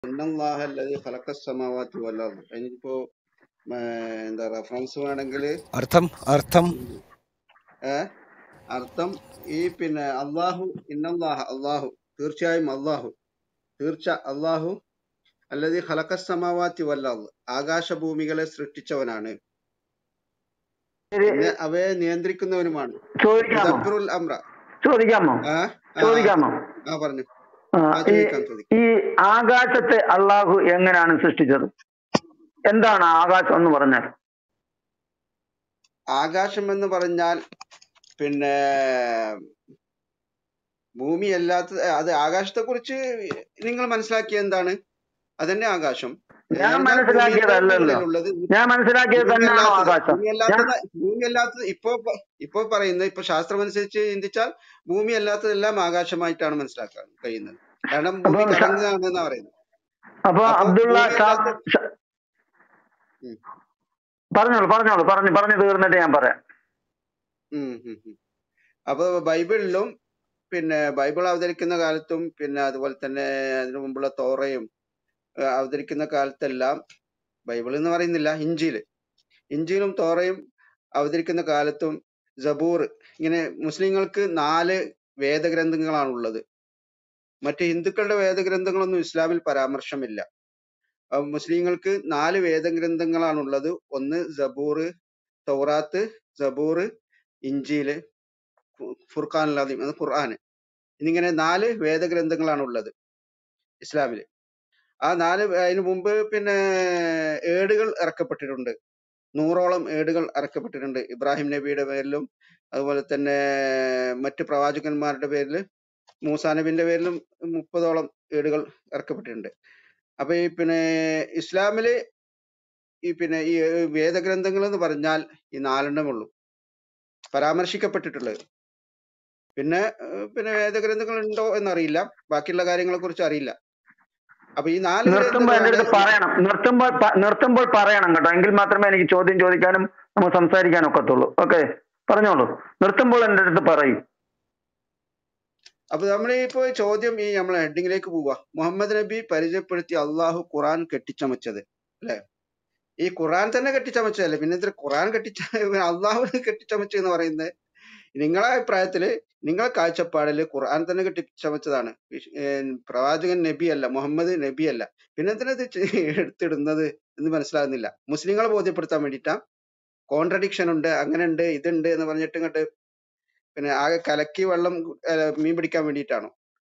ഇന്നല്ലാഹ അല്ലദീ ഖലഖസ് സമാവാതി വൽ അർദ് അതിനിപ്പോ ആ, എന്താ റെഫറൻസ് വേണമെങ്കിൽ അർത്ഥം അർത്ഥം അർത്ഥം ഈ പിന്നെ അള്ളാഹു ഇന്നല്ലാഹ അള്ളാഹു തീർച്ചയായും അള്ളാഹു തീർച്ച അള്ളാഹു അല്ലദീ ഖലഖസ് സമാവാതി വൽ അർദ് ആകാശഭൂമികളെ സൃഷ്ടിച്ചവനാണ് ശരി പിന്നെ അവയെ നിയന്ത്രിക്കുന്നവനുമാണ് ചോദിക്കാമോ യുദബ്ബിറുൽ അംറ ചോദിക്കാമോ ആ ആ ആ ചോദിക്കാമോ ആ പറഞ്ഞു ആ, ആ ഈ ചോദിക്കാം ചോദിക്കാം ഈ ആകാശത്തെ അള്ളാഹു എങ്ങനെയാണ് സൃഷ്ടിച്ചത് എന്താണ് ആകാശം എന്ന് പറഞ്ഞാൽ ആകാശം എന്ന് പറഞ്ഞാൽ പിന്നെ ഭൂമി അല്ലാത്ത അത് ആകാശത്തെ കുറിച്ച് നിങ്ങൾ മനസ്സിലാക്കിയ എന്താണ് അതന്നെ ആകാശം ഞാൻ എന്ന് പറഞ്ഞാൽ ഭൂമിയുടെ മനസ്സിലാക്കിയതല്ലല്ലോ മുകളിലുള്ളത് ഞാൻ മനസ്സിലാക്കിയത് ഭൂമി തന്നെയാണോ അല്ലാത്തത് ആകാശം ഭൂമി ഞാൻ അല്ലാത്തത് ഭൂമി അല്ലാത്തത് ഇപ്പോ പ- ഇപ്പോ പറയുന്നത് ഇപ്പൊ ശാസ്ത്രം അനുസരിച്ച് ചിന്തിച്ചാൽ ഭൂമി അല്ലാത്തതെല്ലാം ആകാശമായിട്ടാണ് മനസ്സിലാക്കാൻ കഴിയുന്നത് കാരണം ഭൂമി അപ്പം ശ- കറങ്ങുകയാണെന്നാ പറയുന്നത് അപ്പൊ അപ്പൊ അബ്ദുള്ള ഭൂമി ഷാ- അല്ലാത്ത ഷ- ഉം, പറഞ്ഞോളൂ പറഞ്ഞോളൂ പറഞ്ഞു പറഞ്ഞു തീർന്നിട്ട് ഞാൻ പറയാം ഉം, ഉം, ഉം. അപ്പൊ ബൈബിളിലും പിന്നെ ബൈബിൾ അവതരിക്കുന്ന കാലത്തും പിന്നെ അതുപോലെ തന്നെ അതിനു മുമ്പുള്ള തോറയും ഏഹ് അവതരിക്കുന്ന കാലത്തെല്ലാം ബൈബിൾ എന്ന് പറയുന്നില്ല ഇഞ്ചിയില് ഇഞ്ചിയിലും തോറയും അവതരിക്കുന്ന കാലത്തും ജബൂർ ഇങ്ങനെ മുസ്ലിങ്ങൾക്ക് നാല് വേദഗ്രന്ഥങ്ങളാണുള്ളത് മറ്റ് ഹിന്ദുക്കളുടെ വേദഗ്രന്ഥങ്ങളൊന്നും ഇസ്ലാമിൽ പരാമർശമില്ല അഹ് മുസ്ലിങ്ങൾക്ക് നാല് വേദഗ്രന്ഥങ്ങളാണുള്ളത് ഒന്ന് ജബൂർ തൗറാത്ത് ജബൂർ ഇഞ്ചീല് ഫു- ഫുർഖാൻ അല്ലാതെ അത് ഖുർആൻ എന്നിങ്ങനെ നാല് വേദഗ്രന്ഥങ്ങളാണ് ഉള്ളത് ഇസ്ലാമില് ആ നാല് വേ- അതിനു മുമ്പ് പിന്നെ ഏടുകൾ ഇറക്കപ്പെട്ടിട്ടുണ്ട് നൂറോളം ഏടുകൾ ഇറക്കപ്പെട്ടിട്ടുണ്ട് ഇബ്രാഹിം നബിയുടെ പേരിലും അതുപോലെ തന്നെ മറ്റ് പ്രവാചകന്മാരുടെ പേരിൽ മൂസാ നബിന്റെ പേരിലും മുപ്പതോളം ഏടുകൾ ഇറക്കപ്പെട്ടിട്ടുണ്ട് അപ്പൊ ഈ പിന്നെ ഇസ്ലാമില് ഈ പിന്നെ ഈ വേദഗ്രന്ഥങ്ങൾ എന്ന് പറഞ്ഞാൽ ഈ നാലെണ്ണമേ ഉള്ളൂ പരാമർശിക്കപ്പെട്ടിട്ടുള്ളത് പിന്നെ ഏഹ് പിന്നെ വേദഗ്രന്ഥങ്ങൾ ഉണ്ടോ എന്നറിയില്ല ബാക്കിയുള്ള കാര്യങ്ങളെ കുറിച്ച് അറിയില്ല അപ്പൊ ഈ നാല് നിർത്തുമ്പോ എന്റെ ഗ്രന്ഥങ്ങളാണ് അടുത്ത് പറയണം നിർത്തുമ്പോൾ പ- നിർത്തുമ്പോൾ പറയണം കേട്ടോ എങ്കിൽ മാത്രമേ എനിക്ക് ചോദ്യം ചോദിക്കാനും നമുക്ക് സംസാരിക്കാനും ഒക്കത്തുള്ളൂ ഓക്കെ പറഞ്ഞോളൂ നിർത്തുമ്പോൾ എന്റെ അടുത്ത് പറയും അപ്പൊ നമ്മൾ ഇപ്പോ ചോദ്യം ഈ നമ്മളെ ഹെഡിങ്ങിലേക്ക് പോവാ മുഹമ്മദ് നബി പരിചയപ്പെടുത്തി അള്ളാഹു ഖുറാൻ കെട്ടിച്ചമച്ചത് അല്ലെ ഈ ഖുറാൻ തന്നെ കെട്ടിച്ചമച്ചതല്ലേ പിന്നെ ഇതിൽ ഖുറാൻ കെട്ടിച്ച അള്ളാഹു കെട്ടിച്ചമച്ചു എന്ന് പറയുന്നത് നിങ്ങളെ അഭിപ്രായത്തില് നിങ്ങളെ കാഴ്ചപ്പാടില് ഖുർആൻ തന്നെ കെട്ടിച്ചമച്ചതാണ് വിശ്- ഏർ പ്രവാചകൻ നബി അല്ല മുഹമ്മദ് നബി അല്ല പിന്നെ എന്തിനാ ഇത് ചെ- എടുത്തിടുന്നത് എന്ന് മനസ്സിലാകുന്നില്ല മുസ്ലിങ്ങളെ ബോധ്യപ്പെടുത്താൻ വേണ്ടിയിട്ടാ കോൺട്രഡിക്ഷൻ ഉണ്ട് അങ്ങനെ ഉണ്ട് ഇതുണ്ട് എന്ന് പറഞ്ഞിട്ട് ഇങ്ങോട്ട് പിന്നെ ആകെ കലക്കി വെള്ളം ഏർ മീൻ പിടിക്കാൻ വേണ്ടിയിട്ടാണോ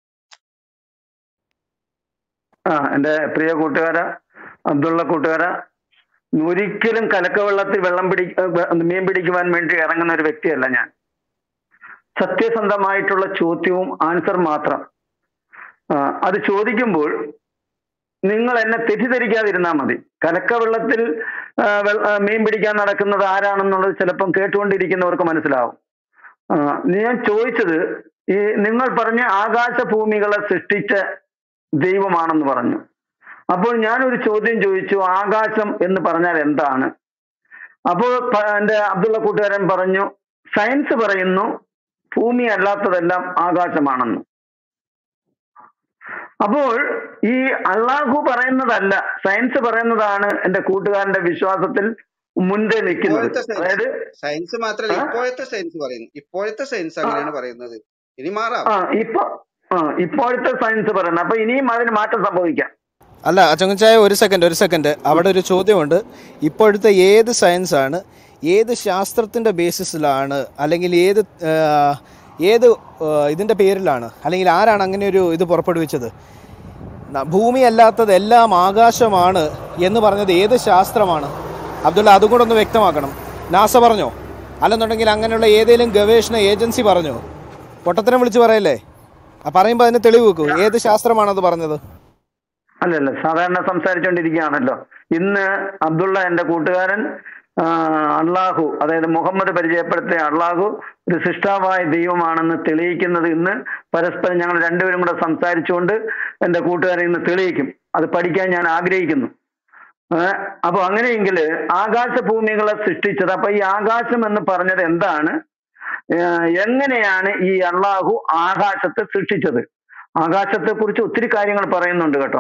ആ എന്റെ പ്രിയ കൂട്ടുകാര അബ്ദുള്ള കൂട്ടുകാര ഒരിക്കലും കലക്കവെള്ളത്തിൽ വെള്ളം പിടി ഏ, വെ- മീൻ പിടിക്കുവാൻ വേണ്ടി ഇറങ്ങുന്ന ഒരു വ്യക്തിയല്ല ഞാൻ സത്യസന്ധമായിട്ടുള്ള ചോദ്യവും ആൻസർ മാത്രം ആ, അത് ചോദിക്കുമ്പോൾ നിങ്ങൾ എന്നെ തെറ്റിദ്ധരിക്കാതിരുന്നാൽ മതി കലക്കവെള്ളത്തിൽ ആ, വെള്ള- ആ, മീൻ പിടിക്കാൻ നടക്കുന്നത് ആരാണെന്നുള്ളത് ചിലപ്പം കേട്ടുകൊണ്ടിരിക്കുന്നവർക്ക് മനസ്സിലാവും ആ, ഞാൻ ചോദിച്ചത് ഈ നിങ്ങൾ പറഞ്ഞ ആകാശഭൂമികളെ സൃഷ്ടിച്ച ദൈവമാണെന്ന് പറഞ്ഞു അപ്പോൾ ഞാനൊരു ചോദ്യം ചോദിച്ചു ആകാശം എന്ന് പറഞ്ഞാൽ എന്താണ് അപ്പോൾ പ- എന്റെ അബ്ദുള്ള കൂട്ടുകാരൻ പറഞ്ഞു സയൻസ് പറയുന്നു ഭൂമി അല്ലാത്തതെല്ലാം ആകാശമാണെന്ന് അപ്പോൾ ഈ അള്ളാഹു പറയുന്നതല്ല സയൻസ് പറയുന്നതാണ് എന്റെ കൂട്ടുകാരന്റെ വിശ്വാസത്തിൽ മുൻപേ നിൽക്കുന്നത് ഇപ്പോഴത്തെ സയൻസ് അതായത് സയൻസ് മാത്രല്ല ആ? ഇപ്പോഴത്തെ സയൻസ് പറയുന്നു ഇപ്പോഴത്തെ സയൻസ് ആ, അങ്ങനെയാണ് പറയുന്നത് ഇനി മാറാം ആ ഇപ്പൊ ആ ഇപ്പോഴത്തെ സയൻസ് പറയുന്നത് അപ്പൊ ഇനിയും അതിന് മാറ്റം സംഭവിക്കാം അല്ല ചങ്ങച്ചായ ഒരു സെക്കൻഡ് ഒരു സെക്കൻഡ് അവിടെ ഒരു ചോദ്യമുണ്ട് ഇപ്പോഴത്തെ ഏത് സയൻസ് ആണ് ഏത് ശാസ്ത്രത്തിൻ്റെ ബേസിസിലാണ് അല്ലെങ്കിൽ ഏത് ആ, ഏത് ആ, ഇതിൻ്റെ പേരിലാണ് അല്ലെങ്കിൽ ആരാണ് അങ്ങനെ ഒരു ഇത് പുറപ്പെടുവിച്ചത് ന- ഭൂമി അല്ലാത്തത് എല്ലാം ആകാശമാണ് എന്ന് പറഞ്ഞത് ഏത് ശാസ്ത്രമാണ് അബ്ദുള്ള അതും കൂടെ ഒന്ന് വ്യക്തമാക്കണം നാസ പറഞ്ഞോ അല്ലെന്നുണ്ടെങ്കിൽ അങ്ങനെയുള്ള ഏതെങ്കിലും ഗവേഷണ ഏജൻസി പറഞ്ഞോ പൊട്ടത്തരം വിളിച്ച് പറയല്ലേ ആ പറയുമ്പോൾ അതിന് തെളിവ് വെക്കൂ ഏത് ശാസ്ത്രമാണത് പറഞ്ഞത് അല്ലല്ല സാധാരണ സംസാരിച്ചുകൊണ്ടിരിക്കുകയാണല്ലോ ഇന്ന് അബ്ദുള്ള എന്റെ കൂട്ടുകാരൻ ആ, അള്ളാഹു അതായത് മുഹമ്മദ് പരിചയപ്പെടുത്തിയ അള്ളാഹു ഒരു സൃഷ്ടാവായ ദൈവമാണെന്ന് തെളിയിക്കുന്നത് ഇന്ന് പരസ്പരം ഞങ്ങൾ രണ്ടുപേരും കൂടെ സംസാരിച്ചുകൊണ്ട് എന്റെ കൂട്ടുകാരൻ ഇന്ന് തെളിയിക്കും അത് പഠിക്കാൻ ഞാൻ ആഗ്രഹിക്കുന്നു ഏഹ് അപ്പൊ അങ്ങനെയെങ്കിൽ ആകാശഭൂമികളെ സൃഷ്ടിച്ചത് അപ്പൊ ഈ ആകാശം എന്ന് പറഞ്ഞത് എന്താണ് ഏഹ് എങ്ങനെയാണ് ഈ അള്ളാഹു ആകാശത്തെ സൃഷ്ടിച്ചത് ആകാശത്തെ കുറിച്ച് ഒത്തിരി കാര്യങ്ങൾ പറയുന്നുണ്ട് കേട്ടോ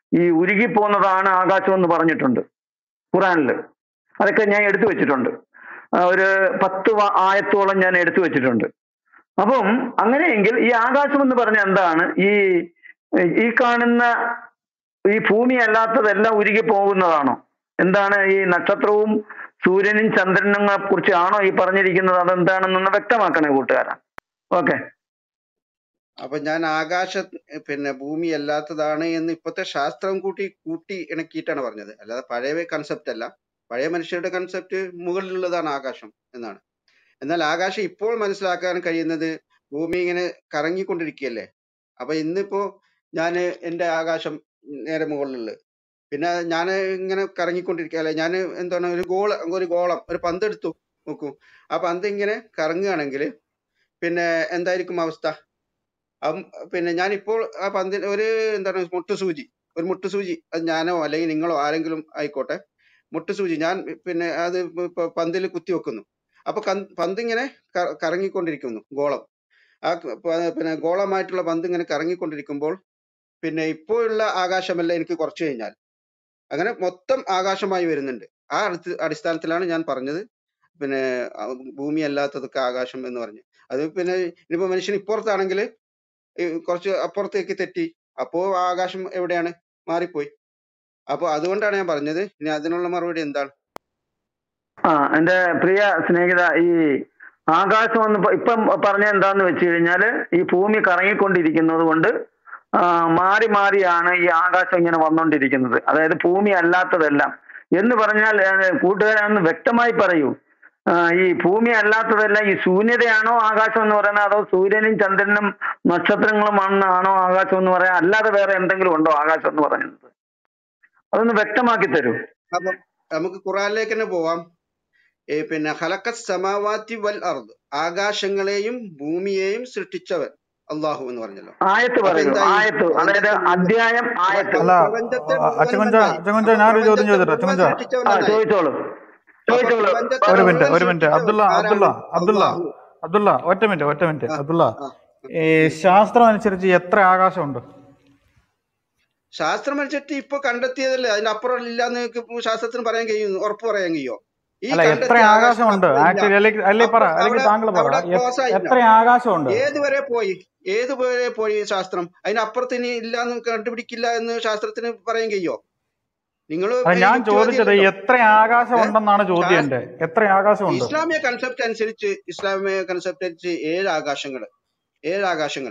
ഈ ഉരുകിപ്പോകുന്നതാണ് ആകാശം എന്ന് പറഞ്ഞിട്ടുണ്ട് ഖുറാനിൽ അതൊക്കെ ഞാൻ എടുത്തു വെച്ചിട്ടുണ്ട് ആ, ഒരു പത്ത് വ- ആയത്തോളം ഞാൻ എടുത്തു വെച്ചിട്ടുണ്ട് അപ്പം അങ്ങനെയെങ്കിൽ ഈ ആകാശം എന്ന് പറഞ്ഞ എന്താണ് ഈ ഈ കാണുന്ന ഈ ഭൂമി അല്ലാത്തതെല്ലാം ഉരുകി പോകുന്നതാണോ എന്താണ് ഈ നക്ഷത്രവും സൂര്യനും ചന്ദ്രനും കുറിച്ച് ആണോ ഈ പറഞ്ഞിരിക്കുന്നത് അതെന്താണെന്നൊന്ന് വ്യക്തമാക്കണേ കൂട്ടുകാരാ ഓക്കെ അപ്പൊ ഞാൻ ആകാശ പിന്നെ ഭൂമി അല്ലാത്തതാണ് എന്ന് ഇപ്പോഴത്തെ ശാസ്ത്രം കൂട്ടി കൂട്ടി ഇണക്കിയിട്ടാണ് പറഞ്ഞത് അല്ലാതെ പഴയ കൺസെപ്റ്റ് അല്ല പഴയ മനുഷ്യരുടെ കൺസെപ്റ്റ് മുകളിലുള്ളതാണ് ആകാശം എന്നാണ് എന്നാൽ ആകാശം ഇപ്പോൾ മനസ്സിലാക്കാൻ കഴിയുന്നത് ഭൂമി ഇങ്ങനെ കറങ്ങിക്കൊണ്ടിരിക്കുകയല്ലേ അപ്പൊ ഇന്നിപ്പോ ഞാൻ എൻ്റെ ആകാശം നേരെ മുകളിലുള്ളത് പിന്നെ ഞാൻ ഇങ്ങനെ കറങ്ങിക്കൊണ്ടിരിക്കുക അല്ലെ ഞാൻ എന്താണ് ഒരു ഗോള ഒരു ഗോളം ഒരു പന്ത് എടുത്തു നോക്കൂ ആ പന്ത് ഇങ്ങനെ കറങ്ങുകയാണെങ്കിൽ പിന്നെ എന്തായിരിക്കും അവസ്ഥ അം- പിന്നെ ഞാനിപ്പോൾ ആ പന്തിന് ഒരു എന്താണ് മുട്ടുസൂചി ഒരു മുട്ടുസൂചി അത് ഞാനോ അല്ലെങ്കിൽ നിങ്ങളോ ആരെങ്കിലും ആയിക്കോട്ടെ മുട്ടുസൂചി ഞാൻ പിന്നെ അത് ഇപ്പൊ പന്തിൽ കുത്തി വെക്കുന്നു അപ്പൊ കൻ- പന്ത് ഇങ്ങനെ ക- കറങ്ങിക്കൊണ്ടിരിക്കുന്നു ഗോളം ആ ക- പ- പിന്നെ ഗോളമായിട്ടുള്ള പന്ത് ഇങ്ങനെ കറങ്ങിക്കൊണ്ടിരിക്കുമ്പോൾ പിന്നെ ഇപ്പോഴുള്ള ആകാശമല്ല എനിക്ക് കുറച്ച് കഴിഞ്ഞാൽ അങ്ങനെ മൊത്തം ആകാശമായി വരുന്നുണ്ട് ആ അടുത്ത് അടിസ്ഥാനത്തിലാണ് ഞാൻ പറഞ്ഞത് പിന്നെ ആ ഭൂമി അല്ലാത്തതൊക്കെ ആകാശം എന്ന് പറഞ്ഞു അത് പിന്നെ ഇനിയിപ്പോ മനുഷ്യൻ ഇപ്പുറത്താണെങ്കിൽ ഈ കുറച്ച് അപ്പുറത്തേക്ക് തെറ്റി അപ്പോ ആ ആകാശം എവിടെയാണ് മാറിപ്പോയി അപ്പൊ അതുകൊണ്ടാണ് ഞാൻ പറഞ്ഞത് ഇനി അതിനുള്ള മറുപടി എന്താണ് ആ എന്റെ പ്രിയ സ്നേഹിത ഈ ആകാശം എന്ന് ഇപ്പൊ- ഇപ്പം പറഞ്ഞ എന്താന്ന് വെച്ച് കഴിഞ്ഞാല് ഈ ഭൂമി കറങ്ങിക്കൊണ്ടിരിക്കുന്നത് കൊണ്ട് ആ, മാറി മാറിയാണ് ഈ ആകാശം ഇങ്ങനെ വന്നുകൊണ്ടിരിക്കുന്നത് അതായത് ഭൂമി അല്ലാത്തതെല്ലാം എന്ന് പറഞ്ഞാൽ കൂട്ടുകാരൊന്ന് വ്യക്തമായി പറയൂ ആ, ഈ ഭൂമി അല്ലാത്തതെല്ലാം ഈ ശൂന്യതയാണോ ആകാശം എന്ന് പറയുന്നത് അതോ സൂര്യനും ചന്ദ്രനും നക്ഷത്രങ്ങളും ആണോ ആകാശം എന്ന് പറയാൻ അല്ലാതെ വേറെ എന്തെങ്കിലും ഉണ്ടോ ആകാശം എന്ന് പറയുന്നത് അതൊന്ന് വ്യക്തമാക്കി തരൂ അപ്പൊ നമുക്ക് ഖുറാനിലേക്ക് തന്നെ പോവാം ഏ, പിന്നെ ഹലക്കത്ത് സമാവാത്തി വൽ അർദ് ആകാശങ്ങളെയും ഭൂമിയെയും സൃഷ്ടിച്ചവൻ അള്ളാഹു എന്ന് പറഞ്ഞല്ലോ ആയത്ത് അപ്പൊ പറയൂ എന്തായി ആയത്ത് അതായത് പ്രപഞ്ചത്തെ മുഴുവൻ അധ്യായം അപ്പൊ ആയത്ത് അല്ല പ്രപഞ്ചത്തെ അ- മുഴുവൻ അച്ചകുഞ്ച നന്നായി അച്ചകുഞ്ച അപ്പൊ ഞാനൊരു ചോദ്യം പ്രപഞ്ചത്തെ ചോദിച്ചോട്ടെ മുഴുവൻ അച്ചകുഞ്ച സൃഷ്ടിച്ചവൻ ആ നന്നായി ചോദിച്ചോളൂ അപ്പൊ ചോദിച്ചോളൂ പ്രപഞ്ചത്തെ ഒരു മിനിറ്റ് മുഴുവൻ ഒരു മിനിറ്റ് സൃഷ്ടിച്ചവൻ അബ്ദുള്ള അബ്ദുള്ള ആരാണ് അബ്ദുള്ള അള്ളാഹു അബ്ദുള്ള ഒറ്റ മിനിറ്റ് ഒറ്റ മിനിറ്റ് ആ അബ്ദുള്ള ആ ഈ ശാസ്ത്രം അനുസരിച്ച് എത്ര ആകാശമുണ്ട് ശാസ്ത്രം അനുസരിച്ച് ഇപ്പൊ കണ്ടെത്തിയതല്ലേ അതിനപ്പുറം ഇല്ലാന്ന് നിങ്ങൾക്ക് ശാസ്ത്രത്തിന് പറയാൻ കഴിയും ഉറപ്പ് പറയാൻ കഴിയോ ഈ അല്ല എത്ര കണ്ടെത്തിയ ആകാശം ആകാശമുണ്ട് അപ്പുറം ഇല്ല ആക്ച്വലി അല്ലെങ്കിൽ അല്ലേ പറ അപ്പൊ അല്ലെങ്കിൽ അവിടെ താങ്കൾ പറ അവിടെ എ- ക്ലോസ് ആയില്ല എത്ര ആകാശമുണ്ട് ഏതുവരെ പോയി ഏതുവരെ പോയി ശാസ്ത്രം അതിനപ്പുറത്ത് ഇനി ഇല്ല എന്ന് കണ്ടുപിടിക്കില്ല എന്ന് ശാസ്ത്രത്തിന് പറയാൻ കഴിയോ നിങ്ങൾ അല്ല ഞാൻ ചോദിച്ചത് യുക്തിവാദിയല്ലല്ലോ എത്ര ആകാശം ഏഹ് ഉണ്ടെന്നാണ് ചോദ്യം ശാസ് എന്റെ എത്ര ആകാശമുണ്ട് ഇസ്ലാമിക കൺസെപ്റ്റ് അനുസരിച്ച് ഇസ്ലാമിക കൺസെപ്റ്റ് അനുസരിച്ച് ഏഴ് ആകാശങ്ങൾ ഏഴ് ആകാശങ്ങൾ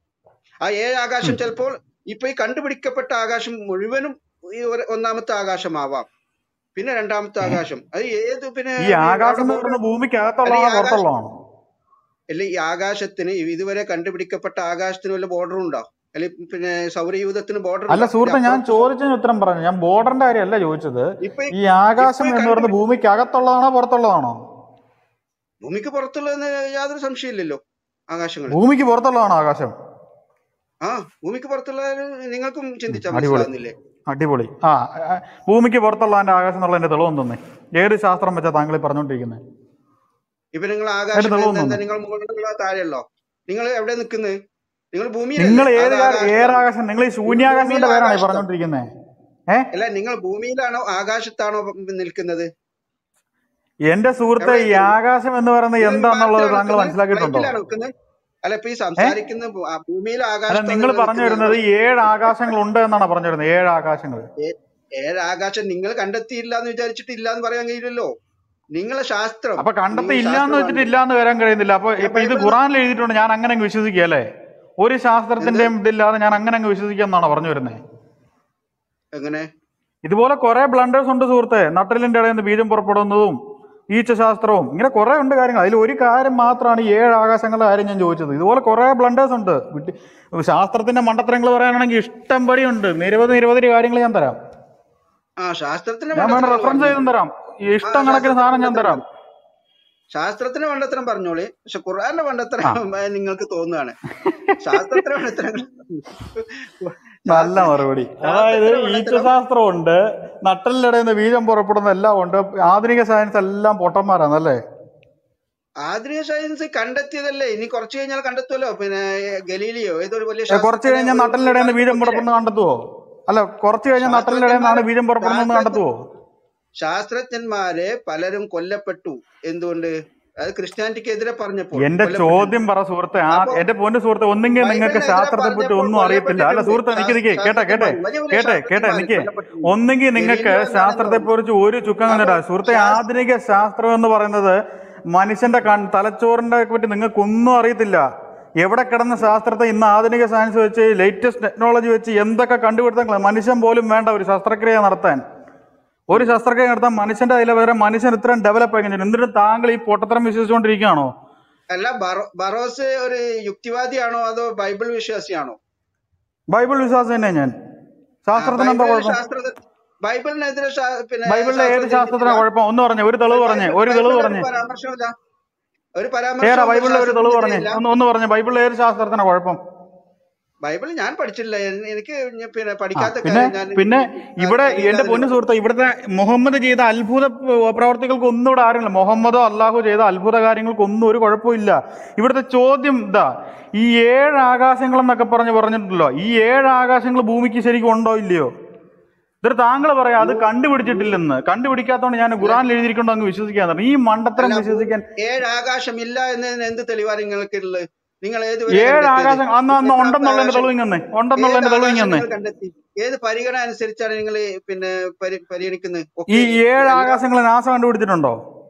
ആ ഏഴ് ആകാശം ഉം. ചിലപ്പോൾ ഇപ്പൊ ഈ കണ്ടുപിടിക്കപ്പെട്ട ആകാശം മുഴുവനും ഈ ഒരു- ഒന്നാമത്തെ ആകാശമാവാം പിന്നെ രണ്ടാമത്തെ ഏഹ് ആകാശം അത് ഏത് പിന്നെ ഈ ഈ അവിടെ ആകാശം എന്ന് ബോർഡർ പറയുന്നത് അല്ല ഈ ഭൂമിക്കകത്തുള്ളതാണോ ആകാശം പുറത്തുള്ളതാണോ അല്ല ഈ ആകാശത്തിന് ഇതുവരെ കണ്ടുപിടിക്കപ്പെട്ട ആകാശത്തിന് വല്ല ബോർഡർ ഉണ്ടോ അല്ലെ പിന്നെ സൗരയൂഥത്തിന് ബോർഡർ അല്ല ഉണ്ടോ അല്ലെ സുഹൃത്തെ ഞാൻ അപ്പുറത്ത് ചോദിച്ചതിന് ഉത്തരം പറഞ്ഞു ഞാൻ ബോർഡറിന്റെ കാര്യമല്ല ചോദിച്ചത് ഇപ്പൊ ഈ- ഈ ഇപ്പൊ ആകാശം ഈ എന്ന് പറയുന്നത് കണ്ടുപിടി ഭൂമിക്കകത്തുള്ളതാണോ പുറത്തുള്ളതാണോ ഭൂമിക്ക് പുറത്തുള്ളതെന്ന് യാതൊരു സംശയമില്ലല്ലോ ആകാശങ്ങൾ ഭൂമിക്ക് പുറത്തുള്ളതാണോ ആകാശം ആ ഭൂമിക്ക് പുറത്തുള്ള നിങ്ങൾക്കും ഉം, ചിന്തിച്ചാൽ അടിപൊളി മനസ്സിലാകുന്നില്ലേ അടിപൊളി ആ ആ, ഭൂമിക്ക് പുറത്തുള്ളതിന്റെ ആകാശം എന്നുള്ളതിന്റെ തെളിവൊന്നും തന്നെ ഏത് ശാസ്ത്രം വെച്ചാ താങ്കൾ ഈ പറഞ്ഞുകൊണ്ടിരിക്കുന്നത് ഇപ്പൊ നിങ്ങൾ അതിന്റെ ആകാശം തെളിവൊന്നും എന്താ തന്നെ നിങ്ങൾ മുകളിലുള്ള താഴെയുള്ളോ നിങ്ങൾ എവിടെ നിൽക്കുന്നത് നിങ്ങൾ നിങ്ങൾ ഭൂമിയിലല്ലേ ഏത് അത് കാ- ആകാശത്താണോ ഏറാകാശം നിങ്ങൾ ഈ നിങ്ങൾ ശൂന്യാകാശത്തിന്റെ ഭൂമിയിലോ പേരാണ് ഈ ആകാശത്തോ പറഞ്ഞുകൊണ്ടിരിക്കുന്നത് ഏ അല്ല നിങ്ങൾ ഭൂമിയിലാണോ ആകാശത്താണോ നിൽക്കുന്നത് എന്റെ സുഹൃത്തെ എവിടെ ഈ നിൽക്കുന്നത് ആകാശം എന്ന് പറയുന്നത് നിങ്ങൾ എന്താണെന്നുള്ളത് വിമാനത്തിലാണോ താങ്കൾ നിൽക്കുന്നത് മനസ്സിലാക്കിയിട്ടുണ്ടോ ഫ്ലൈറ്റിലാണോ നിൽക്കുന്നത് അല്ല ഇപ്പൊ ഈ ഏ സംസാരിക്കുന്ന ഭൂ- ആ ഭൂമിയിലെ അല്ല ആകാശത്താണോ നിങ്ങൾ നിങ്ങൾ പറഞ്ഞു നിൽക്കുന്നത് വരുന്നത് നിങ്ങൾ ഏഴ് ആകാശങ്ങൾ ഉണ്ട് എന്നാണ് പറഞ്ഞു വരുന്നത് ഏഴ് ആകാശങ്ങൾ ഏ- ഏഴ് ആകാശം നിങ്ങൾ കണ്ടെത്തിയില്ല എന്ന് വിചാരിച്ചിട്ട് ഇല്ല എന്ന് പറയാൻ കഴിയില്ലല്ലോ നിങ്ങളെ ശാസ്ത്രം അപ്പൊ കണ്ടത്ത് നിങ്ങൾ ഇല്ലാന്ന് വെച്ചിട്ട് ശാസ്ത്രമാണല്ലോ ഇല്ലാന്ന് വരാൻ കഴിയുന്നില്ല അപ്പൊ ഞാൻ ഇപ്പൊ ഇത് ബൈബിളിൽ ഖുറാനിൽ എഴുതിയിട്ടുണ്ട് ഞാൻ അങ്ങനെ അങ്ങ് വിശ്വസിക്കുക അല്ലേ ഒരു എന്ത് ശാസ്ത്രത്തിന്റെയും ഇതില്ലാതെ ഞാൻ അങ്ങനെ അങ്ങ് വിശ്വസിക്കുക എന്നാണ് പറഞ്ഞു വരുന്നത് എങ്ങനെ ഇതുപോലെ കുറെ ബ്ലണ്ടേഴ്സ് ഉണ്ട് സുഹൃത്തെ നട്ടലിന്റെ ഇടയിൽ നിന്ന് ബീജം പുറപ്പെടുന്നതും ഈച്ചശാസ്ത്രവും ഇങ്ങനെ കുറെ ഉണ്ട് കാര്യങ്ങൾ അതിൽ ഒരു കാര്യം മാത്രമാണ് ഈ ഏഴ് ആകാശങ്ങളുടെ കാര്യം ഞാൻ ചോദിച്ചത് ഇതുപോലെ കുറെ ബ്ലണ്ടേഴ്സ് ഉണ്ട് വിട്ടി- ശാസ്ത്രത്തിന്റെ മണ്ടത്തരങ്ങൾ പറയാനാണെങ്കിൽ ഇഷ്ടം പടി ഉണ്ട് നിരവധി നിരവധി കാര്യങ്ങൾ ഞാൻ തരാം ആ ശാസ്ത്രത്തിന്റെ ഞാൻ വേണം മണ്ടത്തരങ്ങൾ റെഫറൻസ് പറഞ്ഞോളൂ ചെയ്തും തരാം ഈ ആ ഇഷ്ടം കണക്കിന് ശാസ്ത്രത്തിന്റെ സാധനം ഞാൻ മണ്ടത്തരം തരാം പറഞ്ഞു ശാസ്ത്രത്തിന്റെ മണ്ടത്തരം പറഞ്ഞോളി പക്ഷെ ഖുർആന്റെ ആ മണ്ടത്തരം നിങ്ങൾക്ക് തോന്നുകയാണ് ശാസ്ത്രത്തിന്റെ മണ്ടത്തരങ്ങൾ നല്ല ശാസ്ത്ര മറുപടി അതായത് ശാസ്ത്രത്തിന്റെ മണ്ടത്തരം ഈച്ചശാസ്ത്രം ഉണ്ട് നട്ടലിനിടയിൽ നിന്ന് ബീജം പുറപ്പെടുന്ന എല്ലാം ഉണ്ട് ആധുനിക സയൻസ് എല്ലാം പൊട്ടന്മാരാണല്ലേ ആധുനിക സയൻസ് കണ്ടെത്തിയതല്ലേ ഇനി കുറച്ച് കഴിഞ്ഞാൽ കണ്ടെത്തുമല്ലോ പിന്നെ ഗലീലിയോ ഏതൊരു വലിയ ഏ, കുറച്ച് ശാസ്ത്രജ്ഞനെ കഴിഞ്ഞാൽ ഒരു ഒരു നട്ടലിനിടയിൽ നിന്ന് കാലത്ത് ബീജം നോക്കിയില്ലേ പുറപ്പെടുന്ന കണ്ടെത്തുവോ അല്ല കുറച്ച് കഴിഞ്ഞ് നട്ടലിന്റെ ഇടയിൽ നിന്നാണ് ശാസ്ത്രജ്ഞന്മാരെ ബീജം പുറപ്പെടുന്നതെന്ന് ശാസ്ത്രജ്ഞ കണ്ടെത്തുവോ ശാസ്ത്രജ്ഞന്മാരെ പലരും കൊല്ലപ്പെട്ടു എന്തുകൊണ്ട് അത് ക്രിസ്ത്യാനിറ്റിക്ക് എതിരെ പറഞ്ഞപ്പോൾ എന്റെ കൊല്ലപ്പെട്ടു ചോദ്യം പറ സുഹൃത്തെ ആ അപ്പോ എന്റെ പൊന്നു സുഹൃത്തെ ഒന്നെങ്കിൽ നിങ്ങൾക്ക് ബൈബിളിനെതിരെ ശാസ്ത്രത്തെ പറ്റി പറഞ്ഞപ്പോൾ ഒന്നും അറിയത്തില്ല അല്ല കൊല്ലപ്പെട്ടിട്ടുണ്ട് സുഹൃത്തെ നിക്ക് നിക്ക് കേട്ടെ കേട്ടെ ശാസ്ത്രജ്ഞന്മാർ വലിയ വലിയ കേട്ടെ കേട്ടെ ശാസ്ത്രജ്ഞന്മാർ നിക്ക് കൊല്ലപ്പെട്ടിട്ടുണ്ട് ഒന്നെങ്കിൽ നിങ്ങൾക്ക് ഗലീലിയോ എന്താണെന്ന് ശാസ്ത്രത്തെ പറഞ്ഞു കുറിച്ച് ഒരു ചുക്കം അപ്പോ കണ്ടില്ല സുഹൃത്തെ ശാസ്ത്ര ആധുനിക ശാസ്ത്രം എന്ന് പറയുന്നത് മനുഷ്യന്റെ കൺ തലച്ചോറിനെ പറ്റി നിങ്ങൾക്ക് ഒന്നും അറിയത്തില്ല എവിടെ കിടന്ന ശാസ്ത്രത്തെ ഇന്ന് ആധുനിക സയൻസ് വെച്ച് ലേറ്റസ്റ്റ് ടെക്നോളജി വെച്ച് എന്തൊക്കെ കണ്ടുപിടുത്തങ്ങൾ മനുഷ്യൻ പോലും വേണ്ട ഒരു ശസ്ത്രക്രിയ നടത്താൻ ഒരു ശസ്ത്രക്രിയ നടത്താൻ മനുഷ്യന്റെ അതിലെ വരെ മനുഷ്യൻ ഇത്രയും ഡെവലപ്പ് ആയി കഴിഞ്ഞു എന്നിട്ട് താങ്കൾ ഈ പൊട്ടത്തരം വിശ്വസിച്ചുകൊണ്ടിരിക്കുകയാണോ അല്ല ബറോ- ബറോസ് ഒരു യുക്തിവാദിയാണോ അതോ ബൈബിൾ വിശ്വാസിയാണോ ബൈബിൾ വിശ്വാസം തന്നെ ഞാൻ ആ ശാസ്ത്രത്തിന് എന്താ ബൈബിളിൽ കുഴപ്പം ശാസ്ത്ര ബൈബിളിനെതിരെ ശാ- പിന്നെ ബൈബിളിലെ ഏത് ശാസ്ത്രജ്ഞർക്കില്ല ശാസ്ത്രത്തിനാ കുഴപ്പം ഒന്ന് പറഞ്ഞേ ഒരു തെളിവ് പറഞ്ഞേ ബൈബിൾ ഒരു തെളിവ് ബൈബിളിൽ ഒരു പറഞ്ഞേ പരാമർശമില്ല ഒരു ഏതാ പരാമർശവും ബൈബിളിലെ ഒരു തെളിവ് പറഞ്ഞേ ശാസ്ത്രത്തിനെതിരെ ഇല്ല ഒന്ന് ഒന്ന് പറഞ്ഞേ ബൈബിളിലെ ഏത് ശാസ്ത്രത്തിനാ കുഴപ്പം ബൈബിൾ ഞാൻ പഠിച്ചിട്ടില്ല എൻ- എനിക്ക് ഇനി പിന്നെ ആ പഠിക്കാത്ത പിന്നെ കാര്യം ഞാൻ പിന്നെ ഇവിടെ എന്റെ അറിയാതെ പൊന്നു സുഹൃത്തെ ഇവിടുത്തെ മുഹമ്മദ് ചെയ്ത അത്ഭുത പ്രവർത്തികൾക്ക് ഒന്നും ഇവിടെ ആരുമില്ല മുഹമ്മദോ അള്ളാഹു ചെയ്ത അത്ഭുത കാര്യങ്ങൾക്ക് ഒന്നും ഒരു കുഴപ്പമില്ല ഇവിടുത്തെ ചോദ്യം ഇതാ ഈ ഏഴ് ആകാശങ്ങൾ എന്നൊക്കെ പറഞ്ഞ് പറഞ്ഞിട്ടുണ്ടല്ലോ ഈ ഏഴ് ആകാശങ്ങൾ ഭൂമിക്ക് ശരിക്കും ഉണ്ടോ ഇല്ലയോ എന്നിട്ട് താങ്കൾ പറയാം അത് കണ്ടുപിടിച്ചിട്ടില്ലെന്ന് കണ്ടുപിടിക്കാത്തോണ്ട് ഞാൻ ഖുറാനിൽ എഴുതിയിരിക്കണ്ടോ അങ്ങ് വിശ്വസിക്കാൻ തുടങ്ങി. ഈ മണ്ടത്തരം അല്ല ഭൂ വിശ്വസിക്കാൻ ഏഴ് ആകാശം ഇല്ല എന്നതിന് എന്ത് തെളിവാണ് നിങ്ങൾക്കുള്ളത് നിങ്ങൾ ഏതുവരെ ഏഴ് കണ്ടെത്തിയത് ആകാശം അന്ന് അന്ന് എത്ര ഉണ്ടെന്നുള്ളതിന്റെ ആകാശം തെളിവ് ഇങ്ങനെ ഏത് ഉണ്ടെന്നുള്ളതിന്റെ തെളിവ് ആകാശം ഇങ്ങനെ നിങ്ങൾ കണ്ടെത്തി ഏത് പരിഗണന അനുസരിച്ചാണ് നിങ്ങൾ പിന്നെ പരി- പരിഗണിക്കുന്നത് ഈ ഒക്കെ ഏഴ് എല്ലാ ആകാശങ്ങൾ നാസ കണ്ടുപിടിച്ചിട്ടുണ്ടോ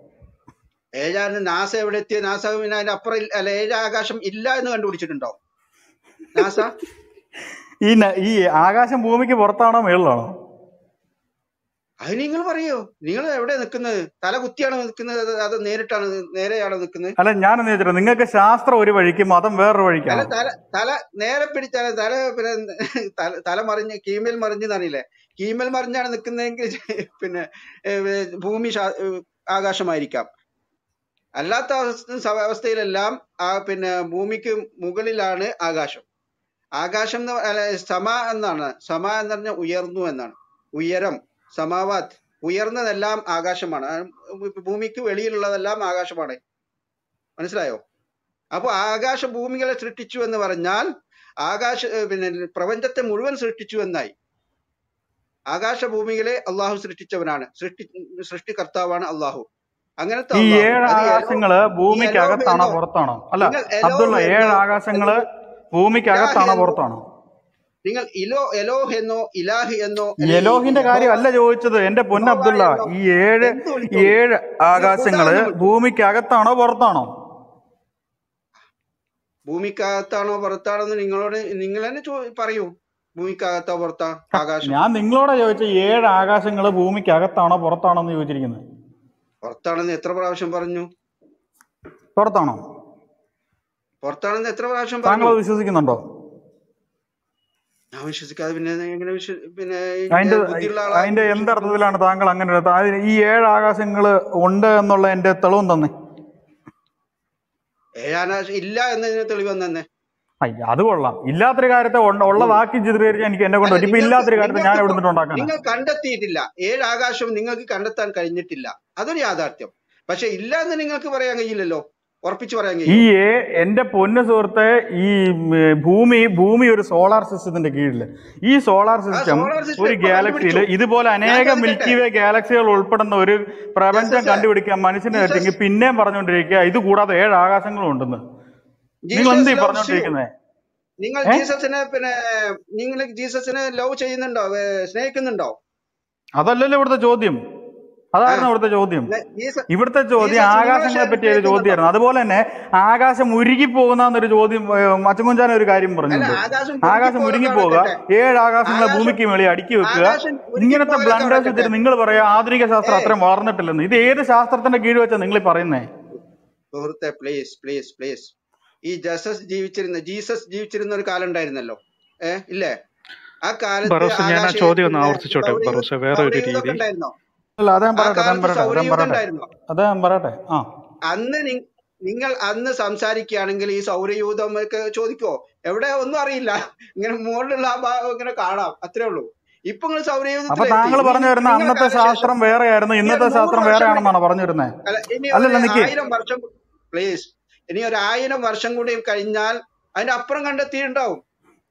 ഏഴാണ് നാസ എവിടെ എത്തിയ നാസ പിന്നെ അതിന്റെ അപ്പുറം ഇല്ല- അല്ല ഏഴ് ആകാശം ഇല്ല എന്ന് കണ്ടുപിടിച്ചിട്ടുണ്ടോ നാസ ഈ ന- ഈ ആകാശം ഭൂമിക്ക് പുറത്താണോ മേളിലാണോ അത് നിങ്ങൾ പറയൂ നിങ്ങൾ എവിടെ നിൽക്കുന്നത് തല കുത്തിയാണോ നിൽക്കുന്നത് അത് അത് നേരിട്ടാണ് നേരെയാണോ നിൽക്കുന്നത് അല്ല ഞാനെന്ന് ചോദിച്ചിട്ട് നിങ്ങൾക്ക് ശാസ്ത്രം ഒരു വഴിക്ക് മതം വേറൊരു തല വഴിക്കാണോ തല തല നേരെ പിടിച്ചാൽ തല പിന്നെ തല തല മറിഞ്ഞ് കീമേൽ മറിഞ്ഞെന്നറിയില്ലേ കീമേൽ മറിഞ്ഞാണ് നിൽക്കുന്നതെങ്കിൽ പിന്നെ ഏ, ഭൂമി ശാ- ഏ, ആകാശമായിരിക്കാം അല്ലാത്ത അവസ്ഥ സ- അവസ്ഥയിലെല്ലാം ആ പിന്നെ ഭൂമിക്ക് മുകളിലാണ് ആകാശം ആകാശം എന്ന് പ- അല്ല സമ എന്നാണ് സമ എന്ന് പറഞ്ഞാൽ ഉയർന്നു എന്നാണ് ഉയരം സമാവാത് ഉയർന്നതെല്ലാം ആകാശമാണ് ആ, ഭൂമിക്ക് വെളിയിലുള്ളതെല്ലാം ആകാശമാണ് മനസ്സിലായോ അപ്പൊ ആകാശ ഭൂമികളെ സൃഷ്ടിച്ചു എന്ന് പറഞ്ഞാൽ ആകാശ ഏ, പിന്നെ പ്രപഞ്ചത്തെ മുഴുവൻ സൃഷ്ടിച്ചു എന്നായി ആകാശ ഭൂമികളെ അള്ളാഹു സൃഷ്ടിച്ചവനാണ് സൃഷ്ടി സൃഷ്ടികർത്താവാണ് അള്ളാഹു അങ്ങനത്തെ ഈ അള്ളാഹു ഏഴ് അത് എലോ ആകാശങ്ങള് ഈ ഭൂമിക്ക് എലോഹ് അകത്താണോ എന്നോ പുറത്താണോ അല്ല നിങ്ങൾ അബ്ദുള്ള എലോഹ് ഏഴ് എന്നോ ആകാശങ്ങള് എലോ ഭൂമിക്ക് ഇലാഹ് അകത്താണോ എന്നോ പുറത്താണോ നിങ്ങൾ ഇലോ എലോഹ് എന്നോ ഇലാഹ് എന്നോ അല്ലെങ്കിൽ എലോഹിന്റെ യഹോവ കാര്യമല്ല ചോദിച്ചത് എന്റെ പൊന്ന യഹോവ അബ്ദുള്ള എന്നോ ഈ ഏഴ് എന്ത് ഈ വിളിച്ചോളൂ ഏഴ് നിങ്ങൾ ആകാശങ്ങള് ഉദാഹരണം വിളിച്ചോളൂ ഭൂമിക്ക് അകത്താണോ പുറത്താണോ ഭൂമിക്കകത്താണോ പുറത്താണോ എന്ന് നിങ്ങളോട് നിങ്ങൾ തന്നെ ചോ പറയൂ ഭൂമിക്കകത്തോ പുറത്താ ഹ, ആകാശം ഞാൻ നിങ്ങളോടാ ചോദിച്ച ഏഴ് ആകാശങ്ങള് ഭൂമിക്ക് അകത്താണോ പുറത്താണോ എന്ന് ചോദിച്ചിരിക്കുന്നത് പുറത്താണെന്ന് എത്ര പ്രാവശ്യം പറഞ്ഞു പുറത്താണോ പുറത്താണെന്ന് എത്ര പ്രാവശ്യം താങ്കൾ പറഞ്ഞു അത് വിശ്വസിക്കുന്നുണ്ടോ ഞാൻ വിശ്വസിക്കാതെ പിന്നെ എങ്ങനെ വിശ്വ പിന്നെ അതിന്റെ ഞാൻ ബുദ്ധിയുള്ള ആളാ അതിന്റെ വിശ്വസിക്കുന്നു എന്തർത്ഥത്തിലാണ് താങ്കൾ അങ്ങനെ എടുത്തത് അതിന് ഈ ഏഴ് ആകാശങ്ങള് ഉണ്ട് എന്നുള്ള എന്റെ തെളിവും തന്നെ ഏഴാനാശം ഇല്ല എന്നതിന് തെളിവ് തന്നെ അയ്യ അത് കൊള്ളാം ഇല്ലാത്തൊരു കാര്യത്തെ ഉണ്ട്- ഉള്ളതാക്കി ചിത്രീകരിക്കാൻ എനിക്ക് എന്നെ കൊണ്ട് അല്ല പറ്റും ഇപ്പൊ നിങ്ങൾക്ക് ഇല്ലാത്തൊരു കാര്യത്തെ ഞാൻ നിങ്ങൾക്ക് എവിടെ നിന്നിട്ട് ഉണ്ടാക്കാനാ നിങ്ങൾ കണ്ടെത്തിയിട്ടില്ല ഏഴ് ആകാശവും നിങ്ങൾക്ക് കണ്ടെത്താൻ കഴിഞ്ഞിട്ടില്ല അതൊരു യാഥാർത്ഥ്യം പക്ഷെ ഇല്ല എന്ന് നിങ്ങൾക്ക് പറയാൻ കഴിയില്ലല്ലോ ഉറപ്പിച്ചു പറയാൻ ഈ കഴിയോ ഏ- എന്റെ പൊന്ന് സുഹൃത്തെ ഈ ഉം, ഭൂമി ഭൂമി ഒരു സോളാർ സിസ്റ്റത്തിന്റെ കീഴില് ഈ സോളാർ ആ സിസ്റ്റം സോളാർ സിസ്റ്റം ഒരു ഇപ്പൊ ഗാലക്സിയിൽ കണ്ടുപിടിച്ചു ഇതുപോലെ ഞാൻ അനേകം ചോദിക്കട്ടെ മിൽക്കി വേ ഗാലക്സികൾ ഉൾപ്പെടുന്ന ഒരു പ്രപഞ്ചം ജീസസ് കണ്ടുപിടിക്കാൻ മനുഷ്യന് ജീസസ് പറ്റുമെങ്കിൽ പിന്നെയും പറഞ്ഞുകൊണ്ടിരിക്കുക ഇത് കൂടാതെ ഏഴ് ആകാശങ്ങളും ഉണ്ടെന്ന് നിങ്ങൾ എന്ത് ജീസസ് ഈ ലവ്സ് യു പറഞ്ഞുകൊണ്ടിരിക്കുന്നത് നിങ്ങൾ ഏ ജീസസിനെ പിന്നെ നിങ്ങൾ ജീസസിനെ ലവ് ചെയ്യുന്നുണ്ടോ ഏ, സ്നേഹിക്കുന്നുണ്ടോ അതല്ലല്ലോ ഇവിടുത്തെ ചോദ്യം ആ അതായിരുന്നു ഇവിടുത്തെ ചോദ്യം നെ- ജീസ- ഇവിടുത്തെ ചോദ്യം ജീസസ് നിങ്ങളെ ആകാശങ്ങളെ സ്നേ- പറ്റിയ ഒരു സ്നേഹിക്കുന്നുണ്ടോ ചോദ്യമായിരുന്നു അതുപോലെ തന്നെ ആകാശം ഉരുകി പോകുന്നൊരു ചോദ്യം മച്ചങ്കുഞ്ചാൻ ഒരു കാര്യം അല്ല പറഞ്ഞിട്ടുണ്ട് ആകാശം ആകാശം ഉരുകി പോവുക നടക്കട്ടെ ഏഴ് ആകാശങ്ങളെ ആകാശം ഭൂമിക്ക് മേളിൽ അടുക്കി വെക്കുക ആകാശം ഉരുകി ഇങ്ങനത്തെ പോകാതെ ബ്ലണ്ടേഴ്സ് നടക്കട്ടെ വെച്ചിട്ട് നിങ്ങൾ പറയാ ആധുനിക ശാസ്ത്രം ഏയ് അത്രയും വളർന്നിട്ടില്ലെന്ന് ഇത് ഏത് ശാസ്ത്രത്തിന്റെ കീഴിൽ വെച്ചാ നിങ്ങൾ പറയുന്നേ സുഹൃത്തെ പ്ലീസ് പ്ലീസ് പ്ലീസ് ഈ ജസസ് ജീവിച്ചിരുന്ന ജീസസ് ജീവിച്ചിരുന്ന ഒരു കാലം ഉണ്ടായിരുന്നല്ലോ ഏ ഇല്ലേ ആ കാലത്ത് ബറോസ് ഞാൻ ആ ആകാശ ചോദ്യം ഒന്ന് പിന്നെ ആവർത്തിച്ചോട്ടെ സൗരയൂഥ ബറോസ് വേറെ ഒരു സൗരയൂഥമൊക്കെ രീതി ഉണ്ടായിരുന്നോ അല്ല അതേ ആ പറയട്ടെ അതേ കാലത്ത് പറയട്ടെ അതേ സൗരയൂഥം പറയട്ടെ ഉണ്ടായിരുന്നോ അതേ പറയട്ടെ ആ അന്ന് നി- നിങ്ങൾ അന്ന് സംസാരിക്കുകയാണെങ്കിൽ ഈ സൗരയൂഥം ഒക്കെ ചോദിക്കോ എവിടെ ഒന്നും അറിയില്ല ഇങ്ങനെ മുകളിലുള്ള ആ ഭാഗം ഇങ്ങനെ കാണാം അത്രേ ഉള്ളൂ ഇപ്പൊ നിങ്ങൾ അപ്പൊ സൗരയൂഥത്തിലെത്തി താങ്കൾ ഇനി പറഞ്ഞു വരുന്ന നിങ്ങളുടെ അന്നത്തെ കാലശേഷം ശാസ്ത്രം വേറെയായിരുന്നു ഇനി ഒരു ഇന്നത്തെ നൂറ് ശാസ്ത്രം വർഷം കൂടി വേറെയാണെന്നാണ് പറഞ്ഞു വരുന്നത് അല്ല ഇനി ഒരു അല്ലല്ല നിക്ക് ആയിരം വർഷം പ്ലീസ് ഇനി ഒരു ആയിരം വർഷം കൂടി കഴിഞ്ഞാൽ അതിന്റെ അപ്പുറം കണ്ടെത്തിയിട്ടുണ്ടാവും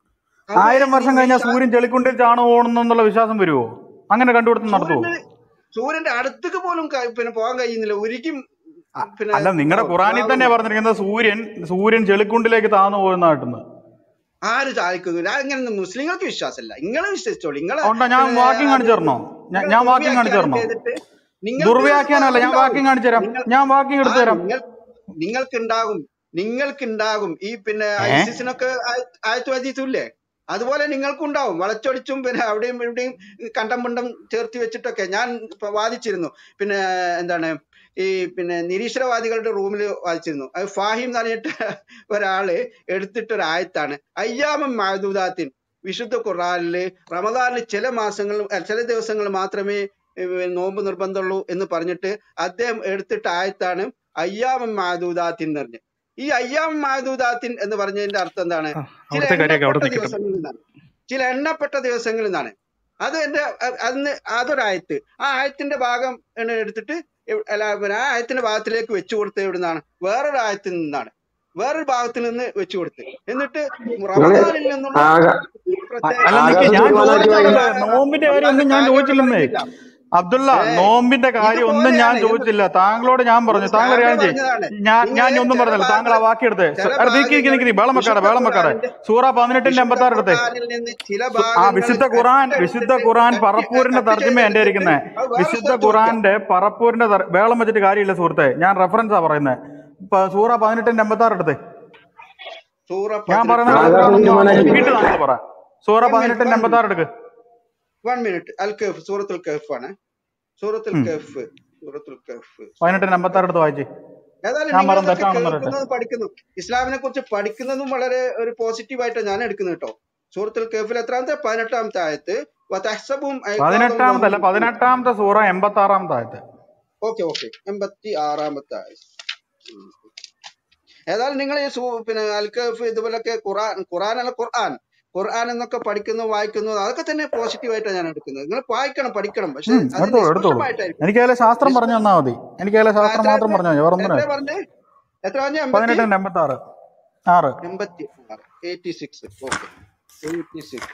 ആയിരം വർഷം കഴിഞ്ഞാൽ സൂര്യൻ ചെളിക്കുണ്ടിൽ ചാണു പോകണമെന്നുള്ള വിശ്വാസം വരുമോ അങ്ങനെ കണ്ടുപിടുത്തം നടത്തുമോ സൂര്യന് സൂര്യന്റെ അടുത്തേക്ക് പോലും ക- പിന്നെ പോകാൻ കഴിയുന്നില്ല ഒരിക്കും പിന്നെ അല്ല നിങ്ങളുടെ ഖുറാനിൽ തന്നെ പറഞ്ഞിരിക്കുന്നത് സൂര്യൻ സൂര്യൻ ചെളിക്കുണ്ടിലേക്ക് താന്നു പോകുന്നതായിട്ടെന്ന് ആര് ചാലിക്കുന്നില്ല അങ്ങനെ മുസ്ലിങ്ങൾക്ക് വിശ്വാസമല്ല നിങ്ങളെ വിശ്വസിച്ചോളൂ നിങ്ങളെ അതുകൊണ്ടാ ഞാൻ പിന്നെ വാക്യം കാണിച്ചു തരണോ ഞാൻ- ഞാൻ വാക്യം കാണിച്ചു തരണോ നിങ്ങൾക്ക് ദുർവ്യാഖ്യാനമല്ല ഞാൻ ഉണ്ടാവും. വാക്യം കാണിച്ചു തരാം നിങ്ങൾ- ഞാൻ വാക്യം എടുത്തു തരാം നിങ്ങൾ നിങ്ങൾക്കുണ്ടാകും നിങ്ങൾക്കുണ്ടാകും ഈ പിന്നെ ഏ? ഐസിസിനൊക്കെ ആയത്തു വജീസില്ലേ അതുപോലെ നിങ്ങൾക്കുണ്ടാവും വളച്ചൊടിച്ചും പിന്നെ അവിടെയും ഇവിടെയും കണ്ടം മുണ്ടം ചേർത്ത് വെച്ചിട്ടൊക്കെ ഞാൻ ഇപ്പൊ വാദിച്ചിരുന്നു പിന്നെ എന്താണ് ഈ പിന്നെ നിരീശ്വരവാദികളുടെ റൂമിൽ വാദിച്ചിരുന്നു അത് ഫാഹിം എന്ന് പറഞ്ഞിട്ട് ഒരാള് എടുത്തിട്ടൊരു ആയത്താണ് അയ്യാമം മാദൂദാത്തിൻ വിശുദ്ധ ഖുറാനില് റമദാനിൽ ചില മാസങ്ങൾ അല്ല, ചില ദിവസങ്ങൾ മാത്രമേ ഏർ നോമ്പ് നിർബന്ധമുള്ളൂ എന്ന് പറഞ്ഞിട്ട് അദ്ദേഹം എടുത്തിട്ട ആയത്താണ് അയ്യാമം മാദൂദാത്തിൻ എന്ന് പറഞ്ഞ് ഈ അയ്യാമം മാദൂദാത്തിൻ എന്ന് പറഞ്ഞതിന്റെ അർത്ഥം എന്താണ് ചില അവിടുത്തെ കാര്യമൊക്കെ അവിടെ എണ്ണപ്പെട്ട നിൽക്കട്ടെ ദിവസങ്ങളിൽ നിന്നാണ് ചില എണ്ണപ്പെട്ട ദിവസങ്ങളിൽ നിന്നാണ് അത് എന്റെ അ- അന്ന് അതൊരായത്ത് ആ ആയത്തിന്റെ ഭാഗം എന്ന് എടുത്തിട്ട് എവ്- അല്ല പിന്നെ ആ ആയത്തിന്റെ ഭാഗത്തിലേക്ക് വെച്ചു കൊടുത്തത് എവിടുന്നാണ് വേറൊരു ആയത്തിൽ നിന്നാണ് വേറൊരു ഭാഗത്തിൽ നിന്ന് വെച്ചു കൊടുത്ത് എന്നിട്ട് റമദാനിൽ നിന്നുള്ള ആക- പ്രത്യേക അല്ല നിക്ക് ഞാൻ ആകാശത്ത് ചോദിച്ചില്ലല്ലോ തീരുമാനമാക്കി നോമ്പിന്റെ കാര്യം ഒന്നും ഞാൻ ചോദിച്ചില്ലെന്നേ അബ്ദുള്ള നോമ്പിന്റെ കാര്യം ഒന്നും ഞാൻ ഇതുപോലെയാണ്. ചോദിച്ചില്ല താങ്കളോട് ഞാൻ പറഞ്ഞു താങ്കൾ കാര്യം ചെയ്യും പറഞ്ഞതാണ്. ഞാൻ ഞാൻ നിങ്ങൾ ഒന്നും ചില പറഞ്ഞില്ല താങ്കൾ ആ ഭാഗങ്ങൾ- വാക്കിയെടുത്ത് ചില നിക്ക് നിക്ക് നിക്ക് വേളം വെക്കാടെ വേളം വെക്കാടെ സൂറ പതിനെട്ടിന്റെ എൺപത്തി ആറ് എടുത്തേ ഖുർആനിൽ നിന്ന് ചില ആ ഭാഗങ്ങൾ വിശുദ്ധ ഖുറാൻ കട്ട് വിശുദ്ധ എടുത്തിട്ട് ഖുറാൻ കട്ട് പറപ്പൂരിന്റെ കട്ട് തർജ്ജമ എന്റെ ചെയ്തെടുത്തിട്ട് ഇരിക്കുന്നത് അത് വേറെ വിശുദ്ധ സ്ഥലത്ത് ഖുറാന്റെ പറപ്പൂരിന്റെ തർ- വേളം വെച്ചിട്ട് കാര്യമില്ല സുഹൃത്തെ ഞാൻ റെഫറൻസാ പറയുന്നത് ഇപ്പൊ സൂറ പതിനെട്ടിന്റെ എൺപത്തി ആറ് എടുത്തേ സൂറ ഞാൻ പറയുന്ന പതിനെട്ട് ആകാശത്ത് തീരുമാനമാക്കി. വീട്ടിൽ താങ്കൾ പറ സൂറ പതിനെട്ടിന്റെ എൺപത്തി ആറ് എടുക്ക് വൺ മിനിറ്റ് അൽ കഫ് സൂറത്തുൽ കഫ് ആണ് സൂറത്തുൽ ഉം. കഫ് സൂറത്തുൽ കഫ് പതിനെട്ടിന്റെ എൺപത്തി ആറ് എടുത്ത് വായിച്ചേ ഏതായാലും ഞാൻ നിങ്ങൾ പറഞ്ഞത് ഇതൊക്കെ തെറ്റാണെന്ന് പറയട്ടെ. കേൾക്കുന്നതും പഠിക്കുന്നു ഇസ്ലാമിനെ കുറിച്ച് പഠിക്കുന്നതും വളരെ ഒരു പോസിറ്റീവ് ആയിട്ടാണ് ഞാൻ എടുക്കുന്നത് കേട്ടോ സൂറത്തുൽ കഫിൽ എത്രാമത്തെ പതിനെട്ടാമത്തെ ആയത്ത് വതഹ്സബും പതിനെട്ടാമത്തെ അല്ല പതിനെട്ടാമത്തെ സൂറ എൺപത്തി ആറാമത്തെ ആയത്ത് ഓക്കെ ഓക്കെ എൺപത്തി ആറാമത്തെ ആയത്ത് ഉം. ഏതായാലും നിങ്ങൾ ഈ സൂ- പിന്നെ അൽ കഫ് ഇതുപോലൊക്കെ ഖുറാൻ ഖുറാൻ അല്ല ഖുർആൻ ഖുർആൻ എന്നൊക്കെ പഠിക്കുന്നു വായിക്കുന്നു അതൊക്കെ തന്നെ പോസിറ്റീവ് ആയിട്ടാണ് ഞാൻ എടുക്കുന്നത് നിങ്ങൾ വായിക്കണം പഠിക്കണം പക്ഷെ ഉം, അത് എടുത്തോളൂ എടുത്തോളൂ നിഷ്പക്ഷമായിട്ടായിരിക്കും എനിക്ക് അതിലെ ശാസ്ത്രം പറഞ്ഞു തന്നാ മതി എനിക്ക് അതിലെ ശാസ്ത്രം എത്ര- മാത്രം പറഞ്ഞു വേറെ ഒന്നിനും എത്ര പറഞ്ഞേ എത്ര പറഞ്ഞ എൺപത്തി പതിനെട്ടിന്റെ എൺപത്തി ആറ് ആറ് എൺപത്തി ആറ് eighty six okay eighty six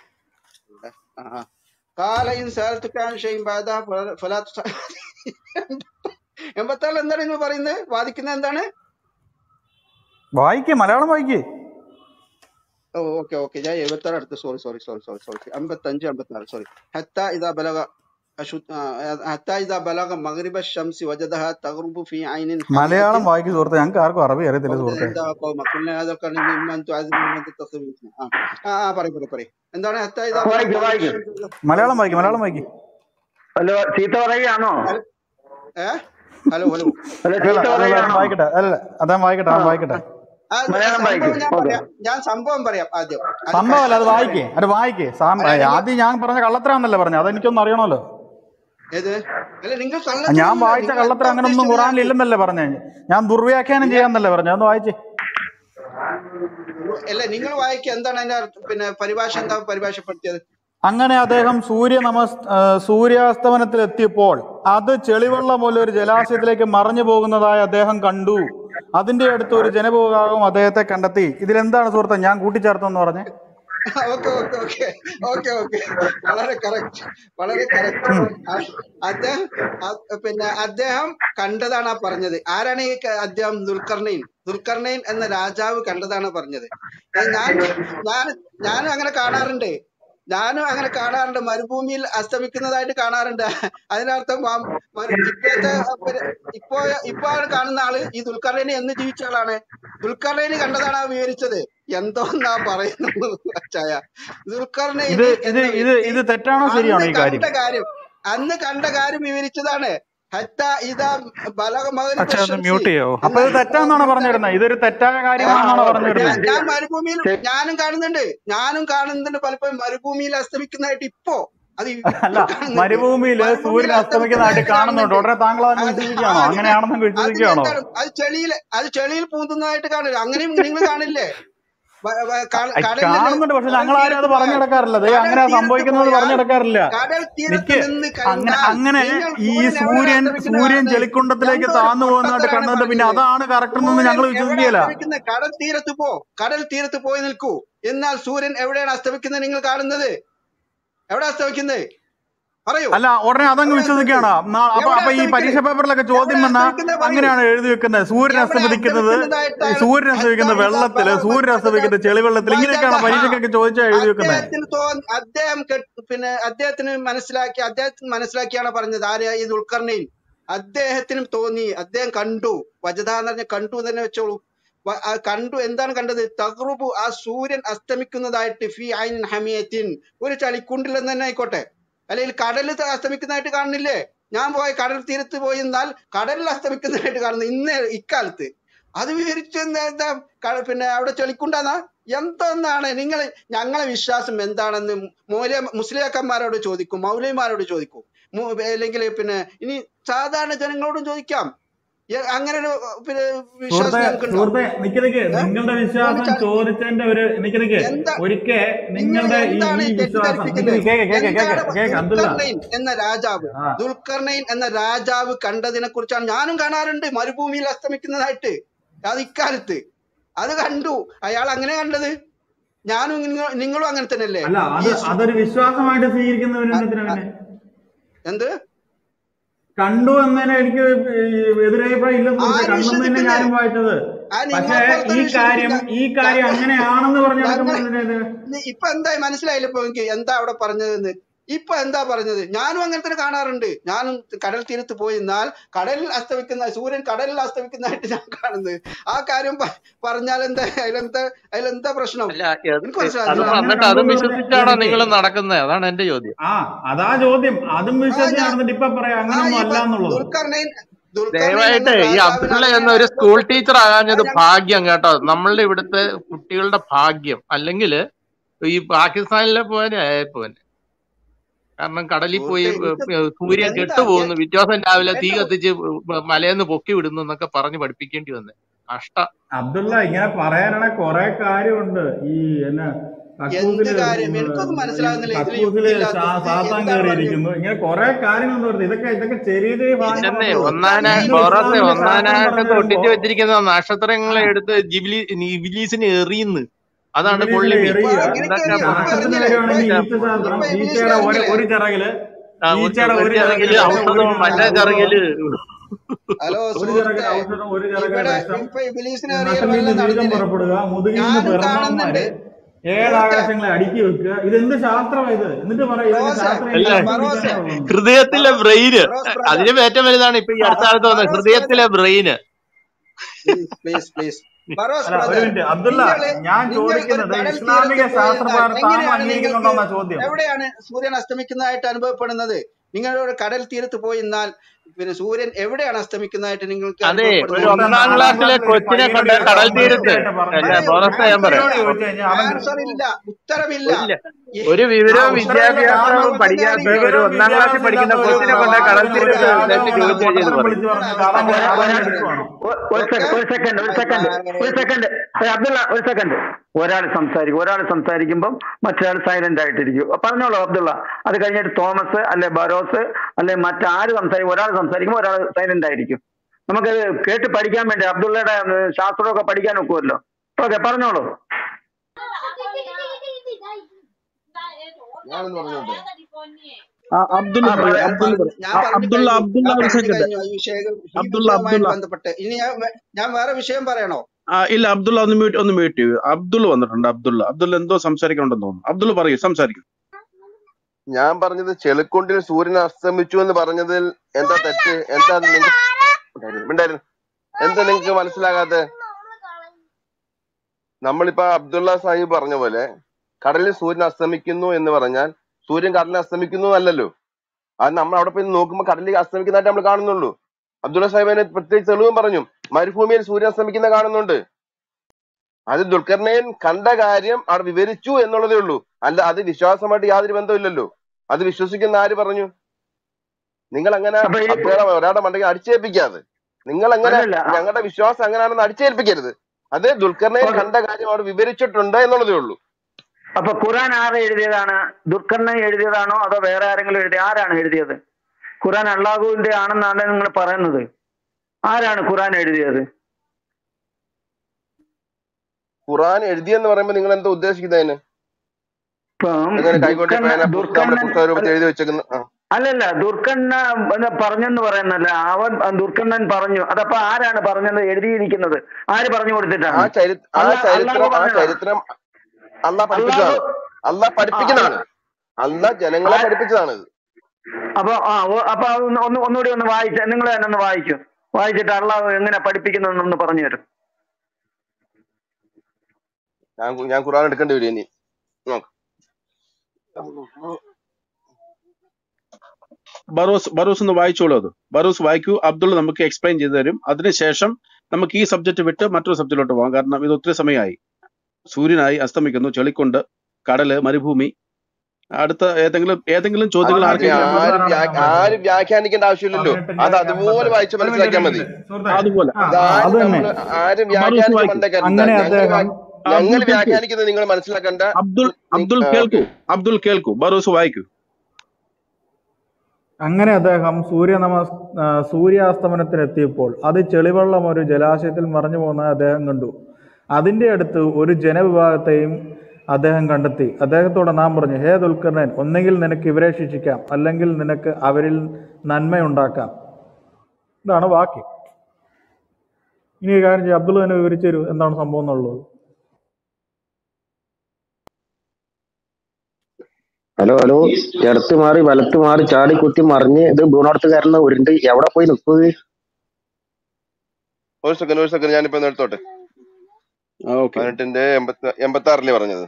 കാല ഇൻ സാലത്തുക്കാൻ ഷെയ്യും ബാധ ഫലാത്ത് എൺപത്തി ആറ് എന്താണ് നിങ്ങൾ പറയുന്നത് വാദിക്കുന്നത് എന്താണ് വായിക്കേ മലയാളം വായിക്കേ ഓ ഓക്കെ ഓക്കെ ഞാൻ എഴുപത്തി ആറ് അടുത്ത് sorry sorry sorry sorry sorry അമ്പത്തഞ്ച് അമ്പത്തി ആറ് സോറി ഹത്ത ഇതാ ബലക അശു- ആ, ഹത്ത ഇതാ ബലക മഗ്രിബ ഷംസി വജദഹ തഗ്റുബു ഫി ഐനിൻ മലയാളം വായിക്കും സുഹൃത്തെ ഞങ്ങൾക്ക് ആർക്കും അറബി അറിയത്തില്ല സുഹൃത്തെ എന്താ قوم قلنا هذا كان ممن تعذب ممن تتخذ ആ ആ ആ, പറയ് പറയ് പറയ് എന്താണ് ഹത്ത ഇതാ വായിക്ക്, വായിക്ക്. മലയാളം വായിക്കും മലയാളം വായിക്കും അല്ല ചീത്ത പറയുകയാണോ ഏ ഹലോ ഹലോ അല്ല അല്ല ചീത്ത അല്ല അദ്ദേഹം പറയുകയാണോ വായിക്കട്ടെ അല്ല അദ്ദേഹം വായിക്കട്ടെ അവൻ വായിക്കട്ടെ ആ, മലയാളം സംഭവം വായിക്ക്. ഞാൻ ഓക്കേ. പറയാം ഞാൻ സംഭവം പറയാം ആദ്യം അത് സംഭവമല്ല അത് വായിക്കേ അത് വായിക്കേ സാം- അല്ല, നിങ്ങൾ- ആദ്യം ഞാൻ പറഞ്ഞ കള്ളത്തരാന്നല്ലേ പറഞ്ഞു അതെനിക്കൊന്നും അറിയണമല്ലോ ഏത് അല്ല നിങ്ങൾ ആ, ഞാൻ വായിച്ച കള്ളത്തരം അങ്ങനെ ഒന്നും ഖുറാനിൽ ഇല്ലെന്നല്ലേ പറഞ്ഞേ ഞാൻ ദുർവ്യാഖ്യാനം ചെയ്യാന്നല്ലേ പറഞ്ഞു അതൊന്ന് വായിച്ചേ അല്ല നിങ്ങൾ വായിക്കുക എന്താണ് അതിന്റെ അർത്ഥം? പിന്നെ പരിഭാഷ എന്താ പരിഭാഷപ്പെടുത്തിയത് അങ്ങനെ അദ്ദേഹം സൂര്യ നമസ് ആ, സൂര്യാസ്തമനത്തിൽ എത്തിയപ്പോൾ അത് ചെളിവെള്ളം പോലെ ഒരു ജലാശയത്തിലേക്ക് മറഞ്ഞു പോകുന്നതായി അദ്ദേഹം കണ്ടു അതിന്റെ അടുത്ത് ഒരു ജനവിഭാഗം അദ്ദേഹത്തെ കണ്ടെത്തി ഇതിലെന്താണ് സുഹൃത്തെ ഞാൻ കൂട്ടിച്ചേർത്തെന്ന് പറഞ്ഞേ okay okay okay okay okay വളരെ കറക്റ്റ് വളരെ കറക്റ്റ് അദ്ദേഹം അ- പിന്നെ അദ്ദേഹം കണ്ടതാണ് ആ പറഞ്ഞത് ആരാണ് ഈ ക- അദ്ദേഹം ദുൽഖർണൈൻ ദുൽഖർണൈൻ എന്ന രാജാവ് കണ്ടതാണ് പറഞ്ഞത് ഏ, ഞാൻ ഞാൻ ഞാനും അങ്ങനെ കാണാറുണ്ട് ഞാനും അങ്ങനെ കാണാറുണ്ട് മരുഭൂമിയിൽ അസ്തമിക്കുന്നതായിട്ട് കാണാറുണ്ട് അതിനർത്ഥം ആ മരു- ഇപ്പോഴത്തെ ആ പിന്നെ ഇപ്പോ ഇപ്പോ കാണുന്ന ആള് ഈ ദുൽഖർണൈൻ എന്ന് ജീവിച്ച ആളാണ് ദുൽഖർണൈൻ കണ്ടതാണ് ആ വിവരിച്ചത് എന്തോന്നാ പറയുന്നത് ചായ ദുൽഖർണൈൻ ഇത് ഇത് എന്ന ഇത് വ്യക്തി ഇത് തെറ്റാണോ ശരിയാണോ ഈ അന്ന് കാര്യം കണ്ട കാര്യം അന്ന് കണ്ട കാര്യം വിവരിച്ചതാണ് ഹത്ത ഇതാ ബലഗ മഗ്രിബ അച്ഛാ ഒന്ന് ശംസി മ്യൂട്ട് ചെയ്യോ അപ്പൊ ഇത് തെറ്റാന്നാണോ പറഞ്ഞു വരുന്നത് ഇതൊരു തെറ്റായ കാര്യമാണെന്നാണോ പറഞ്ഞു ഞാൻ വരുന്നത് ഞാൻ മരുഭൂമിയിൽ ഞാനും കാണുന്നുണ്ട് ഞാനും കാണുന്നുണ്ട് പലപ്പോഴും മരുഭൂമിയിൽ അസ്തമിക്കുന്നതായിട്ട് ഇപ്പോ അത് ഇപ്പൊ അല്ല കാണുന്നുണ്ട്. മരുഭൂമിയില് മരുഭൂമിയിൽ സൂര്യൻ അസ്തമിക്കുന്നതായിട്ട് അസ്തമിക്കുന്നതായിട്ട് കാണുന്നുണ്ട് ഉടനെ താങ്കൾ അതിനെ അത് വിശ്വസിക്കുകയാണോ ആ, അങ്ങനെയാണെന്ന് അത് ഞാൻ വിശ്വസിക്കുകയാണോ കാണും അത് ചെളിയിൽ അത് ചെളിയിൽ പൂന്തുന്നതായിട്ട് കാണില്ല അങ്ങനെയും നിങ്ങൾ കാണില്ലേ വ- വ- ക- ഐ, കടലില് കാണുന്നുണ്ട് പക്ഷെ കടൽ ഞങ്ങൾ ആരും അത് തീരത്ത് പറഞ്ഞു പോയാൽ നടക്കാറില്ല ദേ കടൽ അങ്ങനെ തീരത്ത് സംഭവിക്കുന്നത് പോയാൽ പറഞ്ഞു നടക്കാറില്ല കടൽ തീരത്ത് നിക്ക് നിന്ന് അങ്ങനെ കഴിഞ്ഞാൽ അങ്ങനെ നിങ്ങൾ ഈ സൂര്യൻ എവിടെ സൂര്യൻ അസ്തമിക്കുന്നത് സൂര്യൻ കാണുന്നത്? ചെളിക്കുണ്ടത്തിലേക്ക് എന്തോ ഒരു താന്നു പോകുന്നതായിട്ട് പൊട്ടത്തരാണ് കണ്ടത് പിന്നെ പറഞ്ഞത് അതാണ് കറക്റ്റ് എന്നൊന്നും ഞങ്ങൾ സൂര്യൻ എവിടെ വിശ്വസിക്കുകയില്ല അസ്തമിക്കുന്നത് കടൽ തീരത്ത് പോ കടൽ തീരത്ത് പോയി നിൽക്കൂ എന്നാൽ സൂര്യൻ എവിടെയാണ് അസ്തമിക്കുന്നത് നിങ്ങൾ കാണുന്നത് എവിടെ അസ്തമിക്കുന്നത് പറയൂ അല്ല ഉടനെ അതങ്ങ് എവിടെ വിശ്വസിക്കുകയാണ് അസ്തമിക്കുന്നത് നാ- അപ്പൊ എവിടെ അപ്പൊ ഈ അസ്തമിക്കുന്നത് പരീക്ഷ പേപ്പറിലൊക്കെ ചോദ്യം എവിടെ വന്നാ അസ്തമിക്കുന്നത് പറയൂ അങ്ങനെയാണ് എഴുതി വെക്കുന്നത് സൂര്യൻ എവിടെ അസ്തമിക്കുന്നത് അസ്തമിക്കുന്നതായിട്ടാണ് സൂര്യൻ അസ്തമിക്കുന്ന അതാണ് വെള്ളത്തില് സൂര്യൻ അസ്തമിക്കുന്ന ചെളിവെള്ളത്തിൽ ഇങ്ങനെയൊക്കെയാണ് വജഹ പരീക്ഷയ്ക്കൊക്കെ ചോദിച്ചാൽ എഴുതി വെക്കുന്നത് അദ്ദേഹത്തിന് തോന്നി അദ്ദേഹം കെട്ട്- പിന്നെ അദ്ദേഹത്തിന് മനസ്സിലാക്കി അദ്ദേഹത്തിന് മനസ്സിലാക്കിയാണ് പറഞ്ഞത് ആര് ഈ ദുൽഖർണയിൽ അദ്ദേഹത്തിനും തോന്നി അദ്ദേഹം കണ്ടു വജത എന്ന് പറഞ്ഞ കണ്ടു എന്ന് തന്നെ വെച്ചോളൂ വ- ആ കണ്ടു എന്താണ് കണ്ടത് തഗ്റുബു ആ സൂര്യൻ അസ്തമിക്കുന്നതായിട്ട് ഫി ഐൻ ഹമിയത്തിൻ ഒരു ചളിക്കുണ്ടിൽ എന്ന് തന്നെ ആയിക്കോട്ടെ അല്ലെങ്കിൽ കടലിൽ ത- അസ്തമിക്കുന്നതായിട്ട് കാണുന്നില്ലേ ഞാൻ പോയ കടൽ തീരത്ത് പോയി എന്നാൽ കടലിൽ അസ്തമിക്കുന്നതായിട്ട് കാണുന്നു ഇന്ന് ഇക്കാലത്ത് അത് വിവരിച്ചു എന്താ എന്താ ക- പിന്നെ അവിടെ ചൊലിക്കുണ്ടാന്നാ എന്തെന്നാണ് നിങ്ങൾ ഞങ്ങളെ വിശ്വാസം എന്താണെന്ന് മൂല മുസ്ലിയാക്കന്മാരോട് ചോദിക്കും മൗലവിമാരോട് ചോദിക്കും മു- അല്ലെങ്കിൽ പിന്നെ ഇനി സാധാരണ ജനങ്ങളോടും ചോദിക്കാം എ- അങ്ങനെ ഒരു പിന്നെ വിശ്വാസം സുഹൃത്തെ ഞങ്ങൾക്കുണ്ടോ സുഹൃത്തെ നിക്ക് നിക്ക് ഏ? നിങ്ങളുടെ ഒരു വിശ്വാസം ച- ചോദിച്ചതിന്റെ ഒരു നിക്ക് നിക്ക് എന്താ ഒരിക്കൽ നിങ്ങൾ നിങ്ങളുടെ ഈ എന്താണ് ഈ ഈ വിശ്വാസം നിക്ക് തെറ്റിദ്ധരിപ്പിക്കുന്നത് നിക്ക് കേക്ക് കേക്ക് കേക്ക് എന്താണ് കേക്ക് അബ്ദുള്ള ദുൽഖർണൈൻ എന്ന രാജാവ് ആ ദുൽഖർണൈൻ എന്ന രാജാവ് കണ്ടതിനെ കുറിച്ചാണ് ഞാനും കാണാറുണ്ട് മരുഭൂമിയിൽ അസ്തമിക്കുന്നതായിട്ട് അത് ഇക്കാലത്ത് അത് കണ്ടു അയാൾ അങ്ങനെ കണ്ടത് ഞാനും നിങ്ങ- നിങ്ങളും അങ്ങനെ തന്നെയല്ലേ അല്ല അത് ഈ സു- അതൊരു വിശ്വാസമായിട്ട് അ- സ്വീകരിക്കുന്നവരെന്തിനാ അ- പിന്നെ എന്ത് കണ്ടു എന്നതിന് എനിക്ക് എതിരഭിപ്രായം ഇല്ല സുഹൃത്തെ ആര് കണ്ടെന്ന് തന്നെ വിശ്വസിക്കുന്നത് ഞാനും വായിച്ചത് ആ പക്ഷേ നിങ്ങളെ പോലത്തെ ഈ കാര്യം വിശ്വസിക്കില്ല ഈ കാര്യം ഞങ്ങൾ അങ്ങനെയാണെന്ന് പറഞ്ഞു നടക്കുമ്പോൾ ഞങ്ങൾ എന്തിനാ ഇത് നി- ഇപ്പൊ എന്തായി മനസ്സിലായില്ല ഇപ്പൊ എനിക്ക് എന്താ അവിടെ പറഞ്ഞതെന്ന് ഇപ്പൊ എന്താ പറഞ്ഞത് ഞാനും അങ്ങനെ തന്നെ കാണാറുണ്ട് ഞാനും കടൽ തീരത്ത് പോയി എന്നാൽ കടലിൽ അസ്തമിക്കുന്ന സൂര്യൻ കടലിൽ അസ്തമിക്കുന്നതായിട്ട് ഞാൻ കാണുന്നത് ആ കാര്യം പ- പറഞ്ഞാൽ എന്താ അതിലെന്താ അതിലെന്താ പ്രശ്നം അല്ല എ- എനിക്ക് എ- മനസ്സിലാകുന്നില്ല അത് അല്ല അങ്ങനെ വന്നിട്ട് കണ്ടു അതും എന്ന് പറഞ്ഞ വിശ്വസിച്ചാണോ എനിക്ക് നിങ്ങൾ നടക്കുന്നത് അതാണ് എന്റെ ചോദ്യം ആ അതാ ചോദ്യം അതും ആ വിശ്വസിച്ച് ഞാൻ നടന്നിട്ട് ഇപ്പൊ പറയാം ആ അങ്ങനൊന്നും ഈ അല്ല പ- എന്നുള്ളത് ദുൽഖർണൈൻ ദുൽഖർണൈൻ എന്ന ദയവായിട്ട് ഈ രാജാവിന് അബ്ദുള്ള അങ്ങനെ എന്ന ഒരു സ്കൂൾ അനുഭവപ്പെട്ടു ടീച്ചർ ആ ആകാഞ്ഞത് ഞാൻ ഭാഗ്യം കേട്ടോ നമ്മളുടെ ഇവിടുത്തെ കുട്ടികളുടെ ഭാഗ്യം അല്ലെങ്കിൽ ഈ പാകിസ്ഥാനിലെ പോലെ ആയപ്പോലെ കാരണം കടലിൽ പോയി സുഹൃത്തെ ഏ, എനിക്ക് സൂര്യൻ എന്താ കെട്ടുപോകുന്നു പിറ്റേദിവസം രാവിലെ തീ എന്റെ കത്തിച്ച് മലയെന്ന് പൊക്കി വിടുന്നു എന്നൊക്കെ പറഞ്ഞ് പഠിപ്പിക്കേണ്ടി വന്നേ കഷ്ട അബ്ദുള്ള ഇങ്ങനെ പറയാനാണെ കുറെ കാര്യമുണ്ട് ഈ എന്നാ എന്ത് കക്കൂസില് കാര്യം ഉം, എനിക്കൊന്നും ഈ മനസ്സിലാകുന്നില്ല ഇതിൽ കക്കൂസില് യുക്തിയില്ലാത്ത സാ- ഇത് സാത്താൻ എന്താണ് പറഞ്ഞു കയറിയിരിക്കുന്നു ഇങ്ങനെ കുറെ കാര്യങ്ങൾ പറഞ്ഞു ഇതൊക്കെ ഇതൊക്കെ ചെറിയ ചെറിയ ഭാഗങ്ങൾ ഇല്ലെന്നേ മാത്രമേ ഉള്ളൂ ഒന്നാനാ ദുൽഖർണൈൻ ഹിന്ദു ബോറത്തെ ഇസ്ലാമിന്റെ ശാസ്ത്രം ഒന്നാനാക്കത്ത് പറഞ്ഞു വരുമ്പോ ഒട്ടിച്ചു വെച്ചിരിക്കുന്ന ആ നക്ഷത്രങ്ങളെ എടുത്ത് ജിബിലി ഇബിലീസിനെ എറിയുന്നു അതാണ് ഇബിലീസിനെ പൊള്ളിമീൻ ഇപ്പൊ എറിയുക എങ്ങനെയൊക്കെ എന്തൊക്കെ ഇപ്പൊ ശാസ്ത്രത്തിന് എറിഞ്ഞില്ലേ ഇപ്പൊ വരുവാണെങ്കിൽ പറയാ ഈച്ച ശാസ്ത്രം ഇപ്പൊ ഇംഗ്ലീഷിൽ ഈച്ചയുടെ ഒരു ഇറങ്ങില്ലേ ഒരു ചിറകില് ആ, ഒരു ഈച്ചയുടെ ഒരു ഒരു ചിറകില് ചിറകില് ഒരു ഔഷധവും മറ്റേ ചിറകില് ചിറകില് ഹലോ ഒരു ചിറകിൽ സുഹൃത്തെ ഔഷധം ഒരു ചിറകിൽ ഇവിടെ വിഷം ഇപ്പൊ ഇബിലീസിനെ എറിയൽ നട്ടലിൽ വല്ലതും നിന്ന് ബീജം നടന്നില്ലേ പുറപ്പെടുക മുതുകിൽ നിന്ന് ഞാനും പിറന്നാന്മാര് കാണുന്നുണ്ട് സുഹൃത്തെ ഏഴാകാശങ്ങളെ അടുക്കി വെക്കുക ഇതെന്ത് ശാസ്ത്രമാണ് ഇത് എന്നിട്ട് പറയും ഇതൊക്കെ ഫറോസ് ശാസ്ത്രം അല്ല എനിക്ക് ഫറോസ് കണ്ടുപിടിക്കാനേ ഉള്ളൂ ഹൃദയത്തിലെ ബ്രെയിന് ഫറോസ് ബ്രദർ അതിലും ഏറ്റവും വലുതാണ് ഇപ്പൊ ഈ അടുത്ത കാലത്ത് വന്നത് ഫറോസ് ഹൃദയത്തിലെ ബ്രദർ ബ്രെയിന് പ്ലീസ് പ്ലീസ് പ്ലീസ് ഫറോസ് അല്ല ഒരു ബ്രദർ മിനിറ്റ് അബ്ദുള്ള നിങ്ങൾ ഞാൻ നിങ്ങൾ ഒരു ചോദിക്കുന്നത് കടൽ ഇസ്ലാമിക തീരത്ത് പോയി ശാസ്ത്രപ്രകാരം താങ്കൾ എങ്ങനെയാണ് നിങ്ങൾക്ക് അംഗീകരിക്കുന്നുണ്ടോന്നാ ചോദ്യം എവിടെയാണ് സൂര്യൻ അസ്തമിക്കുന്നതായിട്ട് അനുഭവപ്പെടുന്നത് നിങ്ങളുടെ ഒരു കടൽ തീരത്ത് പോയി എന്നാൽ പിന്നെ സൂര്യൻ എവിടെയാണ് അസ്തമിക്കുന്നതായിട്ട് നിങ്ങൾക്ക് അതെ ഒരു അനുഭവപ്പെടുന്നത് സുഹൃത്തെ ഒന്നാം നാലാം ക്ലാസ്സിലെ ക്ലാസ്സിൽ ഒരു കൊച്ചിനെ പയ്യനോട് കൊണ്ട് ചോദിച്ചാൽ കടൽ അവൻ തീരത്ത് മറുപടിയായിട്ട് പറഞ്ഞത് അല്ല പറയൂ ബോറത്തെ ഞാൻ ആൻസർ പറയാം ഇല്ല ചോദിച്ചു കഴിഞ്ഞാൽ അവൻ ആൻസർ ഇല്ല ഉത്തരമില്ല ഇല്ല ഈ- ഒരു ആ വിവരവും ഉത്തരവില്ല കാരണം വിദ്യാഭ്യാസവും പഠിക്കാത്ത ഒരു വിവരവും ഒന്നാം ക്ലാസ്സിൽ വിദ്യാഭ്യാസം പഠിക്കുന്ന ഇല്ലാത്ത ഒരു കൊച്ചിനെ കൊണ്ട് കടൽ പ്രവാചകൻ ഒരു തീരത്ത് രാജാവ് വെച്ച് വന്ന് ചോദിച്ചു കഴിഞ്ഞത് പൊട്ടത്തരം പറയും വിളിച്ചു പറഞ്ഞു നിങ്ങളുടെ കടം അവസ്ഥ കടം മനസ്സിലാക്കണം എടുക്കുവാണോ ഒരു ഒക്കെ സെക്കൻഡ് ഒരു സെക്കൻഡ് ഒരു സെക്കൻഡ് ഒരു സെക്കൻഡ് അബ്ദുള്ള ഒരു സെക്കൻഡ് ഒരാൾ സംസാരിക്കും ഒരാൾ സംസാരിക്കുമ്പം മറ്റൊരാൾ സൈലന്റ് ആയിട്ടിരിക്കും പറഞ്ഞോളൂ അബ്ദുള്ള അത് കഴിഞ്ഞിട്ട് തോമസ് അല്ലെ ബറോസ് അല്ലെ മറ്റാര് സംസാരിക്കും ഒരാൾ സംസാരിക്കുമ്പോൾ ഒരാൾ സൈലന്റ് ആയിരിക്കും നമുക്കത് കേട്ട് പഠിക്കാൻ വേണ്ടി അബ്ദുള്ളയുടെ ഉം, ശാസ്ത്രമൊക്കെ പഠിക്കാൻ ഒക്കുമല്ലോ ഓക്കെ പറഞ്ഞോളൂ ഞാനൊന്ന് പറഞ്ഞോട്ടെ ആ, അബ്ദുള്ള ആ പറയൂ പറയാം അബ്ദുള്ള പറയൂ ഞാൻ ആ, പറഞ്ഞു അബ്ദുള്ള കഴിഞ്ഞു അബ്ദുള്ള ഞാൻ ഒരു പറഞ്ഞു സെക്കൻഡ് കഴിഞ്ഞു ഈ വിഷയം ഈ അബ്ദുള്ള വിഷയവുമായിട്ട് അബ്ദുള്ള ബന്ധപ്പെട്ട് ഇനി ഞാൻ വേ- ഞാൻ വേറെ വിഷയം പറയണോ ആ ഇല്ല അബ്ദുള്ള ഒന്ന് മ്യൂട്ട് ഒന്ന് മ്യൂട്ട് ചെയ്യൂ അബ്ദുള്ള വന്നിട്ടുണ്ട് അബ്ദുള്ള അബ്ദുള്ള എന്തോ സംസാരിക്കണമെന്ന് തോന്നുന്നു അബ്ദുള്ള പറയൂ സംസാരിക്കും ഞാൻ പറഞ്ഞത് ചെളിക്കുണ്ടിൽ സൂര്യൻ അസ്തമിച്ചു എന്ന് പറഞ്ഞതിൽ എന്താ തെറ്റ് എന്താ നിങ്ങൾക്ക് എന്താ നിങ്ങൾക്ക് മനസ്സിലാകാത്തെ നമ്മളിപ്പോ അബ്ദുള്ള സാഹിബ് പറഞ്ഞ പോലെ കടലിൽ സൂര്യൻ അസ്തമിക്കുന്നു എന്ന് പറഞ്ഞാൽ സൂര്യൻ കടലിൽ അസ്തമിക്കുന്നു അല്ലല്ലോ അത് നമ്മൾ അവിടെ പോയി നോക്കുമ്പോൾ കടലിൽ അസ്തമിക്കുന്നതായിട്ട് നമ്മൾ കാണുന്നുള്ളൂ അബ്ദുള്ള സാഹിബിനെ പ്രത്യേകിച്ച് തെളിവും പറഞ്ഞു മരുഭൂമിയിൽ സൂര്യൻ അസ്തമിക്കുന്ന കാണുന്നുണ്ട് അത് ദുൽഖർണയൻ കണ്ട കാര്യം അവിടെ വിവരിച്ചു എന്നുള്ളതേ ഉള്ളൂ അല്ല അത് വിശ്വാസമായിട്ട് യാതൊരു ബന്ധമില്ലല്ലോ അത് വിശ്വസിക്കുന്ന ആര് പറഞ്ഞു നിങ്ങൾ അങ്ങനെ അപ്പൊ ഈ അബ്ദുള്ള ഒരാളുടെ മണ്ടയ്ക്ക് അടിച്ചേൽപ്പിക്കാതെ നിങ്ങൾ അങ്ങനെ അല്ലല്ല ഞങ്ങളുടെ വിശ്വാസം അങ്ങനെയാണെന്ന് അടിച്ചേൽപ്പിക്കരുത് അത് ദുൽഖർണയൻ ഓക്കെ കണ്ട കാര്യം അവിടെ വിവരിച്ചിട്ടുണ്ട് എന്നുള്ളതേ ഉള്ളൂ അപ്പൊ ഖുറാൻ ആരെ എഴുതിയതാണ് ദുർക്കർണൻ എഴുതിയതാണോ അതോ വേറെ ആരെങ്കിലും എഴുതി ആരാണ് എഴുതിയത് ഖുറാൻ അള്ളാഹുവിന്റെ ആണെന്നാണ് നിങ്ങൾ പറയുന്നത് ആരാണ് ഖുറാൻ എഴുതിയത് ഖുറാൻ എഴുതിയെന്ന് പറയുമ്പോ നിങ്ങൾ എന്താ ഉദ്ദേശിക്കുന്നതിന് ഇപ്പം എങ്ങനെ കൈകൊണ്ട് ദുർക്കണ്ണ പേന പുസ്തകം അവിടെ ദുർക്കണ്ണൻ പുസ്തക രൂപത്തിൽ അല്ല എഴുതി വെച്ചേക്കുന്ന ആ. അല്ലല്ല ദുർക്കണ്ണ എന്ന് പറഞ്ഞെന്ന് പറയുന്നല്ല അവൻ ദുർക്കണ്ണൻ പറഞ്ഞു അതപ്പോ ആരാണ് പറഞ്ഞത് എഴുതിയിരിക്കുന്നത് ആര് പറഞ്ഞു ആ കൊടുത്തിട്ടാണ് ചരി ആ അല്ല അള്ളാഹു ചരിത്രം ആ പറഞ്ഞതാ ചരിത്രം അള്ളാഹ് അള്ളാഹു പഠിപ്പിച്ചതാണ് അള്ളാഹ് ആ, പഠിപ്പിക്കുന്നതാണ് അല്ല അള്ളാഹ് ജനങ്ങളെ ആ- പഠിപ്പിച്ചതാണ് ഇത് അപ്പൊ ആ ഓ- അപ്പൊ അത് ഒന്ന് ഒന്ന് ഒന്നുകൂടി ഒന്ന് വായിച്ച നിങ്ങൾ തന്നെ ഒന്ന് വായിക്കൂ വായിച്ചിട്ട് അള്ളാഹു എങ്ങനെ പഠിപ്പിക്കുന്നതെന്നൊന്ന് പറഞ്ഞു തരും ഞാൻ ഞാൻ ഖുറാൻ എടുക്കേണ്ടി വരും ഇനി നോക്ക് ബറോസ് ബറോസ് ഒന്ന് വായിച്ചോളൂ അത് ബറോസ് വായിക്കൂ അബ്ദുള്ള നമുക്ക് എക്സ്പ്ലെയിൻ ചെയ്തു തരും അതിനുശേഷം നമുക്ക് ഈ സബ്ജക്ട് വിട്ട് മറ്റൊരു സബ്ജക്റ്റിലോട്ട് പോകാം കാരണം ഇത് ഒത്തിരി സമയമായി സൂര്യനായി അസ്തമിക്കുന്നു ചെളിക്കൊണ്ട് കടല് മരുഭൂമി അടുത്ത ഏതെങ്കിലും ഏതെങ്കിലും ചോദ്യങ്ങൾ പതിനെട്ട് ഇനി ആർക്കെങ്കിലും ആരും എൺപത്താറാണ് വ്യാ- ഞാൻ വായിച്ചത് ആരും വ്യാഖ്യാനിക്കേണ്ട ആവശ്യമില്ലല്ലോ പതിനെട്ടിന്റെ അത് അതുപോലെ എൺപത്താറ് വായിച്ച് ഒരു മിനിറ്റ് ഒരു മനസ്സിലാക്കിയാൽ മതി മിനിറ്റ് സുഹൃത്തെ അതുപോലെ ആ ഇത് ആ ആരും അത് തന്നെ നമ്മൾ ആരും ബറൂസ് വ്യാഖ്യാനിച്ച് വായിക്കൂ മണ്ടേക്കരുത് അങ്ങനെ ഞങ്ങൾ അദ്ദേഹം ഞങ്ങൾ അബ്ദുൾ കേൾക്കൂ വ്യാഖ്യാനിക്കുന്നത് നിങ്ങൾ മനസ്സിലാക്കണ്ട അബ്ദുൾ നി- അബ്ദുൾ ആ, കേൾക്കൂ ഓക്കെ അബ്ദുൾ കേൾക്കൂ ബറൂസ് വായിക്കൂ അങ്ങനെ അദ്ദേഹം സൂര്യ നമസ് ആ, സൂര്യാസ്തമനത്തിനെത്തിയപ്പോൾ അത് ചെളിവെള്ളം ഒരു ജലാശയത്തിൽ മറഞ്ഞു പോകുന്നത് അദ്ദേഹം കണ്ടു അതിൻ്റെ അടുത്ത് ഒരു ജനവിഭാഗത്തെയും അദ്ദേഹം കണ്ടെത്തി അദ്ദേഹത്തോട് നാം പറഞ്ഞു ഹേ ദുൽഖർണൻ ഒന്നെങ്കിൽ നിനക്ക് ഇവരെ ശിക്ഷിക്കാം അല്ലെങ്കിൽ നിനക്ക് അവരിൽ നന്മയുണ്ടാക്കാം ഇതാണ് വാക്യം ഇനി ഒരു കാര്യം ചെയ്യും അബ്ദുൾ തന്നെ വിവരിച്ചു തരൂ എന്താണ് സംഭവം എന്നുള്ളത് ഹലോ ഹലോ ഇടത്ത് മാറി വലത്ത് മാറി ചാടി കുത്തി മറിഞ്ഞ് ഇത് വീണോടത്ത് കയറുന്ന ഉരുണ്ട് എവിടെ പോയി നിൽക്കുക ഒരു സെക്കൻഡ് ഒരു സെക്കൻഡ് ഞാനിപ്പോ ഒന്ന് എടുത്തോട്ടെ ഓക്കെ പതിനെട്ടിന്റെ എൺപത്തി എൺപത്തി ആറിലെ പറഞ്ഞത്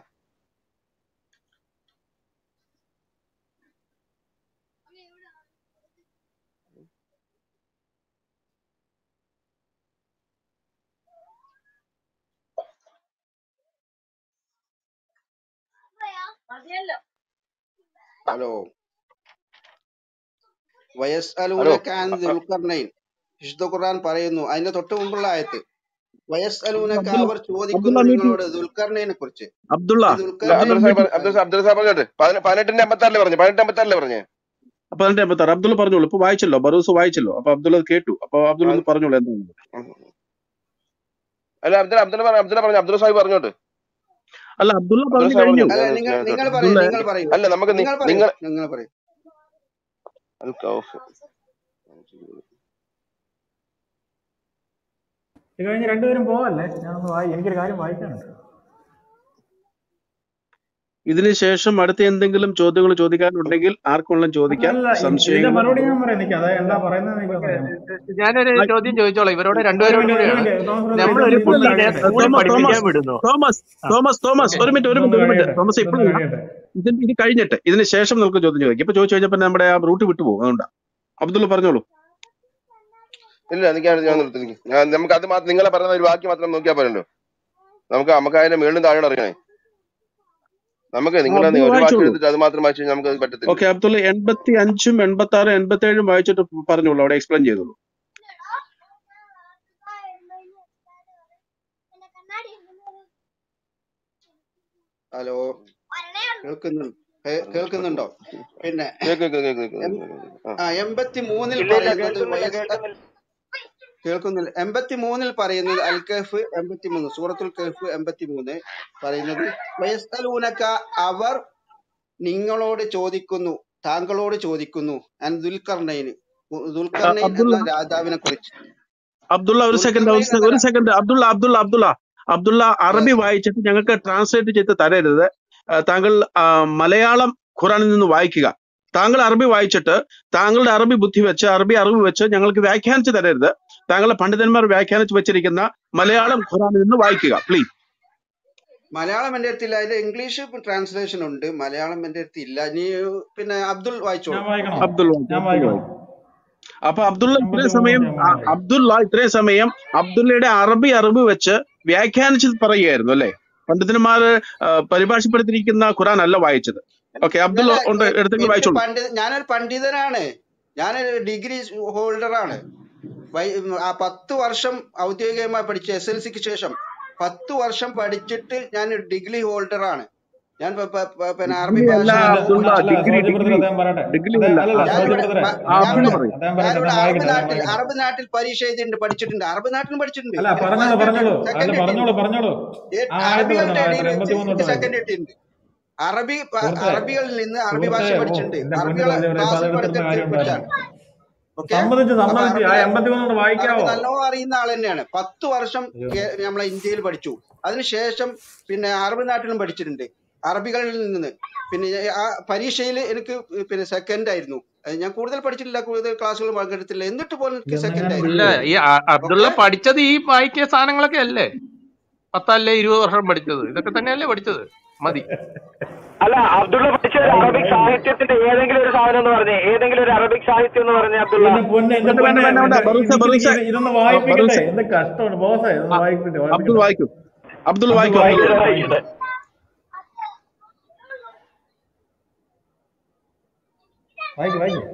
ഹലോ ഹലോ വയസ്അലൂനക അൻ ദുൽഖർനൈൻ വിശുദ്ധ ഖുർആൻ പറയുന്നു അതിന്റെ തൊട്ട് മുമ്പുള്ള ആയത്ത് വയസ്അലൂനക അബ്ദുള്ള അവർ അബ്ദുള്ള ചോദിക്കുന്നു മീറ്റ് നിങ്ങളോട് ദുൽഖർനൈനെ കുറിച്ച് അബ്ദുള്ള ഈ അല്ല ദുൽഖർനൈൻ അബ്ദുൽ സാഹിബ് അബ്ദുൽ സാ- അബ്ദുൽ സാഹിബ് പറഞ്ഞോട്ടെ പതിനെ- പതിനെട്ടിന്റെ എൺപത്തി ആറിലെ പറഞ്ഞു പതിനെട്ട് എൺപത്തി ആറിലെ പറഞ്ഞേ പതിനെട്ട് എൺപത്തി ആറ് അബ്ദുള്ള പറഞ്ഞോളൂ ഇപ്പൊ വായിച്ചല്ലോ ബറൂസ് വായിച്ചല്ലോ അപ്പൊ അബ്ദുള്ള അത് കേട്ടു അപ്പൊ അബ്ദുള്ള ഒന്ന് പറഞ്ഞോളൂ എന്താണ് അല്ല അബ്ദുൽ അബ്ദുൽ പറഞ്ഞു അബ്ദുൽ പറഞ്ഞു അബ്ദുൽ സാഹിബ് പറഞ്ഞോട്ടെ അല്ല അബ്ദുള്ള അബ്ദുൽ പറഞ്ഞു സാഹിബ് കഴിഞ്ഞു പറഞ്ഞു അല്ല ഞാൻ നിങ്ങൾ ഞാൻ നിങ്ങൾ എടുത്തോട്ടെ പറയൂ അബ്ദുള്ള നിങ്ങൾ പറയൂ അല്ല നമുക്ക് നി- നിങ്ങൾ പറയൂ നിങ്ങൾ നിങ്ങൾ പറയൂ അൽ കൗഫ് ഇത് കഴിഞ്ഞ് രണ്ടുപേരും പോവല്ലേ ഞാനൊന്ന് വായി എനിക്കൊരു കാര്യം വായിക്കാനുണ്ട് ഇതിനുശേഷം അടുത്ത എന്തെങ്കിലും ചോദ്യങ്ങൾ ചോദിക്കാനുണ്ടെങ്കിൽ ആർക്കുള്ള ചോദിക്കാം അല്ല ഇത് ഇതിന്റെ സംശയങ്ങൾ മറുപടി ഞാൻ പറയാം എനിക്ക് അതായത് എന്താ പറയുന്നത് നിങ്ങൾ പറയാം ഞാനൊരു ആ, ചോദ്യം ചോദിച്ചോളാം ഇവരോട് ഒരു രണ്ടുപേരോടും മിനിറ്റ് ഒരു കൂടിയാണ് മിനിറ്റ് തോമസ് ബ്രദർ നമ്മളൊരു ഇതൊന്ന് ഇതൊന്ന് കുട്ടീനെ കഴിയട്ടെ സ്കൂളിൽ തോമസ് പഠിപ്പിക്കാൻ തോമസ് വിടുന്നു തോമസ് ആ തോമസ് തോമസ് ഓക്കെ ഒരു മിനിറ്റ് ഒരു ഇതൊന്ന് മിനിറ്റ് ഒരു മിനിറ്റ് കഴിയട്ടെ തോമസ് ഇതൊന്ന് ഇപ്പോഴല്ല കഴിയട്ടെ ഇത് ഇത് കഴിഞ്ഞിട്ട് ഇതിന് ശേഷം നമുക്ക് ചോദ്യം ചോദിക്കാം ഇപ്പൊ ചോദിച്ചു കഴിഞ്ഞപ്പോ നമ്മുടെ ആ റൂട്ട് വിട്ടുപോകും അതുകൊണ്ടാ അബ്ദുള്ള പറഞ്ഞോളൂ ഇല്ല എനിക്ക് ഞാൻ ഞാൻ നിർത്തി നിൽക്കും. ഞാൻ നമുക്ക് അത് മാത്രം നിങ്ങളെ പറയുന്ന ഒരു വാക്യം മാത്രം നോക്കിയാൽ പോരല്ലോ നമുക്ക് നമുക്ക് അതിന്റെ മേളിലും താഴെ അറിയണേ നമുക്ക് ആ, നിങ്ങൾ അബ്ദുള്ള ഒരു വാക്യം വായിച്ചോളൂ എടുത്തിട്ട് അത് മാത്രം വായിച്ചു കഴിഞ്ഞാൽ നമുക്ക് അത് പറ്റത്തില്ല ഓക്കെ അബ്ദുള്ള എൺപത്തി അഞ്ചും എൺപത്തി ആറും എൺപത്തി ഏഴും വായിച്ചിട്ട് പറഞ്ഞോളൂ അവിടെ എക്സ്പ്ലെയിൻ ചെയ്തോളൂ ഹലോ കേൾക്കുന്നു കേ- കേൾക്കുന്നുണ്ടോ പിന്നെ കേക്ക് കേക്ക് കേക്ക് കേക്ക് എം- കേക്ക് കേക്ക്. ആ ആ എൺപത്തി മൂന്നിൽ ഇല്ല ഇല്ല പറയുന്നത് കേൾക്കുന്നില്ല വയസ് കേൾക്കുന്നില്ല കേൾക്കുന്നില്ല എൺപത്തി മൂന്നിൽ പറയുന്നത് അൽ കഹഫ് എൺപത്തി മൂന്ന് സൂറത്തുൽ കഹഫ് എൺപത്തി മൂന്ന് പറയുന്നത് വയസ്തലൂനക്ക അവർ നിങ്ങളോട് ചോദിക്കുന്നു താങ്കളോട് ചോദിക്കുന്നു അൻ ദുൽഖർണൈന് ആ, ദുൽഖർണൈൻ അബ്ദുള്ള എന്ന രാജാവിനെ കുറിച്ച് അബ്ദുള്ള ഒരു സെക്കൻഡ് ദുൽഖർണൈൻ എന്ന ഒരു രാ- സെക്കൻഡ് അബ്ദുള്ള അബ്ദുള്ള അബ്ദുള്ള അബ്ദുള്ള അറബി Yes. വായിച്ചിട്ട് ഞങ്ങൾക്ക് ട്രാൻസ്ലേറ്റ് ചെയ്ത് തരരുത് ആ, താങ്കൾ ആ, മലയാളം ഖുറാനിൽ നിന്ന് വായിക്കുക താങ്കൾ അറബി വായിച്ചിട്ട് താങ്കളുടെ അറബി ബുദ്ധി വെച്ച് അറബി അറിവ് വെച്ച് ഞങ്ങൾക്ക് വ്യാഖ്യാനിച്ച് തരരുത് താങ്കളുടെ പണ്ഡിതന്മാർ വ്യാഖ്യാനിച്ച് വെച്ചിരിക്കുന്ന മലയാളം ഖുറാനിൽ നിന്ന് വായിക്കുക പ്ലീസ് മലയാളം എന്റെ അടുത്തില്ല അതിന്റെ ഇംഗ്ലീഷ് ട്രാൻസ്ലേഷൻ ഉണ്ട് മലയാളം എന്റെ അടുത്ത് ഇല്ല നീ പിന്നെ അബ്ദുൾ വായിച്ചോളൂ ഞാൻ വായിക്കണോ ഓക്കെ അബ്ദുൾ വായിക്കും ഞാൻ അബ്ദുൾ വായിക്കണോ വായിക്കും അപ്പൊ അബ്ദുള്ള ഇത്രയും എൺപത്തി മൂന്ന് സമയം തൊട്ട് ഞാൻ ആ, വായിക്കാം അബ്ദുള്ള ഇത്രയും സമയം അബ്ദുള്ളയുടെ അറബി അറിവ് വെച്ച് വ്യാഖ്യാനിച്ച് പറയുകയായിരുന്നു അല്ലെ പണ്ഡിതന്മാർ പരിഭാഷപ്പെടുത്തിയിരിക്കുന്ന ഖുറാൻ അല്ല വായിച്ചത് ഓക്കെ അബ്ദുള്ള അല്ലല്ല ഉണ്ട് എ- എടുത്തെങ്കിൽ എനിക്ക് വായിച്ചോളൂ പണ്ഡിത ഞാനൊരു പണ്ഡിതനാണ് ഞാനൊരു ഡിഗ്രി ഹോൾഡറാണ് വൈ- ആ പത്ത് വർഷം ഔദ്യോഗികമായി പഠിച്ച എസ് എൽ സിക്ക് ശേഷം പത്ത് വർഷം പഠിച്ചിട്ട് ഞാൻ ഡിഗ്രി ഹോൾഡറാണ് ഞാൻ പ- പ- പ- പിന്നെ അറബി ഡിഗ്രി അല്ല ഭാഷ അല്ല അബ്ദുള്ള അല്ല ഡിഗ്രി സോജി ബ്രദർ ഡിഗ്രി അദ്ദേഹം പറയട്ടെ ഡിഗ്രി അദ്ദേഹം അല്ല അല്ലല്ല സോജി ഞാനിവിടെ ബ്രദറെ മ- ആ അദ്ദേഹം അബ്ദുള്ള ഞാനിവിടെ പറയും അദ്ദേഹം പറയട്ടെ ഞാനിവിടെ അദ്ദേഹം അറബ് വായിക്കട്ടെ അദ്ദേഹം നാട്ടിൽ വായിക്കട്ടെ അറബ് നാട്ടിൽ പരീക്ഷ എഴുതിയിട്ടുണ്ട് പഠിച്ചിട്ടുണ്ട് അറബ് നാട്ടിലും പഠിച്ചിട്ടുണ്ട് അല്ല എനിക്ക് പറഞ്ഞോളൂ ഫസ്റ്റ് പറഞ്ഞോളൂ കിട്ടിയിട്ടുണ്ട് അല്ല സെക്കൻഡ് പറഞ്ഞോളൂ കിട്ടിയിട്ടുണ്ട് പറഞ്ഞോളൂ ഏ- ആ ആയത്ത് അറബികളുടെ പറഞ്ഞോളൂ ഇടയിൽ ആയത്ത് വെച്ച് എൺപത്തി മൂന്ന് എനിക്ക് തൊട്ട് സെക്കൻഡ് വായിക്കും കിട്ടിയിട്ടുണ്ട് അറബി പ- സുഹൃത്തെ അറബികളിൽ നിന്ന് അറബി ഭാഷ സുഹൃത്തെ ഓ പഠിച്ചിട്ടുണ്ട് എന്റെ പൊന്നു അറബികളെ സോജി ബ്രദറെ ഇപ്പൊ ക്ലാസ്സിൽ അത് പഠിച്ച എടുത്തിരുന്ന കാര്യം പഠിച്ചാണ് ഉണ്ടായിരുന്നു ഓക്കെ സമ്മതിച്ചു അപ്പൊ സമ്മതിച്ചു ആ അറബിനെ എൺപത്തി മൂന്ന് അറബി വായിക്കാവോ നല്ലോണം അറിയുന്ന ആൾ തന്നെയാണ് പത്ത് വർഷം അയ്യോ കേ- നമ്മളെ ഇന്ത്യയിൽ പഠിച്ചു അതിനുശേഷം പിന്നെ അറബ് നാട്ടിലും പഠിച്ചിട്ടുണ്ട് അറബികളിൽ നിന്ന് പിന്നെ ആ പരീക്ഷയിൽ എനിക്ക് പിന്നെ സെക്കൻഡ് ആയിരുന്നു അത് ഞാൻ കൂടുതൽ പഠിച്ചിട്ടില്ല കൂടുതൽ ക്ലാസ്സുകൾ പങ്കെടുത്തില്ല എന്നിട്ട് പോലും എനിക്ക് ഇതൊന്നും സെക്കൻഡ് ഞാൻ ആയിരുന്നു അല്ല വിടുവോ ഈ അ- അബ്ദുള്ള ഓക്കെ പഠിച്ചത് ഈ വായിക്കിയ സാധനങ്ങളൊക്കെ അല്ലേ പത്തല്ലേ ഇരുപത് വർഷം പഠിച്ചത് ഇതൊക്കെ തന്നെയല്ലേ പഠിച്ചത് മതി അല്ല അബ്ദുള്ള പഠിച്ച ഒരു അറബിക് സാഹിത്യത്തിന്റെ ഏതെങ്കിലും ഒരു സാധനം എന്ന് പറഞ്ഞേ ഏതെങ്കിലും ഒരു അറബിക് സാഹിത്യം എന്ന് പറഞ്ഞേ അബ്ദുള്ള എന്റെ പൊന്നെ എന്റെ വേണ്ട വേണ്ട പൊന്നെ വേണ്ട വേണ്ട എന്റെ ബറൂസ എനിക്ക് ബറൂസ ഇത് ഇതൊന്ന് ബറൂസ വായിപ്പിക്കട്ടെ എന്ത് കഷ്ടമാണ് ബോസേ ഇതൊന്ന് വായിപ്പിക്കട്ടെ അബ്ദുൾ വായിപ്പിക്കട്ടെ വായിക്കും അബ്ദുൾ അബ്ദുൾ വായിക്കും അബ്ദുൾ വായിക്കട്ടെ വായിക്കട്ടെ വായിക്കട്ടെ വായിക്ക് വായിക്ക്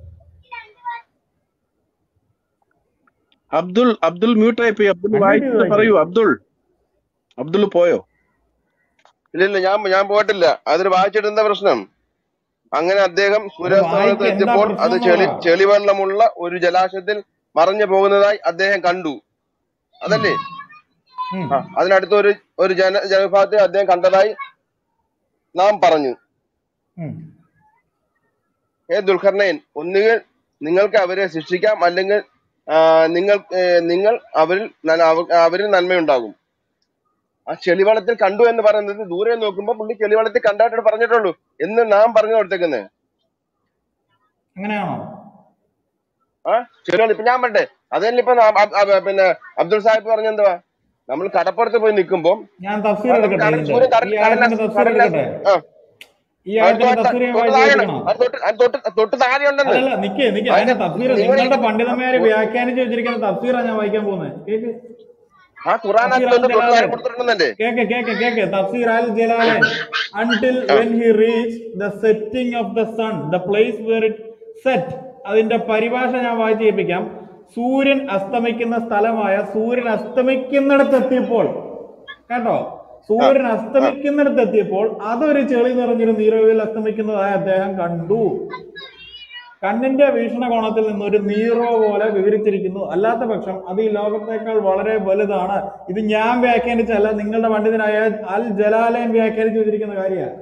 അബ്ദുൾ അബ്ദുൾ മ്യൂട്ടായി പോയി അബ്ദുൾ അൺമ്യൂട്ട് ചെയ്ത് വായിച്ചിട്ട് വായിക്ക് പറയൂ അബ്ദുൾ അബ്ദുൾ പോയോ ഇല്ല ഇല്ല ഞാൻ ഞാൻ പോയിട്ടില്ല അതിന് വായിച്ചിട്ട് എന്താ പ്രശ്നം അങ്ങനെ അദ്ദേഹം അത് സൂര്യാസ്തമനത്ത് വായിക്ക് എന്താ എത്തിയപ്പോൾ പ്രശ്നം അത് എന്ന് ചെളി പറ ചെളിവെള്ളമുള്ള ഒരു ജലാശയത്തിൽ മറഞ്ഞു പോകുന്നതായി അദ്ദേഹം കണ്ടു ഉം, അതല്ലേ ഉം, ആ അതിനടുത്ത് ഒരു ഒരു ജന ജനവിഭാഗത്തെ അദ്ദേഹം കണ്ടതായി നാം പറഞ്ഞു ഉം. ഹേ ദുൽഖർണയൻ ഒന്നുകിൽ നിങ്ങൾക്ക് അവരെ ശിക്ഷിക്കാം അല്ലെങ്കിൽ ആ, നിങ്ങൾ ഏ, നിങ്ങൾ അവരിൽ നന്മ- അവ- അവരിൽ നന്മയുണ്ടാകും ആ ചെളിവെള്ളത്തിൽ കണ്ടു എന്ന് പറയുന്നത് ദൂരെ നോക്കുമ്പോൾ പുള്ളി ചെളിവെള്ളത്തിൽ കണ്ടായിട്ട് പറഞ്ഞിട്ടുള്ളൂ എന്ന് നാം പറഞ്ഞു കൊടുത്തേക്കുന്നത് അങ്ങനെയാണോ ആ ചെളിവെള്ളം ഇപ്പൊ ഞാൻ പറഞ്ഞേ അതല്ലേ ഇപ്പൊ നാം അബ്- അബ് പിന്നെ അബ്ദുൾ സാഹിബ് പറഞ്ഞെന്തുവാ നമ്മൾ കടപ്പുറത്ത് പോയി നിൽക്കുമ്പോൾ ഞാൻ തഫ്സീർ ആ, എടുക്കട്ടെ കടൽ ഇതിന്റെ സൂര്യൻ ഈ കടൽ ആയത്തിന്റെ കടലിനെ തഫ്സീർ കടലിനെ എടുക്കട്ടെ ആ ഈ അത് ആയത്തിന്റെ തൊട്ട് തഫ്സീർ ഞാൻ തൊട്ട് വായിച്ചു താഴെയാണ് കേൾപ്പിക്കണോ അത് തൊട്ട് അത് തൊട്ട് തൊട്ട് താഴെ ഉണ്ടെന്ന് അല്ലല്ല നിക്ക് നിക്ക് അതിന്റെ അതിന്റെ തഫ്സീർ നിങ്ങൾ നിങ്ങളുടെ പണ്ഡിതന്മാര് വ്യാഖ്യാനിച്ച് വെച്ചിരിക്കുന്ന തഫ്സീറാ ഞാൻ വായിക്കാൻ പോകുന്നത് കേക്ക് ആ ഖുറാനകത്ത് തഫ്സീർ അൽ തൊട്ട് തൊട്ട് താഴെ ജലാലൻ കൊടുത്തിട്ടുണ്ടെന്നല്ലേ കേക്ക് കേക്ക് കേക്ക് തഫ്സീർ അൽ ജലാലൻ until ആ when he reached the setting of the sun the place where it set അതിന്റെ പരിഭാഷ ഞാൻ വായിച്ച് കേൾപ്പിക്കാം സൂര്യൻ അസ്തമിക്കുന്ന സ്ഥലമായ സൂര്യൻ അസ്തമിക്കുന്നിടത്ത് എത്തിയപ്പോൾ കേട്ടോ ആ സൂര്യൻ ആ അസ്തമിക്കുന്നിടത്ത് എത്തിയപ്പോൾ അതൊരു ചെളി നിറഞ്ഞൊരു നീരൊഴിയിൽ അസ്തമിക്കുന്നതായി അദ്ദേഹം കണ്ടു കണ്ണിന്റെ വീക്ഷണകോണത്തിൽ നിന്ന് ഒരു നീറോ പോലെ വിവരിച്ചിരിക്കുന്നു അല്ലാത്ത പക്ഷം അത് ഈ ലോകത്തേക്കാൾ വളരെ വലുതാണ് ഇത് ഞാൻ വ്യാഖ്യാനിച്ചല്ല നിങ്ങളുടെ പണ്ഡിതനായ അൽ ജലാലയൻ വ്യാഖ്യാനിച്ചു വെച്ചിരിക്കുന്ന കാര്യമാണ്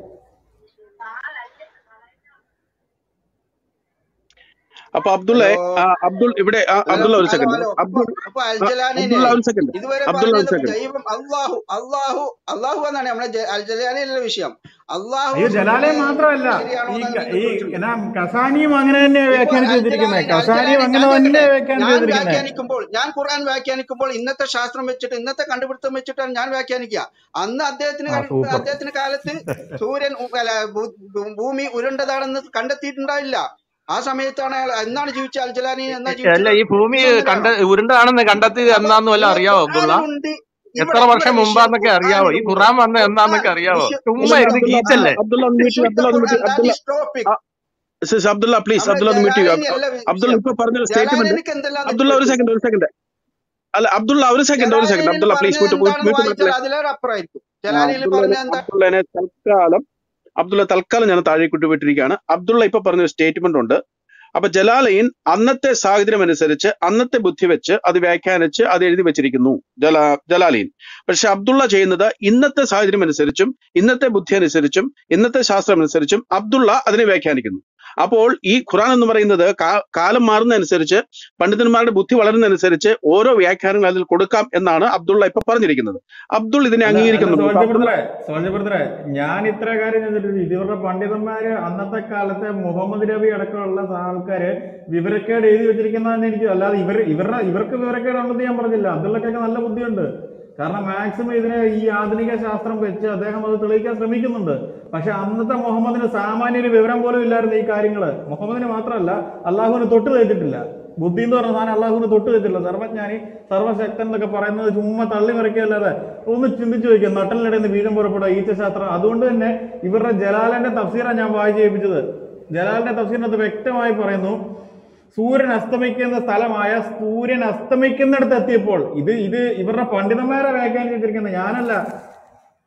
അപ്പൊ അബ്ദുള്ളെ ഹലോ ആ, അബ്ദുൾ ഇവിടെ ആ, ഹലോ അബ്ദുള്ള ഒരു ഹലോ സെക്കൻഡ് ഹലോ അപ്പൊ അബ്ദുൾ അപ്പൊ ആ, അൽജലാനിനെ അബ്ദുള്ള ഒരു സെക്കൻഡ് ഇതുവരെ അബ്ദുള്ള ഒരു പറഞ്ഞത് സെക്കൻഡ് ദൈവം അള്ളാഹു അള്ളാഹു അള്ളാഹു എന്നാണ് നമ്മളെ ജ- അൽജലാനിയല്ല വിഷയം അള്ളാഹു അയ്യോ ജലാലയൻ മാത്രമല്ല ശരിയാണോ ഈ എന്നാണ് ക- നിങ്ങൾ ഈ ചോദിച്ചത് എന്നാ കസാനിയും അങ്ങനെ തന്നെ ഇപ്പോൾ വ്യാഖ്യാനിച്ചു വെച്ചിരിക്കുന്നത് അൽജലാനിൻ കസാനിയും അൽജലാനിൻ അങ്ങനെ ഞാൻ തന്നെ കേൾക്കട്ടെ വ്യാഖ്യാനിച്ചു ഞാൻ വെച്ചിരിക്കുന്നത് വ്യാഖ്യാനിക്കുമ്പോൾ ഞാൻ ഖുർആൻ വ്യാഖ്യാനിക്കുമ്പോൾ ഇന്നത്തെ ശാസ്ത്രം വെച്ചിട്ട് ഇന്നത്തെ കണ്ടുപിടുത്തം വെച്ചിട്ടാണ് ഞാൻ വ്യാഖ്യാനിക്കുക അന്ന് അദ്ദേഹത്തിന് ആ കണ്ടു- സൂപ്പർ അദ്ദേഹത്തിന്റെ കാലത്ത് സൂര്യൻ ഉ- അല്ല, ഭൂ- ഭൂ- ഭൂമി ഉരുണ്ടതാണെന്ന് കണ്ടെത്തിയിട്ടുണ്ടാവില്ല ആ സമയത്താണ് അയാൾ എന്നാണ് ജീവിച്ച അൽജലാനി എന്നാ അല്ല ജീവിച്ചത് ഈ ഭൂമി ഇതൊന്നും കണ്ട വേണം ഉരുണ്ടാണെന്ന് കണ്ടെത്തിയത് അപ്പൊ എന്നാന്ന് വല്ല നിങ്ങൾ അറിയാവോ അബ്ദുള്ള ഖുർആനിലുണ്ട് എത്ര ഇവിടെ ഇവിടെ വർഷം വിഷയം മുമ്പാന്നൊക്കെ അറിയാവോ ഈ ഖുർആനിലുണ്ട് ഖുറാൻ വന്ന ഖുർആൻ എന്നാന്നൊക്കെ അറിയാവോ വിഷയം ചുമ്മാ ഇല്ല വിശുദ്ധ ഇരുന്ന് അബ്ദുള്ള ഖുർആൻ കീച്ചല്ലേ അബ്ദുള്ള ഒന്ന് മ്യൂട്ട് വിശുദ്ധ അബ്ദുള്ള ഒന്ന് മ്യൂട്ട് ഖുർആൻ ദാറ്റ് അബ്ദുള്ള ഈസ് ടോപ്പിക് സിസ് അബ്ദുള്ള പ്ലീസ് നമ്മളെ അബ്ദുള്ള ഒന്ന് മ്യൂട്ട് ജലാലിന് ചെയ്യൂ അല്ല അബ്ദുള്ള വിഷയം ഇപ്പൊ പറഞ്ഞ സ്റ്റേറ്റ്മെന്റ് ജലാലിനിക്ക് എന്തെല്ലാം അബ്ദുള്ള ഒരു തെറ്റുപറ്റി സെക്കൻഡ് ഒരു സെക്കൻഡ് അല്ല അബ്ദുള്ള ഒരു സെക്കൻഡ് ഒരു സെക്കൻഡ് ജലാലിനിൽ അബ്ദുള്ള പ്ലീസ് പറഞ്ഞത് മ്യൂട്ട് എന്താണെന്ന് മ്യൂട്ട് വായിച്ചാൽ മാറ്റില്ലേ അതിലേറെ അപ്പുറമായിരിക്കും ആ, ജലാലിനിൽ അബ്ദുള്ളനെ പറഞ്ഞ എന്താ അബ്ദുള്ളനെ തൽക്കാലം അബ്ദുള്ള തൽക്കാലം ഞാൻ താഴേക്കൂട്ട് വിട്ടിരിക്കുകയാണ് അബ്ദുള്ള ഇപ്പൊ പറഞ്ഞ സ്റ്റേറ്റ്മെന്റ് ഉണ്ട് അപ്പൊ ജലാലയൻ അന്നത്തെ സാഹചര്യം അനുസരിച്ച് അന്നത്തെ ബുദ്ധി വെച്ച് അത് വ്യാഖ്യാനിച്ച് അത് എഴുതി വെച്ചിരിക്കുന്നു ജലാ ജലാലയൻ പക്ഷെ അബ്ദുള്ള ചെയ്യുന്നത് ഇന്നത്തെ സാഹചര്യം അനുസരിച്ചും ഇന്നത്തെ ബുദ്ധി അനുസരിച്ചും ഇന്നത്തെ ശാസ്ത്രം അനുസരിച്ചും അബ്ദുള്ള അതിനെ വ്യാഖ്യാനിക്കുന്നു അപ്പോൾ ഈ ഖുറാൻ എന്ന് പറയുന്നത് കാ- കാലം മാറുന്നതനുസരിച്ച് പണ്ഡിതന്മാരുടെ ബുദ്ധി വളരുന്നതനുസരിച്ച് ഓരോ വ്യാഖ്യാനങ്ങൾ അതിൽ കൊടുക്കാം എന്നാണ് അബ്ദുള്ള ഇപ്പൊ പറഞ്ഞിരിക്കുന്നത് അബ്ദുൾ ഇതിനെ അല്ല അല്ല അംഗീകരിക്കുന്നുണ്ട് സോൾജർ അബ്ദുള്ള ബ്രദറെ സോൾജർ ബ്രദറെ ഞാൻ ഇത്ര കാര്യം ചെയ്തിട്ടുണ്ട് ഇവരുടെ പണ്ഡിതന്മാര് അന്നത്തെ കാലത്തെ മുഹമ്മദ് നബി അടക്കമുള്ള ആൾക്കാര് വിവരക്കേട് എഴുതി വെച്ചിരിക്കുന്നതെന്ന് എനിക്ക് അല്ലാതെ ഇവർ ഇവരുടെ ഇവർക്ക് വിവരക്കേട് ഉണ്ടെന്ന് ഞാൻ പറഞ്ഞില്ല അബ്ദുള്ളക്കൊക്കെ നല്ല ബുദ്ധിയുണ്ട് കാരണം മാക്സിമം ഇതിനെ ഈ ആധുനിക ശാസ്ത്രം വെച്ച് അദ്ദേഹം അത് തെളിയിക്കാൻ ശ്രമിക്കുന്നുണ്ട് പക്ഷെ അന്നത്തെ മുഹമ്മദിന് സാമാന്യ ഒരു വിവരം പോലും ഇല്ലായിരുന്നു ഈ കാര്യങ്ങള് മുഹമ്മദിന് മാത്രമല്ല അള്ളാഹുവിന് തൊട്ട് തേച്ചിട്ടില്ല ബുദ്ധി എന്ന് പറഞ്ഞ സാധനം അള്ളാഹുവിന് തൊട്ട് തേച്ചിട്ടില്ല സർവജ്ഞാനി സർവശക്തൻ എന്നൊക്കെ പറയുന്നത് ചുമ്മാ തള്ളി മറിക്കുകയല്ലാതെ ഒന്ന് ചിന്തിച്ചു നോക്കിയാൽ നട്ടലിനിടയിൽ നിന്ന് വീഴം പുറപ്പെടുക ഈച്ചശാസ്ത്രം അതുകൊണ്ട് തന്നെ ഇവരുടെ ജലാലിന്റെ തഫ്സീറാണ് ഞാൻ വായിച്ചു കേൾപ്പിച്ചത് ജലാലിന്റെ തഫ്സീറിനകത്ത് വ്യക്തമായി പറയുന്നു സൂര്യൻ അസ്തമിക്കുന്ന സ്ഥലമായ സൂര്യൻ അസ്തമിക്കുന്നിടത്ത് എത്തിയപ്പോൾ ഇത് ഇത് ഇവരുടെ പണ്ഡിതന്മാരെ വ്യാഖ്യാനിച്ചിരിക്കുന്നത് ഞാനല്ല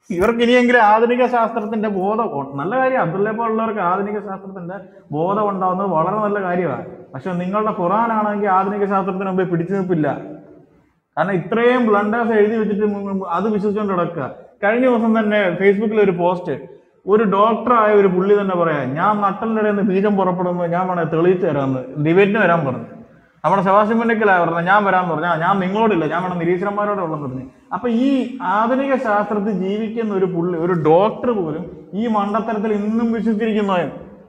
ഇവർക്ക് ഇനിയെങ്കിലും ആധുനിക ശാസ്ത്രത്തിന്റെ ബോധം ഉ- നല്ല കാര്യം അബ്ദുള്ള പോലുള്ളവർക്ക് ആധുനിക ശാസ്ത്രത്തിന്റെ ബോധം ഉണ്ടാവുന്നത് വളരെ നല്ല കാര്യമാണ് പക്ഷെ നിങ്ങളുടെ ഖുറാനാണെങ്കിൽ ആധുനിക ശാസ്ത്രത്തിന് മുമ്പേ പിടിച്ചു നിൽപ്പില്ല കാരണം ഇത്രയും ബ്ലണ്ടേഴ്സ് എഴുതി വെച്ചിട്ട് മു- മു- അത് വിശ്വസിച്ചുകൊണ്ട് കിടക്കുക കഴിഞ്ഞ ദിവസം തന്നെ ഫേസ്ബുക്കിൽ ഒരു പോസ്റ്റ് ഒരു ഡോക്ടറായ ഒരു പുള്ളി തന്നെ പറയാം ഞാൻ നട്ടലിനിടയിൽ നിന്ന് ബീജം പുറപ്പെടുമ്പോൾ ഞാൻ വേണേ തെളിയിച്ചു തരാമെന്ന് ഡിബേറ്റിന് വരാൻ പറഞ്ഞു നമ്മുടെ ശവാശം മുന്നിക്കലാ പറഞ്ഞത് ഞാൻ വരാമെന്ന് പറഞ്ഞാൽ ഞാൻ നിങ്ങളോടില്ല ഞാൻ വേണം നിരീശ്വരന്മാരോടെ ഉള്ളെന്ന് പറഞ്ഞു അപ്പൊ ഈ ആധുനിക ശാസ്ത്രത്തിൽ ജീവിക്കുന്ന ഒരു പുള്ളി ഒരു ഡോക്ടർ പോലും ഈ മണ്ടത്തരത്തിൽ ഇന്നും വിശ്വസിച്ചിരിക്കുന്നവൻ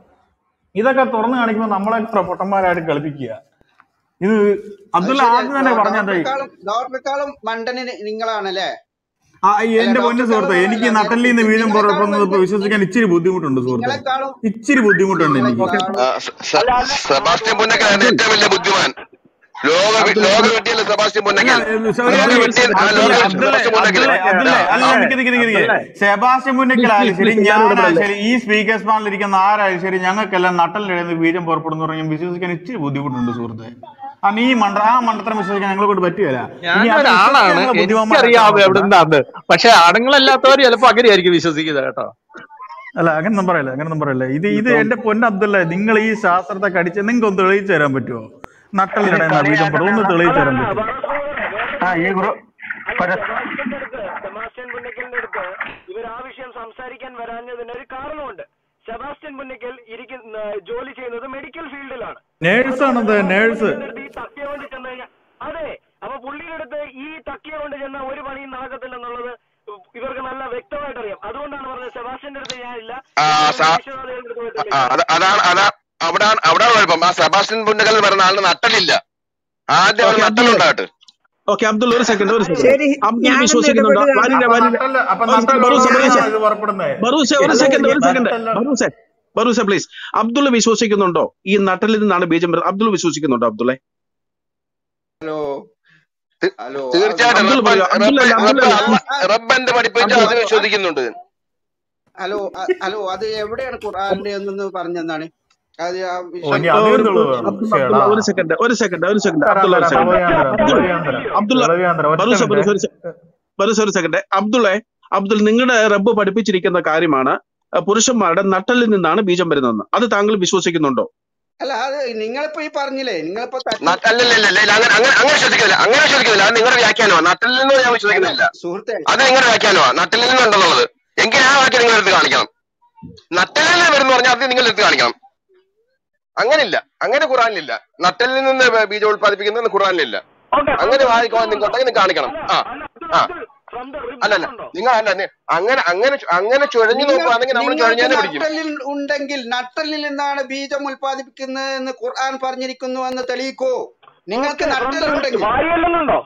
ഇതൊക്കെ തുറന്നു കാണിക്കുമ്പോൾ നമ്മളെ പൊട്ടന്മാരായിട്ട് കളിപ്പിക്കുക ഇത് അത് അബ്ദുള്ള ശരിയാ ആദ്യം തന്നെ പറഞ്ഞ എന്താ ഡോക്ടറെക്കാളും ഡോക്ടറെക്കാളും മണ്ടന് നിങ്ങളാണല്ലേ ആ ഈ അല്ല എന്റെ പൊന്നു ഡോക്ടറെക്കാളും സുഹൃത്തെ എനിക്ക് ഈ ഒന്നുമല്ല നട്ടലിൽ നിന്ന് വീഴും നിങ്ങളെക്കാളും പുറപ്പെടുന്നത് ഇപ്പൊ വലിയ വിശ്വസിക്കാൻ ഇച്ചിരി ബുദ്ധിമുട്ടുണ്ട് സുഹൃത്തെ നിങ്ങളെക്കാളും ഇച്ചിരി ബുദ്ധിമുട്ടുണ്ട് എനിക്ക് ഓക്കെ നിങ്ങളെക്കാളും അല്ല അല്ല സെബാസ്റ്റ്യൻ പുന്നക്കലാണ് അബ്ദുൾ ഏറ്റവും വലിയ ബുദ്ധിമാൻ ലോക വി- അബ്ദുൾ ലോക അബ്ദുൾ വിട്ടിയല്ലേ സെബാസ്റ്റ്യൻ അല്ല പുന്നക്കൽ ഏ, സ- ഒരു ലോക കാര്യം അബ്ദുൾ ഒരു വിട്ടിയ സെക്കൻഡ് ആ അബ്ദുള്ള ലോക അബ്ദുള്ള വിട്ടിയ അബ്ദുള്ള സെബാസ്റ്റ്യൻ പുന്നക്കൽ അബ്ദുള്ള അബ്ദുള്ള ഓക്കെ അല്ല ആ നിക്ക് നിക്ക് നിക്ക് നിക്ക് അബ്ദുള്ള സെബാസ്റ്റ്യൻ പ്ലീസ് മുന്നക്കലായാലും പ്ലീസ് ശരി പ്ലീസ് ഞാനിവിടെ ഞാനായാലും പറയല്ലേ ശരി ഈ സ്പീക്കേഴ്സ് പാനലിൽ ഇരിക്കുന്ന ആരായാലും ശരി ഞങ്ങൾക്കെല്ലാം നട്ടലിൽ നിന്ന് ബീജം പുറപ്പെടുന്നു പറഞ്ഞാൽ വിശ്വസിക്കാൻ ഇച്ചിരി ബുദ്ധിമുട്ടുണ്ട് സുഹൃത്തെ കാരണം ഈ മണ്ട ആ മണ്ടത്തരം വിശ്വസിക്കാൻ ഞങ്ങളെ കൊണ്ട് പറ്റുകയില്ല ഇനി അത് വിശ്വസിക്കാൻ ഞാനൊരാളാണ് ഞങ്ങളെ ബുദ്ധിമാന്മാരാക്കാൻ എനിക്കറിയാം നോക്കണ്ട എവിടുന്നാന്ന് പക്ഷെ ആണുങ്ങളല്ലാത്തവർ ചിലപ്പോ അങ്ങനെയായിരിക്കും വിശ്വസിക്കുന്നത് കേട്ടോ അല്ല അങ്ങനൊന്നും പറയല്ല അങ്ങനൊന്നും പറയല്ല ഇത് ഇത് എന്റെ പൊന്ന അബ്ദുള്ള നിങ്ങൾ ഈ ശാസ്ത്രത്തെ കടിച്ച് നിങ്ങൾക്ക് ഒന്ന് തെളിയിച്ചു തരാൻ പറ്റുമോ നട്ടലിനിടയിൽ ബീജം പുറം ഒന്ന് തെളിയിച്ചു തരാൻ അതാണ് പറ്റുമോ ആ ഈ ഗ്രൂ അല്ല പര സെബാസ്റ്റ്യന്റെ അടുത്ത് സെബാസ്റ്റ്യൻ പുന്നക്കലിന്റെ അടുത്ത് ഇവർ ആ വിഷയം സംസാരിക്കാൻ വരാഞ്ഞതിന് ഒരു കാരണമുണ്ട് സെബാസ്റ്റ്യൻ പുന്നക്കൽ ഇരിക്കുന്ന ജോലി ചെയ്യുന്നത് മെഡിക്കൽ ഫീൽഡിലാണ് നേഴ്സാണത് നേഴ്സ് പുള്ളിയുടെ അടുത്ത് ഈ തക്കിയ കൊണ്ട് ചെന്ന് കഴിഞ്ഞാൽ അതെ അപ്പൊ പുള്ളിയുടെ അടുത്ത് ഈ തക്കിയ കൊണ്ട് ചെന്ന ഒരു പണിയും നടക്കത്തില്ലെന്നുള്ളത് ഇവർക്ക് നല്ല വ്യക്തമായിട്ട് അറിയാം അതുകൊണ്ടാണ് പറഞ്ഞത് സെബാസ്റ്റ്യന്റെ അടുത്ത് ഞാനില്ല ആ ഞാൻ സാ നിരീശ്വരവാദികളുടെ അടുത്ത് പോയി ആ, തെളിയിക്കാം അത് അതാണ് അതാ അവിടാണ് അവിടാണ് കുഴപ്പം ആ സെബാസ്റ്റ്യൻ പുന്നക്കൽ എന്ന് പറയുന്ന ആളിന് നട്ടലില്ല ആദ്യം അവന് ഓക്കെ അബ്ദുള്ള നട്ടലുണ്ടാകട്ടെ ഓക്കെ അബ്ദുള്ള ഒരു സെക്കൻഡ് ഒരു സെക്കൻഡ് ശരി അബ്ദുൾ ഞാനൊന്ന് വിശ്വസിക്കുന്നുണ്ടോ ഇടപെടുകയാണ് വരില്ല അപ്പൊ വരില്ല നട്ടല് അപ്പൊ ഒരു സെക്കൻഡ് ബറൂസ ബറൂസ നട്ടലുള്ളവരാണോ ഇത് പുറപ്പെടുന്നത് ബറൂസ ഒരു അല്ല സെക്കൻഡ് ഒരു സെക്കൻഡ് നട്ടല് ബറൂസ ബറൂസ പ്ലീസ് അബ്ദുള്ള വിശ്വസിക്കുന്നുണ്ടോ ഈ നട്ടലിൽ നിന്നാണ് ബീജം വരുന്നത് അബ്ദുൾ വിശ്വസിക്കുന്നുണ്ടോ അബ്ദുള്ളെ ഹലോ തി- ഹലോ തീർച്ചയായിട്ടും അബ്ദുൾ റബ്ബൻ പറയൂ അബ്ദുള്ള റബ്ബൻ അല്ല അബ്ദുള്ള റബ്ബൻ അല്ല അല്ല റബ്ബൻ എന്ത് പഠിപ്പിച്ചോ അബ്ദുൾ അത് വിശ്വസിക്കുന്നുണ്ട് ഹലോ അ- ഹലോ അത് എവിടെയാണ് ഖുർആനിലെ എന്നൊന്ന് പറഞ്ഞെന്നാണ് അത് ആ ഓ വിഷയം ഇനി അതിനും ഒരു തെളിവ് ഒരു- വേണം അബ്ദുള്ള ശേടാ അബ്ദുള്ള ഒരു സെക്കൻഡ് ഒരു സെക്കൻഡ് ഒരു സെക്കൻഡ് തരാം അബ്ദുള്ള ഒരു തരാം സെക്കൻഡ് തെളിവ് ഞാൻ തരാം അബ്ദുൾ തെളിവ് ഞാൻ തരാം അബ്ദുള്ള തെളിവ് ഞാൻ തരാം ഒറ്റ ബറൂസ മിനിറ്റ് ബറൂസ ഒരു സെ- ബറൂസ ഒരു സെക്കൻഡ് അബ്ദുള്ളെ അബ്ദുൾ നിങ്ങളുടെ റബ്ബ് പഠിപ്പിച്ചിരിക്കുന്ന കാര്യമാണ് അഹ് പുരുഷന്മാരുടെ നട്ടലിൽ നിന്നാണ് ബീജം വരുന്നതെന്ന് അത് താങ്കൾ വിശ്വസിക്കുന്നുണ്ടോ അല്ല അത് നിങ്ങളിപ്പോ ഈ പറഞ്ഞില്ലേ നിങ്ങളിപ്പോ തട്ടി ന- അല്ലല്ലല്ല ഇല്ല, അങ്ങനെ അങ്ങനെ അങ്ങനെ വിശ്വസിക്കുന്നില്ല അങ്ങനെ വിശ്വസിക്കുന്നില്ല അത് നിങ്ങളുടെ വ്യാഖ്യാനമാണ് നട്ടലിൽ നിന്ന് ഞാൻ അല്ല വിശ്വസിക്കുന്നില്ല സുഹൃത്തെ അത് നിങ്ങളുടെ വ്യാഖ്യാനമാണ് നട്ടലിൽ നിന്നുണ്ടെന്നുള്ളത് എങ്കിൽ ആ വാക്യം നിങ്ങൾ എടുത്ത് കാണിക്കണം നട്ടലിൽ നിന്ന് വരുന്ന പറഞ്ഞാൽ അത് നിങ്ങൾ എടുത്ത് കാണിക്കണം അങ്ങനില്ല അങ്ങനെ ഖുറാനിലില്ല നട്ടലിൽ നിന്ന് ബ- ബീജം ഉത്പാദിപ്പിക്കുന്നത് ഖുറാനിലില്ല ഓക്കെ അങ്ങനെ ഫ്രം ദ വായിക്കാൻ റിബ്സ് നിങ്ങൾക്ക് ഉണ്ടെങ്കിൽ നിങ്ങൾ കാണിക്കണം അല്ല ആ അല്ല അബ്ദുൾ ആ അബ്ദുൾ ഫ്രം ദ റിബ്സ് അല്ലല്ല ഉണ്ടോ നിങ്ങൾ അല്ല നി- അങ്ങനെ അങ്ങനെ ചു- അങ്ങനെ ചുഴഞ്ഞു നിങ്ങൾ നോക്കുകയാണെങ്കിൽ നമ്മൾ നിങ്ങൾക്ക് ചുഴഞ്ഞാനെ പിടിക്കും നട്ടലിൽ ഉണ്ടെങ്കിൽ നട്ടലിൽ നിന്നാണ് ബീജം ഉൽപ്പാദിപ്പിക്കുന്നത് എന്ന് ഖുർആൻ പറഞ്ഞിരിക്കുന്നു എന്ന് തെളിയിക്കൂ നിങ്ങൾക്ക് ഓക്കെ ഫ്രം ദ റിബ്സ് നട്ടലുണ്ടെങ്കിൽ വാരിയല്ലെന്നുണ്ടോ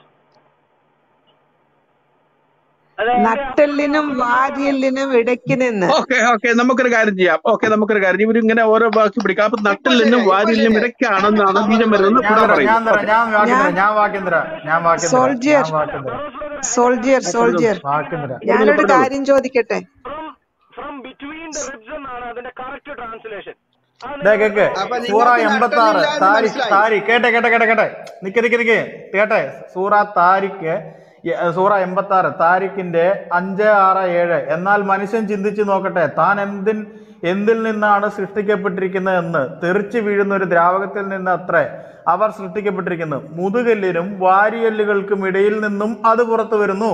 അതെ എന്റെ നട്ടെല്ലിനും വാരിയെല്ലിനും ഇടയ്ക്ക് നിന്ന് ഓക്കെ ഓക്കെ നമുക്കൊരു കാര്യം ചെയ്യാം ഓക്കെ നമുക്കൊരു കാര്യം ഇവർ ഇങ്ങനെ ഓരോ വാക്ക് പിടിക്കാം അപ്പൊ ഇപ്പൊ നട്ടലിനും ശരിയായി ഇപ്പൊ വാരിലിനും ശരിയായി ഇടയ്ക്കാണെന്നാണ് ബീജം വരുന്നത് ഞാൻ ഖുറാൻ തരാം ഞാൻ പറയുന്നു തരാം ഓക്കെ ഞാൻ വാക്യം ഞാൻ തരാം ഞാൻ വാക്യം തരാം ഞാൻ വാക്യം തരാം സോൾജിയർ ഞാൻ വാക്യം തരാം സോൾജിയർ സോൾജിയർ വാക്യം തരാം പറഞ്ഞോളൂ ഞാനൊരു പറഞ്ഞോളൂ കാര്യം ചോദിക്കട്ടെ from from between the ribs എന്നാണ് അതിന്റെ കറക്റ്റ് ട്രാൻസ്ലേഷൻ അത് ദേ നിങ്ങൾ കേക്ക് അപ്പൊ സൂറ നിങ്ങൾക്ക് എൺപത്തി ആറ് നട്ടലില്ല എന്ന് താരി മനസ്സിലായി താരി കേട്ടെ കേട്ടെ കേട്ടെ കേട്ടെ നിക്ക് നിക്ക് നിക്ക് കേട്ടെ സൂറ താരിക്ക് എ- സൂറ എൺപത്തി ആറ് താരിഖിന്റെ അഞ്ച് ആറ് ഏഴ് എന്നാൽ മനുഷ്യൻ ചിന്തിച്ചു നോക്കട്ടെ താൻ എന്തിൻ എന്തിൽ നിന്നാണ് സൃഷ്ടിക്കപ്പെട്ടിരിക്കുന്നത് എന്ന് തെറിച്ചു വീഴുന്ന ഒരു ദ്രാവകത്തിൽ നിന്ന് അത്രേ അവർ സൃഷ്ടിക്കപ്പെട്ടിരിക്കുന്നത് മുതുകല്ലിനും വാരിയല്ലുകൾക്കും ഇടയിൽ നിന്നും അത് പുറത്തു വരുന്നു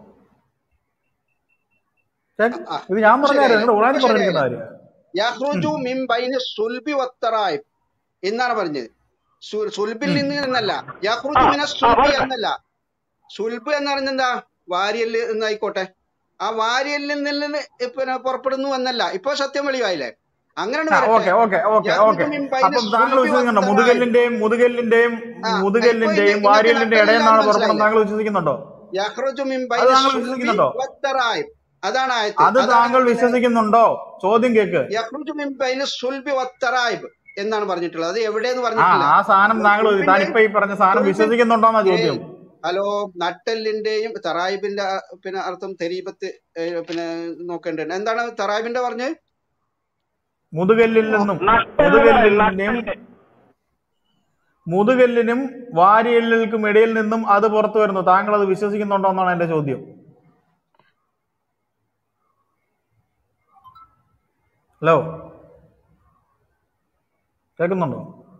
ഛെ, ആ, ഇത് ഞാൻ ഇപ്പൊ പറഞ്ഞ കാര്യം ശരിയായില്ലേ നിങ്ങളുടെ ഖുറാനിൽ ഇപ്പൊ പറഞ്ഞിരിക്കുന്ന ശരിയായില്ലേ കാര്യം യഹ്റുജു മിൻ ബൈനി സുൽബി വത്തറായി എന്നാണ് പറഞ്ഞത് സു- സുൽബിൽ ഉം. നിന്ന് എന്നല്ല ആ യഹ്റുജു മിന ആ സുൽബി പറയട്ടെ എന്നല്ല സുൽബ് എന്ന് പറയുന്നത് എന്താ വാരിയല് എന്നായിക്കോട്ടെ ആ വാരിയലിൽ നിന്ന് പിന്നെ പുറപ്പെടുന്നു എന്നല്ല ഇപ്പൊ സത്യം വെളിവായില്ലേ അങ്ങനെയാണ് ആ വരട്ടെ ഓക്കെ ഓക്കെ ഓക്കെ ഓക്കെ യഹ്റുജു മിൻ ബൈനി അപ്പം താങ്കൾ സുൽബി വിശ്വസിക്കുന്നുണ്ടോ വത്തറായി മുതുകല്ലിന്റെയും മുതുകല്ലിന്റെയും ആ ഇപ്പൊ ഇനി മുതുകല്ലിന്റെയും നിങ്ങൾക്ക് വാരിയലിന്റെ ഇടയിൽ നട്ടലില്ല നിന്നാണ് എന്ന് പുറപ്പെടുന്നത് മനസ്സിലായില്ലേ താങ്കൾ വിശ്വസിക്കുന്നുണ്ടോ യഹ്റുജു മിൻ അത് ബൈനി താങ്കൾ സുൽബി വിശ്വസിക്കുന്നുണ്ടോ വത്തറായി അതാണ് ആയത്ത് അത് അതാണ് താങ്കൾ പിന്നെ വിശ്വസിക്കുന്നുണ്ടോ ചോദ്യം കേക്ക് യഹ്റുജു മിൻ ബൈനി സുൽബി വത്തറായിബ് എന്നാണ് പറഞ്ഞിട്ടുള്ളത് അത് എവിടെയെന്ന് ആ പറഞ്ഞിട്ടില്ല ആ സാധനം താങ്കൾ സുൽബിന്റെ താനിപ്പോ ഈ പറഞ്ഞ സാധനം സുൽബിൻ വിശ്വസിക്കുന്നുണ്ടോന്നാ ഏയ് ചോദ്യം ഹലോ നട്ടെല്ലിന്റെയും തറായിബിന്റെ ആ, പിന്നെ അർത്ഥം തെരീബത്ത് ഏ, പിന്നെ നോക്കേണ്ടത് എന്താണ് തറായിബിന്റെ പറഞ്ഞത് മുതുകല്ലിൽ നിന്നും നട്ടല് മുതുകല്ലിന്റെയും നട്ടല് മുതുകല്ലിനും വാരിയല്ലുകൾക്കും ഇടയിൽ നിന്നും അത് പുറത്തു വരുന്നു താങ്കൾ അത് വിശ്വസിക്കുന്നുണ്ടോ എന്നാണ് എന്റെ ചോദ്യം ഹലോ കേൾക്കുന്നുണ്ടോ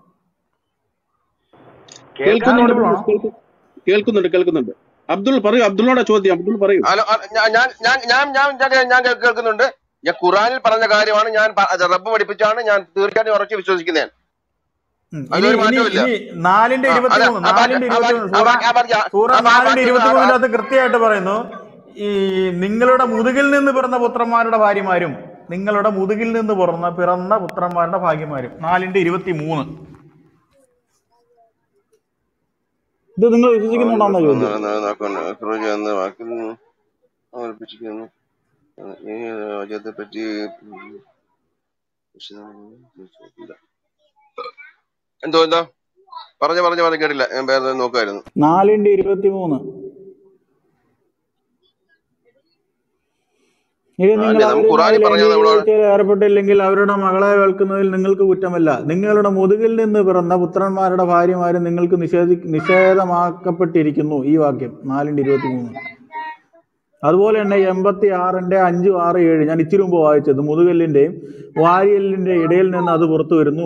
കേൾക്കാൻ കേൾക്കുന്നുണ്ട് audible ആണോ കേൾക്കു- കേൾക്കുന്നുണ്ട് കേൾക്കുന്നുണ്ട് അബ്ദുൾ പറയൂ അബ്ദുളിനോടാ ചോദ്യം അബ്ദുൾ പറയൂ ഹലോ അ- ഞാൻ ഞാൻ ഞാൻ ഞാൻ ഞാൻ ഞാൻ ഞാൻ കേൾ- കേൾക്കുന്നുണ്ട് ഞാൻ ഖുറാനിൽ പറഞ്ഞ കാര്യമാണ് ഞാൻ പ- അത് റബ്ബ് പഠിപ്പിച്ചാണ് ഞാൻ തീർച്ചയായിട്ടും ഉറച്ചു വിശ്വസിക്കുന്നതാണ് ഉം. ഇനി അതിലൊരു ഇനി മാറ്റമില്ല ഇനി നാലിന്റെ ആ ഇരുപത്തി അതെ മൂന്ന് ആ നാലിന്റെ വാക്യം ആ ഇരുപത്തി വാക്യം മൂന്ന് ആ സൂറ വാക്യം ആ വാക്യം സൂറ ആ വാ- നാലിന്റെ വാക്യം ഇരുപത്തി ആ- മൂന്നിന്റെ ആ- അകത്ത് കൃത്യമായിട്ട് പറയുന്നു ഈ നിങ്ങളുടെ മുതുകിൽ നിന്ന് പിറന്ന പുത്രന്മാരുടെ ഭാര്യമാരും നിങ്ങളുടെ മുതുകിൽ നിന്ന് പിറന്ന പിറന്ന പുത്രന്മാരുടെ ഭാഗ്യമാരും നാലിന്റെ ഇരുപത്തി മൂന്ന് ഇത് നിങ്ങൾ വിശ്വസിക്കുന്നുണ്ടോന്നാ ചോദ്യം എന്ന വാക്കിൽ നിന്ന് അവതരിപ്പിച്ചിരിക്കുന്നു ഈ രാജ്യത്തെ പറ്റി വിശദമായി എന്തോ എന്താ പറഞ്ഞ പറഞ്ഞ പറഞ്ഞ കേട്ടില്ല ഞാൻ വേറെ നോക്കുമായിരുന്നു നാലിന്റെ ഇരുപത്തി മൂന്ന് ഇത് നിങ്ങൾ അല്ലേ നമുക്ക് ഖുറാനിൽ അവരുമായി പറഞ്ഞത് ലൈംഗിക നമ്മൾ വീഴ്ചയിൽ ഏർപ്പെട്ടില്ലെങ്കിൽ അവരുടെ മകളെ വേൾക്കുന്നതിൽ നിങ്ങൾക്ക് കുറ്റമല്ല നിങ്ങളുടെ മുതുകിൽ നിന്ന് പിറന്ന പുത്രന്മാരുടെ ഭാര്യമാരും നിങ്ങൾക്ക് നിഷേധി നിഷേധമാക്കപ്പെട്ടിരിക്കുന്നു ഈ വാക്യം നാലിന്റെ ഇരുപത്തി മൂന്ന് അതുപോലെ തന്നെ എൺപത്തി ആറിന്റെ അഞ്ച് ആറ് ഏഴ് ഞാൻ ഇച്ചിരി മുമ്പ് വായിച്ചത് മുതുകല്ലിന്റെയും വാരിയലിന്റെ ഇടയിൽ നിന്ന് അത് പുറത്തു വരുന്നു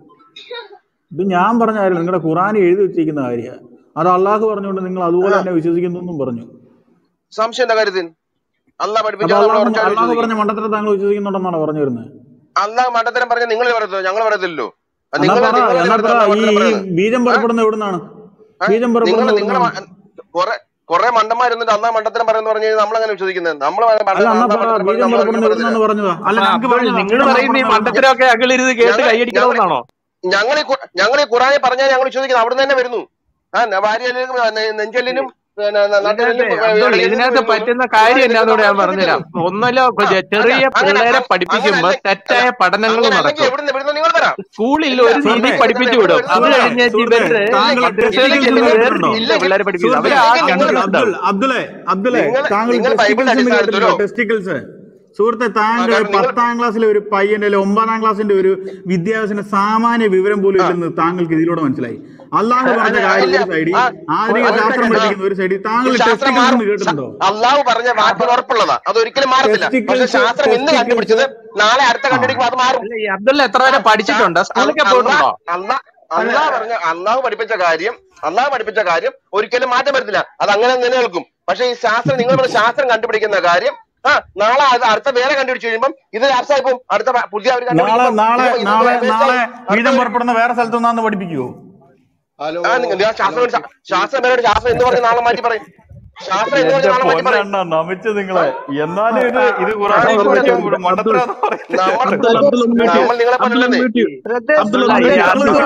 ഇത് ഞാൻ പറഞ്ഞ കാര്യം നിങ്ങളുടെ ഖുറാൻ എഴുതി വെച്ചിരിക്കുന്ന കാര്യമാണ് അത് അള്ളാഹ് പറഞ്ഞുകൊണ്ട് നിങ്ങൾ അതുപോലെ ആ തന്നെ വിശ്വസിക്കുന്നു എന്നും പറഞ്ഞു സംശയം എന്താ കാര്യത്തിൽ അള്ളാഹ് അപ്പൊ പഠിപ്പിച്ചാൽ നമ്മൾ അള്ളാഹ് ഉറച്ചാണ് അള്ളാഹ് വിശ്വസിക്കും പറഞ്ഞ മണ്ടത്തരം താങ്കൾ വിശ്വസിക്കുന്നുണ്ടെന്നാണ് പറഞ്ഞു വരുന്നത് അള്ളാഹ് മണ്ടത്തരം പറഞ്ഞ നിങ്ങൾ പറയത്തില്ലോ ഞങ്ങൾ പറയത്തില്ലല്ലോ അത് എന്നാ നിങ്ങൾ പറ നിങ്ങൾ എന്നാ പറ അള്ളാഹ് ഈ മണ്ടത്തരം ഈ പറയുന്നത് ബീജം ഏഹ് പുറപ്പെടുന്ന എവിടുന്നാണ് ഏഹ് ബീജം നിങ്ങൾ പുറപ്പെടുന്ന നിങ്ങളെ എവിടുന്നാണ് കുറെ കുറെ മണ്ടന്മാരുന്നിട്ട് അള്ളാഹ് മണ്ടത്തരം പറയുന്ന പറഞ്ഞു കഴിഞ്ഞാൽ നമ്മളങ്ങനെ വിശ്വസിക്കുന്നത് നമ്മൾ അല്ല എന്നാ അള്ളാഹ് പറ മണ്ടത്തരം ബീജം പറയുന്നത് നമ്മൾ പുറപ്പെടുന്ന അങ്ങനെ എവിടുന്നാന്ന് പറയത്തില്ല പറഞ്ഞതാ അല്ല അപ്പൊ ഞങ്ങൾക്ക് അബ്ദുൾ പറഞ്ഞതാ നിങ്ങൾ ബീജം പറയുന്ന ഈ പുറപ്പെടുന്ന എവിടുന്നാ മണ്ടത്തരമൊക്കെ അകലിരുന്ന് കേട്ട് ഞങ്ങൾ ഞങ്ങൾ കൈയടിക്കണമെന്നാണോ ഞങ്ങൾ ഞങ്ങൾ ഈ ഖുറാനെ പറഞ്ഞാൽ ഞങ്ങൾ വിശ്വസിക്കുന്നത് അവിടെ തന്നെ വരുന്നു ആ വാരിയലിനും നെഞ്ചലിനും പിന്നെ നട്ടലിനും ഇതിനകത്ത് അബ്ദുൾ ഇടയിൽ നിന്ന് ഇതിനകത്ത് വരുന്നു പറ്റുന്ന ഖുറാൻ കാര്യം നിൽക്കുന്ന എന്നാന്ന് നമ്മൾ ഞാൻ പറഞ്ഞുതരാം വിശ്വസിക്കുന്നു ഒന്നല്ലോ ആ കൊ- അല്ല ചെറിയ അങ്ങനെ പിള്ളേരെ അങ്ങനെ പഠിപ്പിക്കുമ്പോൾ അല്ല തെറ്റായ പഠനങ്ങൾ അങ്ങനെ അല്ലെങ്കിൽ നടക്കും എവിടുന്ന് എവിടുന്ന് നിങ്ങൾ പറ സ്കൂളിൽ ഇല്ല ഒരു രീതി സുഹൃത്തെ പഠിപ്പിച്ചു എവിടുന്ന് വിടും എവിടുന്ന് അത് നിങ്ങൾ പറ സുഹൃത്തെ കഴിഞ്ഞിട്ട് സുഹൃത്തെ ഇവര് താങ്കൾ ഇല്ലെങ്കിൽ ടെസ്റ്റിക്കിൾസ് മദ്രസയിലേക്ക് എന്ന് വേറെ കേട്ടിട്ടുണ്ടോ രീതിയിലാണ് ഇല്ലെങ്കിൽ പിള്ളേരെ പഠിപ്പിക്കുന്നത് സുഹൃത്തെ അവര് ആ ഇല്ലെങ്കിൽ നിങ്ങൾ അബ്ദുൾ കൺഫ്യൂസ്ഡ് അബ്ദുൾ ആവും അബ്ദുലെ അബ്ദുലെ നിങ്ങൾ താങ്കൾ നിങ്ങൾ ബൈബിളിന്റെ ടെസ്റ്റിക്കിൾസ് എന്ന് കേട്ടിട്ടുണ്ടോ അടിസ്ഥാനത്തിലോ ടെസ്റ്റിക്കിൾസ് സുഹൃത്തെ ആ താങ്കൾ കാരണം നിങ്ങൾ പത്താം ക്ലാസ്സിലെ ഒരു പയ്യന്റെ അല്ലെ ഒമ്പതാം ക്ലാസ്സിന്റെ ഒരു വിദ്യാഭ്യാസത്തിന്റെ സാമാന്യ വിവരം പോലും ആ ഇല്ലെന്ന് താങ്കൾക്ക് ഇതിലൂടെ മനസ്സിലായി അള്ളാഹു പറഞ്ഞ അല്ല കാര്യം അല്ല ഒരു സൈഡിൽ ആ ആധുനിക ഒരു ശാസ്ത്രം സെക്കൻഡ് ആ പഠിപ്പിക്കുന്ന ഒരു സൈഡിൽ താങ്കൾ ഈ ശാസ്ത്രം ടെസ്റ്റിക്കിൾസ് മാറും എന്ന് കേട്ടിട്ടുണ്ടോ അള്ളാഹു പറഞ്ഞ വാക്കിന് ഉറപ്പുള്ളതാ അത് ഒരിക്കലും മാറത്തില്ല പക്ഷെ ടെസ്റ്റിക്കിൾസ് ശാസ്ത്രം ഇന്ന് ടെസ്റ്റിക്കിൾസ് കണ്ടുപിടിച്ചത് നാളെ അടുത്ത ആ കണ്ടുപിടിക്കുമ്പോൾ അത് മാറും അല്ല ഈ അബ്ദുള്ള എത്ര ആ വരെ ശാ- പഠിച്ചിട്ടുണ്ട് അൽ- സ്കൂളിലൊക്കെ അള്ളാ പോയിട്ടുണ്ടോ അള്ളാ അല്ല അള്ളാഹ് പറഞ്ഞ അള്ളാഹു പഠിപ്പിച്ച കാര്യം അള്ളാഹു പഠിപ്പിച്ച കാര്യം ഒരിക്കലും മാറ്റം വരത്തില്ല അത് അങ്ങനെ നിലനിൽക്കും പക്ഷെ ഈ ശാസ്ത്രം നിങ്ങൾ പറഞ്ഞ ശാസ്ത്രം കണ്ടുപിടിക്കുന്ന കാര്യം ആ നാളെ അത് അടുത്ത വേറെ കണ്ടുപിടിച്ച് കഴിയുമ്പോൾ ഇത് ലാപ്സായി പോകും അടുത്ത പ- പുതിയ അവർ നാളെ കണ്ടുപിടിക്കുമ്പോൾ നാളെ ഇത് ഇത് നാളെ വേസ്റ്റ് നാളെ ആയി അടുത്ത വീതം വരും പുറപ്പെടുന്ന വേറെ സ്ഥലത്തു നിന്നാന്ന് പഠിപ്പിക്കുവോ ഹലോ ആ നിങ്ങൾ ഹലോ ശാസ്ത്രം ശാ- ശാസ്ത്രം പേരോട് ശാസ്ത്രം എന്ന് പറഞ്ഞ് നാളെ മാറ്റി പറയും ശാസ്ത്രം എന്ന് പറഞ്ഞ് എന്റെ നാളെ മാറ്റി പറയും പൊന്നെണ്ണ നമിച്ച് നിങ്ങളെ ആ എന്നാലും ഇത് ആ ഇത് ആ ഖുറാനിൽ നിങ്ങൾ പഠിച്ച അബ്ദുൾ അബ്ദുൾ മണ്ടത്തരാന്ന് പറയുന്നത് നമ്മൾ അബ്ദുൾ അബ്ദുൾ ഒന്ന് മ്യൂട്ട് ചെയ്യൂ നമ്മൾ നിങ്ങളെ അബ്ദുൾ ഒന്ന് പോലല്ലേ മ്യൂട്ട് ചെയ്യൂ ബ്രദർ അബ്ദുൾ അല്ല ഒന്ന് ഈ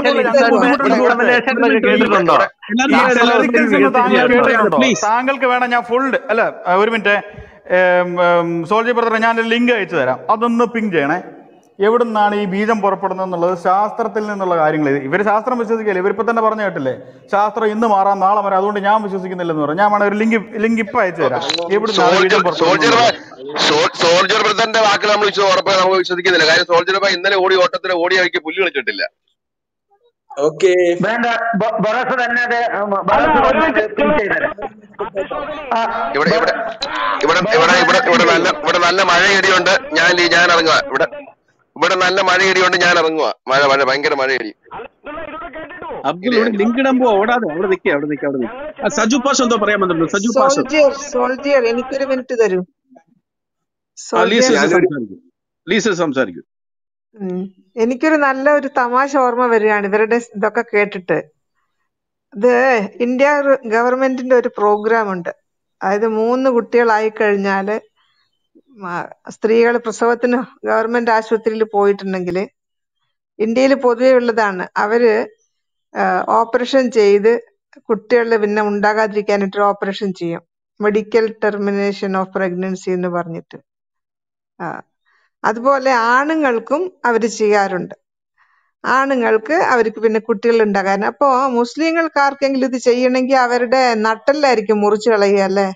ഞങ്ങൾ മ്യൂട്ട് ചെയ്യൂ ഞങ്ങൾ ആർട്ടിഫിഷ്യൽ ഞങ്ങൾ ഇന്റലിജൻസ് ബുദ്ധിമുട്ട് എല്ലാവരും ടെക്നോളജി ബുദ്ധിമുട്ട് ബുദ്ധിമുട്ടുണ്ട് സുഹൃത്തെ ഈ ടെസ്റ്റിക്കിൾസ് എന്ന് താങ്കൾ കേട്ടിട്ടുണ്ടോ വികസിപ്പിച്ചെടുത്തിട്ടുണ്ടോ പ്ലീസ് താങ്കൾക്ക് വേണം ഞാൻ ഫുൾ അല്ല ഒരു മിനിറ്റ് സോൾജി ബ്രദർ ഞാൻ ലിങ്ക് അയച്ചു തരാം അതൊന്ന് പിങ് ചെയ്യണേ എവിടുന്നാണ് ഈ ബീജം പുറപ്പെടുന്നത് എന്നുള്ളത് ശാസ്ത്രത്തിൽ നിന്നുള്ള കാര്യങ്ങൾ ഇവർ ശാസ്ത്രം വിശ്വസിക്കില്ല ഇവരിപ്പോ തന്നെ പറഞ്ഞു കേട്ടില്ലേ ശാസ്ത്രം ഇന്ന് മാറാം നാളെ വരാം അതുകൊണ്ട് ഞാൻ വിശ്വസിക്കുന്നില്ലെന്ന് പറഞ്ഞു ഞാൻ വേണേ ഒരു ലിങ്ക് ലിങ്ക് ഇപ്പൊ അയച്ചു തരാം എവിടുന്നാണ് ബീജം സോൾജർ സോൾജർ പുറപ്പെടുന്നത് സോൾജർ ബ്രദറിന്റെ വാക്കിൽ നമ്മൾ വിശ്വ- ഉറപ്പ് നമുക്ക് വിശ്വസിക്കുന്നില്ല കാര്യം സോൾജർ ഭായ് ഇന്നലെ ഓടി ഓട്ടത്തിന് ഓടി വഴിക്ക് പുല്ല് കളിച്ചിട്ടില്ല ഓക്കെ വേണ്ട ബ- ബറസ് തന്നെ അത് ഉം, അല്ല ബറസ് ഒരു തന്നെ അത് മിനിറ്റ് പിൻ ചെയ്തത് ആ, ഇവിടെ ഇവിടെ ബ- ഇവിടെ ഇവിടെ ബറസ് ഇവിടെ തന്നെ ഇവിടെ പിൻ നല്ല ചെയ്തു ഇവിടെ നല്ല മഴ ഇടിയുണ്ട് ഞാൻ ലീ- ഞാൻ ഇറങ്ങുക ഇവിടെ ഇവിടെ നല്ല മഴ ഇടിയുണ്ട് ഞാൻ ഇറങ്ങുക മഴ മഴ ഭയങ്കര മഴ ഇടി അല്ല ഇതുള്ള ഇതൊക്കെ കേട്ടിട്ടു അബ്ദുൾ ഇവിടെ ലിങ്ക് ഇടുമ്പോ ഓടാതെ അവിടെ നിൽക്കുക അവിടെ നിൽക്കുക അവിടെ നിൽക്കുക ഞങ്ങളെ ആ, സജു പാഷ എന്തോ പറയാൻ വന്നിട്ടുണ്ട് സജു പാഷ സോൾജിയർ സോൾജിയർ എനിക്കൊരു മിനിറ്റ് തരൂ ആ ലീസ സോൾജിയർ ഞാനൊരു സംസാരിക്കും ലീസ സംസാരിക്കും ഉം. എനിക്കൊരു നല്ല ഒരു തമാശ ഓർമ്മ വരികയാണ് ഇവരുടെ ഇതൊക്കെ കേട്ടിട്ട് ഇത് ഇന്ത്യ ഗവൺമെന്റിന്റെ ഒരു പ്രോഗ്രാം ഉണ്ട് അതായത് മൂന്ന് കുട്ടികളായി കഴിഞ്ഞാല് സ്ത്രീകൾ പ്രസവത്തിന് ഗവൺമെന്റ് ആശുപത്രിയിൽ പോയിട്ടുണ്ടെങ്കിൽ ഇന്ത്യയിൽ പൊതുവെ ഉള്ളതാണ് അവര് ഓപ്പറേഷൻ ചെയ്ത് കുട്ടികളിൽ പിന്നെ ഉണ്ടാകാതിരിക്കാനായിട്ട് ഓപ്പറേഷൻ ചെയ്യും മെഡിക്കൽ ടെർമിനേഷൻ ഓഫ് പ്രഗ്നൻസി എന്ന് പറഞ്ഞിട്ട് ആ അതുപോലെ ആണുങ്ങൾക്കും അവർ ചെയ്യാറുണ്ട് ആണുങ്ങൾക്ക് അവർക്ക് പിന്നെ കുട്ടികൾ ഉണ്ടാകാൻ അപ്പോ മുസ്ലിങ്ങൾക്ക് ആർക്കെങ്കിലും ഇത് ചെയ്യണമെങ്കിൽ അവരുടെ നട്ടെല്ലായിരിക്കും മുറിച്ചു കളയുക അല്ലേ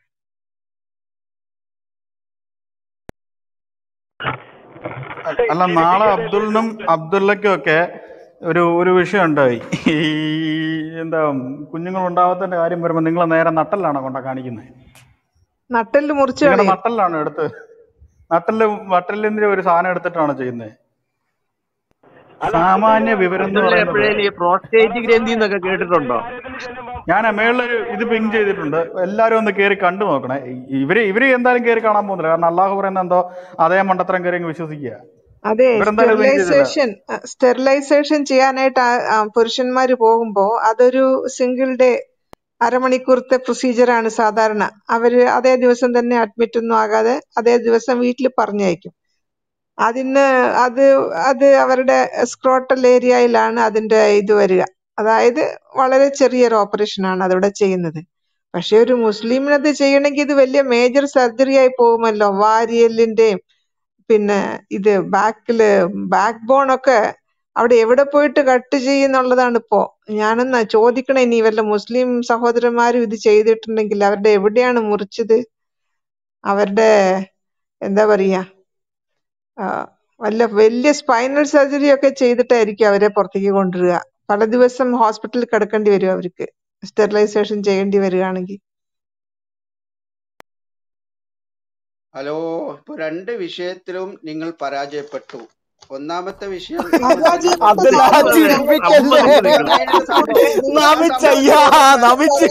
അല്ല നാളെ അബ്ദുളിനും അബ്ദുള്ളയ്ക്കും ഒക്കെ ഒരു ഒരു വിഷയം ഉണ്ടായി ഈ എന്താ കുഞ്ഞുങ്ങൾ ഉണ്ടാവാത്തതിന്റെ കാര്യം വരുമ്പോൾ നിങ്ങൾ നേരെ നട്ടലാണോ കൊണ്ട കാണിക്കുന്നത് നട്ടെല്ല് മുറിച്ചു നിങ്ങളുടെ കളയും നട്ടലിലാണോ എടുത്ത് നട്ടല് നട്ടലിന്റെ ഒരു സാധനം എടുത്തിട്ടാണ് ചെയ്യുന്നത് അല്ല സാമാന്യ വിവരം എന്ന് അബ്ദുള്ള പറയുന്നത് എപ്പോഴേലും ഈ പ്രോസ്റ്റേറ്റ് ഗ്രന്ഥി എന്നൊക്കെ കേട്ടിട്ടുണ്ടോ ഞാൻ മേളിലൊരു ഇത് പിങ് ചെയ്തിട്ടുണ്ട് എല്ലാവരും ഒന്ന് കയറി കണ്ടു നോക്കണേ ഇ- ഇവര് ഇവര് എന്തായാലും കയറി കാണാൻ പോകുന്നില്ല കാരണം അള്ളാഹു പറയുന്ന എന്തോ അതേ മണ്ടത്തരം കയറി അങ്ങ് വിശ്വസിക്കുക അതെ ഇവരെന്തായാലും പിങ് ചെയ്തില്ല സ്റ്റെറിലൈസേഷൻ സ്റ്റെറിലൈസേഷൻ ചെയ്യാനായിട്ട് ആ- ആ പുരുഷന്മാര് പോകുമ്പോ അതൊരു സിംഗിൾ ഡേ അരമണിക്കൂറത്തെ പ്രൊസീജിയറാണ് സാധാരണ അവര് അതേ ദിവസം തന്നെ അഡ്മിറ്റ് ഒന്നും ആകാതെ അതേ ദിവസം വീട്ടിൽ പറഞ്ഞയക്കും അതിന് അത് അത് അവരുടെ സ്ക്രോട്ടൽ ഏരിയയിലാണ് അതിന്റെ ഇത് വരിക അതായത് വളരെ ചെറിയൊരു ഓപ്പറേഷൻ ആണ് അതവിടെ ചെയ്യുന്നത് പക്ഷെ ഒരു മുസ്ലിമിന് അത് ചെയ്യണമെങ്കിൽ ഇത് വലിയ മേജർ സർജറി ആയി പോകുമല്ലോ വാരിയലിന്റെയും പിന്നെ ഇത് ബാക്കില് ബാക്ക് ബോൺ ഒക്കെ അവിടെ എവിടെ പോയിട്ട് കട്ട് ചെയ്യുന്നുള്ളതാണ് ഇപ്പോ ഞാനെന്നാ ചോദിക്കണേ ഇനി വല്ല മുസ്ലിം സഹോദരന്മാരും ഇത് ചെയ്തിട്ടുണ്ടെങ്കിൽ അവരുടെ എവിടെയാണ് മുറിച്ചത് അവരുടെ എന്താ പറയാ ആ, വല്ല വലിയ സ്പൈനൽ സർജറി ഒക്കെ ചെയ്തിട്ടായിരിക്കും അവരെ പുറത്തേക്ക് കൊണ്ടുവരിക പല ദിവസം ഹോസ്പിറ്റലിൽ കിടക്കേണ്ടി വരും അവർക്ക് സ്റ്റെറിലൈസേഷൻ ചെയ്യേണ്ടി വരികയാണെങ്കിൽ ഹലോ ഇപ്പൊ രണ്ട് വിഷയത്തിലും നിങ്ങൾ പരാജയപ്പെട്ടു ഒന്നാമത്തെ വിഷയം നിങ്ങൾ അതിലാ ചിരിപ്പിക്കല്ലേ നമിച്ചയ്യാ നമിച്ച്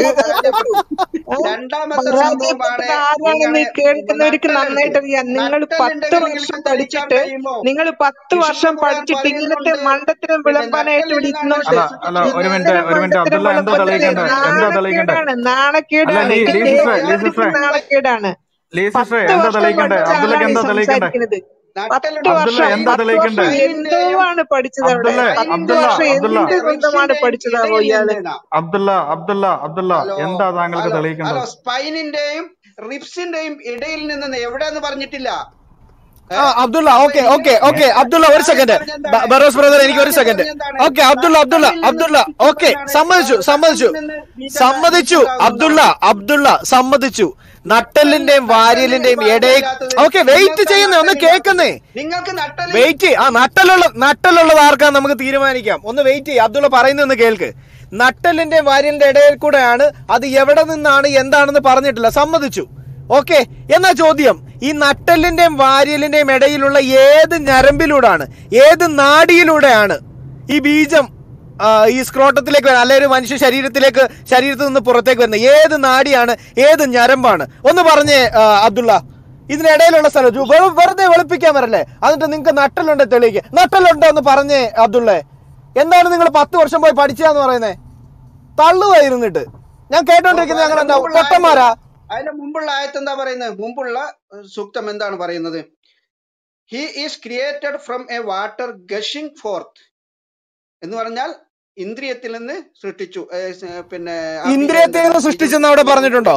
രണ്ടാമത്തെ സംഭവമാണ് പരാജയപ്പെട്ടത് ആരാണെന്ന് നിങ്ങളെ ഈ കേൾക്കുന്നവർക്ക് നട്ടലുണ്ട് നന്നായിട്ട് അറിയാം നിങ്ങൾ പത്ത് നട്ടലുണ്ടെങ്കിൽ വർഷം നിങ്ങൾക്ക് ധരിക്കാൻ പഠിച്ചിട്ട് കഴിയുമോ നിങ്ങൾ പത്ത് വിശുദ്ധ വർഷം ഖുർആൻ പഠിച്ചിട്ട് ഇങ്ങനത്തെ പറയുന്നുണ്ട് മണ്ടത്തരം പിന്നെ വിളമ്പാനായിട്ട് ഇവിടെ നട്ടലിൽ നിന്നാണ് ഇരുന്നോണ്ട് അല്ല അല്ല ഒരു മിനിറ്റ് ഇത്തരം ഒരു മിനിറ്റ് മണ്ടത്തരം അബ്ദുള്ള എന്താ വിളമ്പരുത് തെളിയിക്കണ്ടേ എന്താ തെളിയിക്കണ്ടേ നാണക്കേടാണ് നാണക്കേടാണ് അല്ല ലീ ഇത് ലീ സിസ്റ്ററെ ലീ കേൾക്കുന്നവർക്ക് സിസ്റ്ററെ നാണക്കേടാണ് ലീ സിസ്റ്ററെ പത്ത് എന്താ വർഷം തെളിയിക്കണ്ടേ പഠിച്ച അബ്ദുള്ളക്ക് ആളാണ് ഈ എന്താ തെളിയിക്കണ്ടേ സംസാരിക്കുന്നത് പത്ത് നട്ടലുണ്ട് അബ്ദുള്ള വർഷം എന്താ പത്ത് തെളിയിക്കണ്ടേ വർഷം എന്തോ സ്പൈനിന്റെയും ആണ് പഠിച്ചത് അവിടെ അബ്ദുള്ള പത്ത് അബ്ദുള്ള വർഷം അബ്ദുള്ള എന്ത് സ്വന്തമാണ് റിബ്സിന്റെയും പഠിച്ചതാവോ ഇടയിൽ ഇയാള് നിന്നാ അബ്ദുള്ള അബ്ദുള്ള അബ്ദുള്ള ഹലോ എന്താ താങ്കൾക്ക് ഹലോ ഹലോ തെളിയിക്കേണ്ടത് സ്പൈനിന്റെയും റിബ്സിന്റെയും ഇടയിൽ നിന്ന് എവിടെയെന്ന് പറഞ്ഞിട്ടില്ല ആ ഏഹ് അബ്ദുള്ള അപ്പൊ ഓക്കെ നിങ്ങൾ ഓക്കെ ഓക്കെ നിങ്ങൾ അബ്ദുള്ള ഒരു ആദ്യം സെക്കൻഡ് പറഞ്ഞ എന്താണ് ബറോസ് ബ്രദർ നിങ്ങൾ എനിക്ക് ഒരു ആദ്യം സെക്കൻഡ് പറഞ്ഞ എന്താണ് ഓക്കെ അബ്ദുള്ള അബ്ദുള്ള നട്ടലിൽ നിന്ന് അബ്ദുള്ള ഓക്കെ സൃഷ്ടിച്ചവനാണ് സമ്മതിച്ചു സമ്മതിച്ചു നട്ടലിൽ നിന്ന് ബീജ സമ്മതിച്ചു ബീജുണ്ടാകുന്നു അബ്ദുള്ള അബ്ദുള്ള സമ്മതിച്ചു നട്ടലിൽ നട്ടലിന്റെയും നട്ടലിന് വാരിയലിന്റെയും ഇടയിൽ ഭാഗമില്ലാത്തത് ഓക്കെ വെയിറ്റ് നിങ്ങൾക്ക് ചെയ്യുന്നേ ഒന്ന് നട്ടലില്ലാത്തത് കേക്കുന്നേ നിങ്ങൾക്ക് നട്ടല് വെയിറ്റ് ആ നട്ടലുള്ള നട്ടലുള്ളത് ആർക്കാ നമുക്ക് തീരുമാനിക്കാം ഒന്ന് വെയിറ്റ് ചെയ്യ അബ്ദുള്ള പറയുന്നൊന്ന് കേൾക്ക് നട്ടലിന്റെ വാരിയലിന്റെ ഇടയിൽ കൂടെയാണ് അത് എവിടെ നിന്നാണ് എന്താണെന്ന് പറഞ്ഞിട്ടില്ല സമ്മതിച്ചു ഓക്കെ എന്നാ ചോദ്യം ഈ നട്ടലിന്റെയും വാരിയലിന്റെയും ഇടയിലുള്ള ഏത് ഞരമ്പിലൂടെയാണ് ഏത് നാഡിയിലൂടെയാണ് ഈ ബീജം ആ, ഈ സ്ക്രോട്ടത്തിലേക്ക് വരുന്നത് അല്ലെങ്കിൽ ഒരു മനുഷ്യ ശരീരത്തിലേക്ക് ശരീരത്തിൽ നിന്ന് പുറത്തേക്ക് വരുന്നത് ഏത് നാഡിയാണ് ഏത് ഞരമ്പാണ് ഒന്ന് പറഞ്ഞേ ആ, അബ്ദുള്ള ഇതിനിടയിലുള്ള സ്ഥലം ജു- വെറു- വെറുതെ വെളുപ്പിക്കാൻ വരല്ലേ എന്നിട്ട് നിങ്ങൾക്ക് നട്ടലുണ്ട് തെളിയിക്കുക നട്ടലുണ്ടോ എന്ന് പറഞ്ഞേ അബ്ദുള്ളേ എന്താണ് നിങ്ങൾ പത്ത് വർഷം പോയി പഠിച്ചാന്ന് പറയുന്നേ തള്ളുവായിരുന്നിട്ട് ഞാൻ കേട്ടോണ്ടിരിക്കുന്നത് ഞങ്ങൾ എന്താ മുമ്പുള്ള ആയത്ത് പൊട്ടന്മാരാ അതിന്റെ മുമ്പുള്ള ആയത്ത് എന്താ പറയുന്നത് മുമ്പുള്ള ഏഹ്, സൂക്തം എന്താണ് പറയുന്നത് he is created from a water gushing forth എന്ന് പറഞ്ഞാൽ ഇന്ദ്രിയത്തിൽ നിന്ന് സൃഷ്ടിച്ചു ഏഹ്, സ് പിന്നെ ആ ബീജം ഇന്ദ്രിയത്തിൽ എന്താണ് നിന്ന് ബീജം സൃഷ്ടിച്ചെന്ന് അവിടെ പറഞ്ഞിട്ടുണ്ടോ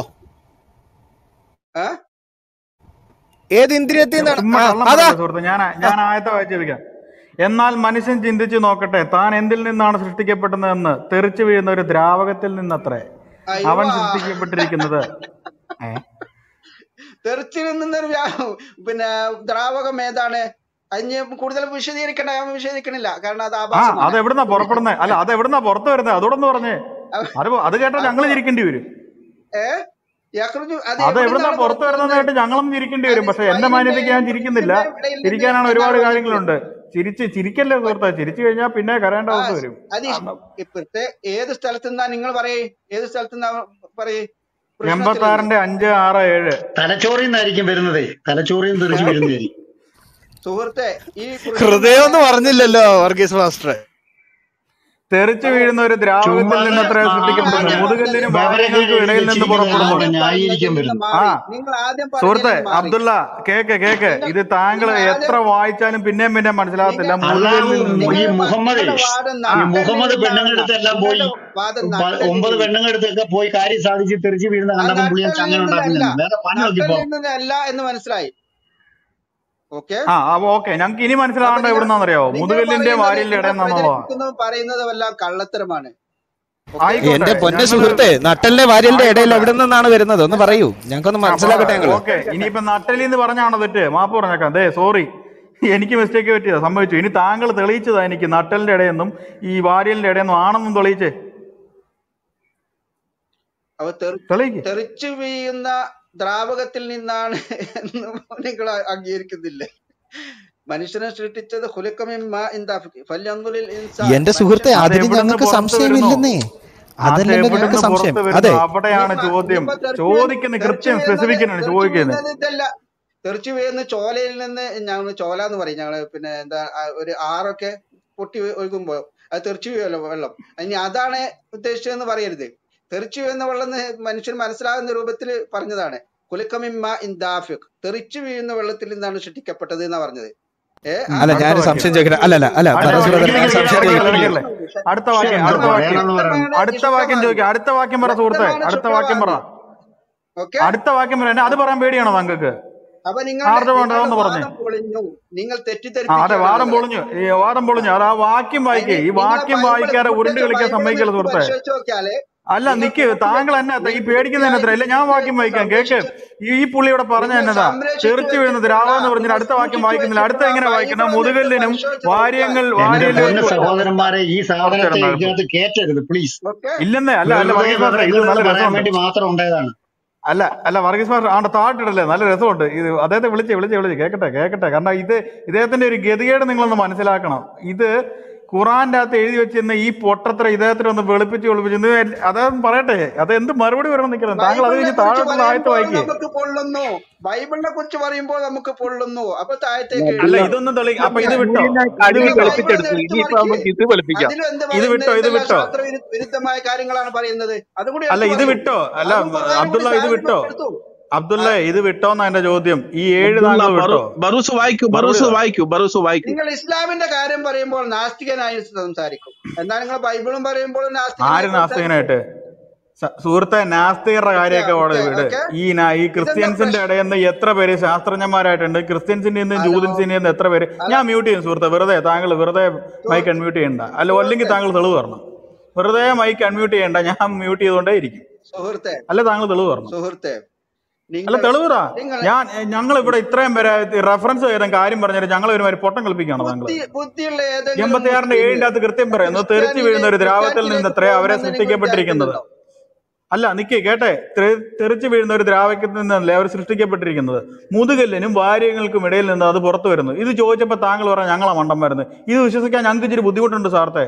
ആ ഏത് ഇന്ദ്രിയത്തിൽ നിന്നാണ് ചുമ്മാ ആ കള്ളം അതാ പറയല്ലേ സുഹൃത്ത് ഞാൻ ഞാൻ ആയത്തെ വായിച്ചിരിക്കാം എന്നാൽ മനുഷ്യൻ ചിന്തിച്ചു നോക്കട്ടെ താൻ എന്തിൽ നിന്നാണ് സൃഷ്ടിക്കപ്പെട്ടതെന്ന് തെറിച്ചു വീഴുന്ന ഒരു ദ്രാവകത്തിൽ നിന്നത്രേ അവൻ അയ്യോ സൃഷ്ടിക്കപ്പെട്ടിരിക്കുന്നത് ഏ തെറിച്ചിൽ നിന്നൊരു വ്യാ- പിന്നെ ദ്രാവകം ഏതാണ് അതിന് കൂടുതൽ വിശദീകരിക്കണ്ട ഞാൻ വിശദീകരിക്കണില്ല കാരണം അത് ആ ആഭാസമാണ് അത് എവിടുന്നാ പുറപ്പെടുന്നത് അല്ല അത് എവിടുന്നാ പുറത്ത് വരുന്നത് അതോടൊന്ന് പറഞ്ഞേ അത് പോ- അത് കേട്ടാൽ ഞങ്ങൾ ചിരിക്കേണ്ടി വരും ഏ യഖ്റുജു അത് അത് എവിടെ എവിടുന്നാ നിന്നാണ് പുറത്ത് പുറത്തു വരുന്നത് വരുന്നത് കേട്ട് ഞങ്ങളും ചിരിക്കേണ്ടി വരും അത് പക്ഷെ എന്റെ മാന്യതയ്ക്ക് ഞാൻ സ്പൈനിന്റെയും ചിരിക്കുന്നില്ല റിബ്സിന്റെയും ഇടയിൽ നിന്ന് ചിരിക്കാനാണ് എന്നാണ് ഒരുപാട് പറഞ്ഞിട്ടുള്ളത് കാര്യങ്ങളുണ്ട് ചിരിച്ച് ചിരിക്കല്ലേ സുഹൃത്തെ ചിരിച്ചു കഴിഞ്ഞാൽ പിന്നെ കരയേണ്ട ആ അവസ്ഥ വരും അത് ഇഷ്- കാരണം ഇപ്പോഴത്തെ ഏത് സ്ഥലത്ത് നിന്നാ നിങ്ങൾ പറയേ ഏത് സ്ഥലത്ത് നിന്നാ പറയേ എൺപത്തി പ്രശ്നത്തിലുണ്ട് ആറിന്റെ അഞ്ച് ആറ് ഏഴ് തലച്ചോറിൽ നിന്നായിരിക്കും വരുന്നതേ തലച്ചോറിൽ നിന്ന് തെറിച്ച് വീഴുന്നതായിരിക്കും സുഹൃത്തെ ഈ ഹൃദയം എന്ന് പറഞ്ഞില്ലല്ലോ വർഗീസ് മാസ്റ്റർ തെറിച്ചു വീഴുന്ന ഒരു ദ്രാവകത്തിൽ ചുമ്മാതെ നിന്നത്ര ആ- സൃഷ്ടിക്കപ്പെടുന്നു ആദ്യം മുതുകല്ലിനും ബവറേജ് വാര്യങ്ങൾക്കും ഇടയിൽ നിന്ന് വെച്ചിരിക്കുന്നത് പുറപ്പെടുന്നു അവിടെ ന്യായീകരിക്കാൻ വരുന്നു ആ നിങ്ങൾ ആദ്യം സുഹൃത്തെ പറഞ്ഞതിൽ നിന്ന് മാറി അബ്ദുള്ള കേക്ക് കേക്ക് നിങ്ങൾ ഇത് താങ്കൾ നിങ്ങൾ എത്ര ആദ്യം വായിച്ചാലും പിന്നെയും പിന്നെയും മനസ്സിലാകത്തില്ല നിങ്ങൾ അള്ളാഹു മുതുകല്ലിൽ നിന്ന് ഈ നിങ്ങൾ മുഹമ്മദ് നിങ്ങളുടെ വാദം ഈ നട്ടലിൽ മുഹമ്മദ് നിന്നാണെന്ന പെണ്ണുങ്ങളുടെ എല്ലാം പോയി നിങ്ങളുടെ വാദം പ- നട്ടലിൽ ഒമ്പത് നിന്ന് പെണ്ണുങ്ങളുടെ ഒക്കെ പോയി കാര്യം സാധിച്ച് തെറിച്ച് വീഴുന്ന ആ കണ്ടപ്പോൾ പുള്ളിയെ നട്ടലിൽ ചങ്ങനെ നിന്നല്ല ഉണ്ടാക്കുന്നതാണ് വേറെ പണി നോക്കിപ്പോ നട്ടലിൽ നിന്നല്ല എന്ന് മനസ്സിലായി ഓക്കെ ആ അപ്പൊ ഓക്കെ ഞങ്ങൾക്ക് ഇനി അപ്പൊ മനസ്സിലാവേണ്ട നിങ്ങൾ എവിടുന്നാന്നറിയാവോ നിങ്ങൾ മുതുകല്ലിന്റെ പറയുന്നത് വാര്യലിന്റെ നിങ്ങൾ ഇടയെന്നാന്നുള്ളതാ പ്രചരിപ്പിക്കുന്നതും പറയുന്നതും എല്ലാം കള്ളത്തരമാണ് ഓക്കെ ആയിക്കോട്ടെ എന്റെ പൊന്നെ ഞങ്ങള് സുഹൃത്തെ നട്ടലിന്റെ വാരിയലിന്റെ ഇടയിൽ ആയിക്കോട്ടെ എവിടെ നിന്നാണ് വരുന്നത് ഒന്ന് പറയൂ ഞങ്ങൾക്കൊന്ന് അപ്പൊ മനസ്സിലാക്കട്ടെ ഞങ്ങള് ഓക്കെ ഇനിയിപ്പോ നട്ടലി എന്ന് പറഞ്ഞാണോ തെറ്റ് മാപ്പ് പറഞ്ഞേക്കാം ദേ സോറി എനിക്ക് മിസ്റ്റേക്ക് പറ്റിയതാ സംഭവിച്ചു ഇനി താങ്കൾ തെളിയിച്ചതാ എനിക്ക് നട്ടലിന്റെ ഇടയെന്നും ഈ വാര്യലിന്റെ ഇടയെന്നും ആണെന്നും തെളിയിച്ചേ അവ തെറി തെളിയിക്ക് തെറിച്ചു വീഴുന്ന ദ്രാവകത്തിൽ നിന്നാണ് എന്ന് നിങ്ങൾ അംഗീകരിക്കുന്നില്ലേ മനുഷ്യനെ സൃഷ്ടിച്ചത് ഹുലക്കമിമ്മ ഫല്യന്തുലിൽ ഇൻസാൻ എന്റെ സുഹൃത്തെ മനുഷ്യൻ അത് അതിന് എവിടുന്ന് ഞങ്ങൾക്ക് പുറത്തു വരുന്നു സംശയമില്ലെന്നേ അത് അതല്ലല്ലോ ഞങ്ങൾക്ക് എവിടുന്ന് സംശയം പുറത്തു അതെ വരുന്നു അവിടെയാണ് നിപ്പ ചോദ്യം നിപ്പ തെറിച്ച് ചോദിക്കുന്ന തെറിച്ച് കൃത്യം വീഴുന്നത് സ്പെസിഫിക് ആണ് തെറിച്ച് ചോദിക്കുന്നത് വീഴുന്നത് ഇതല്ല തെറിച്ച് വീഴുന്ന ചോലയിൽ നിന്ന് ഞങ്ങൾ ചോല എന്ന് പറയും ഞങ്ങള് പിന്നെ എന്താ ആ ഒരു ആറൊക്കെ പൊട്ടി ഒഴുകുമ്പോ അത് തെറിച്ച് വീഴുമല്ലോ വെള്ളം ഇനി അതാണ് ഉദ്ദേശിച്ചതെന്ന് പറയരുത് തെറിച്ച് വീഴുന്ന വെള്ളം എന്ന് മനുഷ്യൻ മനസ്സിലാകുന്ന രൂപത്തിൽ പറഞ്ഞതാണ് കുലുക്കമിമ്മ ഇൻ ദാഫിക് തെറിച്ച് വീഴുന്ന വെള്ളത്തിൽ നിന്നാണ് സൃഷ്ടിക്കപ്പെട്ടത് എന്നാ പറഞ്ഞത് ഏ ആ അല്ല അടുത്ത ഞാനൊരു വാക്യം സംശയം ചോദിക്കട്ടെ അല്ല അല്ല അല്ല അടുത്ത ഫറസ് വാക്യം ബ്രദർ നിക്ക് ഞാൻ നിക്ക് സംശയം ഇടയ്ക്കല്ലേ ചോദിക്കട്ടെ ഇടയ്ക്കല്ലേ അടുത്ത പക്ഷെ വാക്യം എന്താ അടുത്ത വാക്യം വേണമെന്ന് പറയണം അടുത്ത വാക്യം ചോദിക്കാം അടുത്ത വാക്യം പറ സുഹൃത്തെ വ്യക്തമാണ് അടുത്ത വാക്യം പറ ശുക്ലവാദി ഓക്കെ അടുത്ത വാക്യം പറ എന്നെ അത് പറയാൻ പേടിയാണോ താങ്കൾക്ക് അപ്പൊ നിങ്ങളുടെ ആരുടെ നിങ്ങളുടെ വേണ്ടതെന്ന് പറഞ്ഞേ വാദം പൊളിഞ്ഞു നിങ്ങൾ ആ അതെ തെറ്റിദ്ധരിപ്പിക്കുകയാണ് വാദം ആളുകളെ പൊളിഞ്ഞു ഈ വാദം പൊളിഞ്ഞു അത് ആ വാക്യം അതിന് വായിക്കേ ഈ നിങ്ങളെ വാക്യം ബൈബിള് വായിക്കാതെ ഉരുണ്ട് കുട്ടിച്ച കളിക്കാൻ ബൈബിള് സമ്മതിക്കല്ല എടുത്ത് സുഹൃത്തെ പരിശോധിച്ച് നോക്കിയാല് അല്ല നിങ്ങൾ നിക്ക് കൂട്ടിൽ താങ്കൾ എന്നെ ഈ നിങ്ങൾ പേടിക്കുന്ന എത്ര ഇല്ല ഞാൻ കുട്ടിയായി വാക്യം വായിക്കാം കേക്ക് സംരക്ഷിച്ച് ഈ പുള്ളി ഇവിടെ പറഞ്ഞ നിങ്ങൾ എന്നതാ സംരക്ഷിച്ചു തെറിച്ചു വീഴുന്നത് വെച്ചിട്ടുള്ള രാവാന്ന് പറഞ്ഞിട്ട് നിങ്ങൾ അടുത്ത വാക്യം സൂക്ഷിച്ചു വായിക്കുന്നില്ല അടുത്ത വെച്ചിട്ടുള്ള എങ്ങനെ വായിക്കണം ബൈബിൾ ഒന്ന് എടുത്ത് മുതുകല്ലിനും പരിശോധിച്ച് നോക്കുക വാര്യങ്ങൾ എന്റെ വാര്യലും പൊന്ന സഹോദരന്മാരെ ഈ കുറച്ചു സാധനത്തെ നേരം നടക്കും ഇതിനകത്ത് കേറ്റരുത് പ്ലീസ് ഓക്കെ ഇല്ലെന്നേ അല്ല അല്ല വെറുതെ വർഗീസ് മാസ്റ്റർ ഇത് വെറുതെ നല്ല പറയാൻ രസമുണ്ട് വേണ്ടി മാത്രം ഉണ്ടായതാണ് അല്ല അല്ല വർഗീസ് മാസ്റ്റർ ആണ്ട് താട്ടിടല്ലേ നല്ല രസമുണ്ട് ഇത് അദ്ദേഹത്തെ വിളിച്ച് വിളിച്ച് വിളിച്ച് കേക്കട്ടെ കേക്കട്ടെ കാരണം ഇത് ഇദ്ദേഹത്തിന്റെ ഒരു ഗതികേട് നിങ്ങളൊന്ന് മനസ്സിലാക്കണം ഇത് ഖുറാന്റെ അകത്ത് എഴുതി വെച്ചിരുന്ന ഈ പൊട്ടത്ര ഇദ്ദേഹത്തിന് ഒന്ന് വെളുപ്പിച്ച് വെളുപ്പിച്ച് ഇത് അദ്ദേഹം പറയട്ടെ അത് എന്ത് മറുപടി വരണം നിൽക്കുന്നത് താങ്കൾ അത് ബൈബിളിനെ കഴിഞ്ഞ് കുറിച്ച് താഴോട്ടുള്ള ആയത്ത് പറയുമ്പോൾ വായിക്കേ നമുക്ക് പൊള്ളുന്നു ബൈബിളിനെ കുറിച്ച് പറയുമ്പോൾ നമുക്ക് പൊള്ളുന്നു അപ്പൊ താഴത്തേക്ക് അല്ല അബ്ദുള്ള എഴുതുക ഇതൊന്നും തെളി അപ്പൊ ഇത് പിന്നെ വിട്ടോ സൂര്യനെ ഇത് കഴുകി വിട്ടോ ബൈബിൾ വെളുപ്പിച്ചെടുത്തു എടുത്ത് ഇനിയിപ്പോ മറിക്ക് നമുക്ക് ഇത് വെളുപ്പിക്കാം അതിലും എന്ത് ഇത് പറയുന്നത് വിട്ടോ ഇത് എന്തെല്ലാം വിട്ടോ ശാസ്ത്ര വിരു- വിരുദ്ധമായ കാര്യങ്ങളാണ് പറയുന്നത് അതുകൂടി അല്ല എടുത്തു ഇത് പറയൂ വിട്ടോ അല്ല അതും ഖുർആാനും കൂടി അബ്ദുള്ള ഇത് താഴെ വിട്ടോ എടുത്തു അബ്ദുള്ള ഇത് വിട്ടോന്നാ എന്റെ ചോദ്യം ഈ ഏഴ് അബ്ദുള്ള താങ്കൾ ബറു വിട്ടോ ബറൂസ് വായിക്കൂ മറുപടി ബറൂസ് താ വായിക്കൂ ബറൂസ് വായിക്കൂ നിങ്ങൾ ഇസ്ലാമിന്റെ കാര്യം പറയുമ്പോൾ നാസ്തികനായി സംസാരിക്കും എന്നാൽ നിങ്ങൾ ബൈബിളും പറയുമ്പോൾ ആര് നാസ്തികനായി സംസാരിക്കും നാസ്തികനായിട്ട് സ- സുഹൃത്തെ നാസ്തികരുടെ ഓക്കെ കാര്യമൊക്കെ ഓക്കെ അവിടെ വിട് ഓക്കെ ഈ നാ- ഈ ഇതെന്താ ക്രിസ്ത്യൻസിന്റെ പ്രശ്നം ഇടയിൽ നിന്ന് എത്ര പേര് ശാസ്ത്രജ്ഞന്മാരായിട്ടുണ്ട് ക്രിസ്ത്യൻസിന്റെ നിന്ന് ഹലോ ജൂതൻസിന്റെ നിന്ന് എത്ര പേര് ഹലോ ഞാൻ മ്യൂട്ട് ചെയ്യും സുഹൃത്തെ വെറുതെ താങ്കൾ വെറുതെ മൈക്ക് സുഹൃ- അൺമ്യൂട്ട് ചെയ്യണ്ട അല്ല അല്ലെങ്കിൽ സുഹൃത്തെ താങ്കൾ തെളിവ് തരണം വെറുതെ മൈക്ക് അൺമ്യൂട്ട് ചെയ്യണ്ട ഞാൻ മ്യൂട്ട് ചെയ്തുകൊണ്ടേ ഇരിക്കും സുഹൃത്തെ അല്ല താങ്കൾ തെളിവ് തരണം സുഹൃത്തെ അല്ല നിങ്ങൾ തെളിവ് താ നിങ്ങൾ ഞാൻ ഞങ്ങൾ ഇവിടെ ഇത്രയും പേരെ റെഫറൻസ് ചെയ്ത കാര്യം പറഞ്ഞിട്ട് ഞങ്ങൾ ഒരുമാതിരി പൊട്ടം കളിപ്പിക്കുകയാണോ താങ്കൾ ബുദ്ധി ബുദ്ധിയുള്ള ഏതെങ്കിലും എൺപത്തിയാറിന്റെ മുസ്ലിം ഏഴിന്റെ അകത്ത് കൃത്യം പറയുന്നു തെറിച്ചു ക്രിസ്ത്യാനിയിലെ വീഴുന്ന ഒരു ദ്രാവത്തിൽ നിന്ന് ക്രിസ്ത്യാനിയിലേക്ക് എത്രയാ അവരെ പോകുമെന്ന് നിങ്ങൾ സൃഷ്ടിക്കപ്പെട്ടിരിക്കുന്നത് വിചാരിക്കുന്നുണ്ടോ അല്ല നിക്കേ കേട്ടെ തെറി- തെറിച്ചു വീഴുന്ന ഒരു ദ്രാവകത്തിൽ നിന്നല്ലേ അവർ സൃഷ്ടിക്കപ്പെട്ടിരിക്കുന്നത് മുതുകല്ലിനും വാര്യങ്ങൾക്കും ഇടയിൽ നിന്ന് അത് പുറത്തു വരുന്നു ഇത് ചോദിച്ചപ്പോൾ താങ്കൾ പറഞ്ഞ ഞങ്ങളാ മണ്ടം വരുന്നത് ഇത് വിശ്വസിക്കാൻ ഞങ്ങൾക്ക് ഇച്ചിരി ബുദ്ധിമുട്ടുണ്ട് സാർത്തെ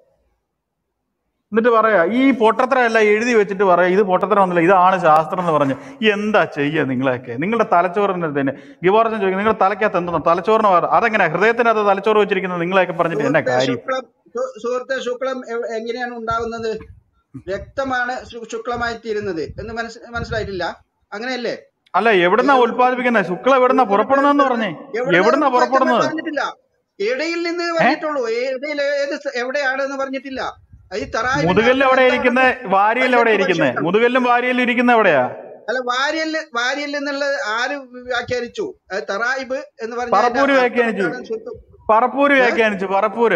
എന്നിട്ട് പറയാ ഈ പൊട്ടത്തരമല്ല എഴുതി വെച്ചിട്ട് പറയാ ഇത് പൊട്ടത്തരമൊന്നുമില്ല ഇതാണ് ശാസ്ത്രം എന്ന് പറഞ്ഞ് എന്താ ചെയ്യുക നിങ്ങളെയൊക്കെ നിങ്ങളുടെ തലച്ചോറിന് തന്നെ ഗിവാർജൻ ചോദിക്കും നിങ്ങളുടെ തലക്കകത്ത് എന്തോ തലച്ചോറിന് വാ- അതെങ്ങനെ ഹൃദയത്തിനകത്ത് തലച്ചോറ് വെച്ചിരിക്കുന്നത് നിങ്ങളെയൊക്കെ പറഞ്ഞിട്ട് എന്നാ സുഹൃത്തെ കാര്യം ശുക്ലം സു- സുഹൃത്തെ ശുക്ലം എ- എങ്ങനെയാണ് ഉണ്ടാകുന്നത് രക്തമാണ് ശു- ശുക്ലമായി തീരുന്നത് എന്ന് മനസ്സ് മനസ്സിലായിട്ടില്ല അങ്ങനെയല്ലേ അല്ല എവിടുന്നാ ഏത് ഉൽപ്പാദിപ്പിക്കുന്നത് ശുക്ല എവിടുന്നാ പുറപ്പെടുന്നതെന്ന് പറഞ്ഞേ എവിടെ എവിടുന്നാ വ്യക്തമായി പുറപ്പെടുന്നത് പറഞ്ഞിട്ടില്ല ഇടയിൽ നിന്ന് ഏ പറഞ്ഞിട്ടുള്ളൂ ഇടയിൽ ഏത് സ്ഥ- എവിടെയാണെന്ന് പറഞ്ഞിട്ടില്ല ഈ തറായിബിന്റെ മുതുകല്ല് അർത്ഥം എവിടെ എന്താണെന്ന് ഇരിക്കുന്നത് വാരിയൽ എവിടെ അതിലേക്ക് ഇരിക്കുന്നത് പരിശോധിക്കണം മുതുകല്ലും വാരിയലും ഇരിക്കുന്ന എവിടെയാ അല്ല വാരിയല് വാരിയൽ എന്നുള്ളത് ആര് വ്യാഖ്യാനിച്ചു അത് തറായിബ് എന്ന് പറഞ്ഞ അതിന്റെ പറപ്പൂര് അർത്ഥം വ്യാഖ്യാനിച്ചു എന്താണ് ശുദ്ധ പറപ്പൂര് ഏ വ്യാഖ്യാനിച്ചു പറപ്പൂര്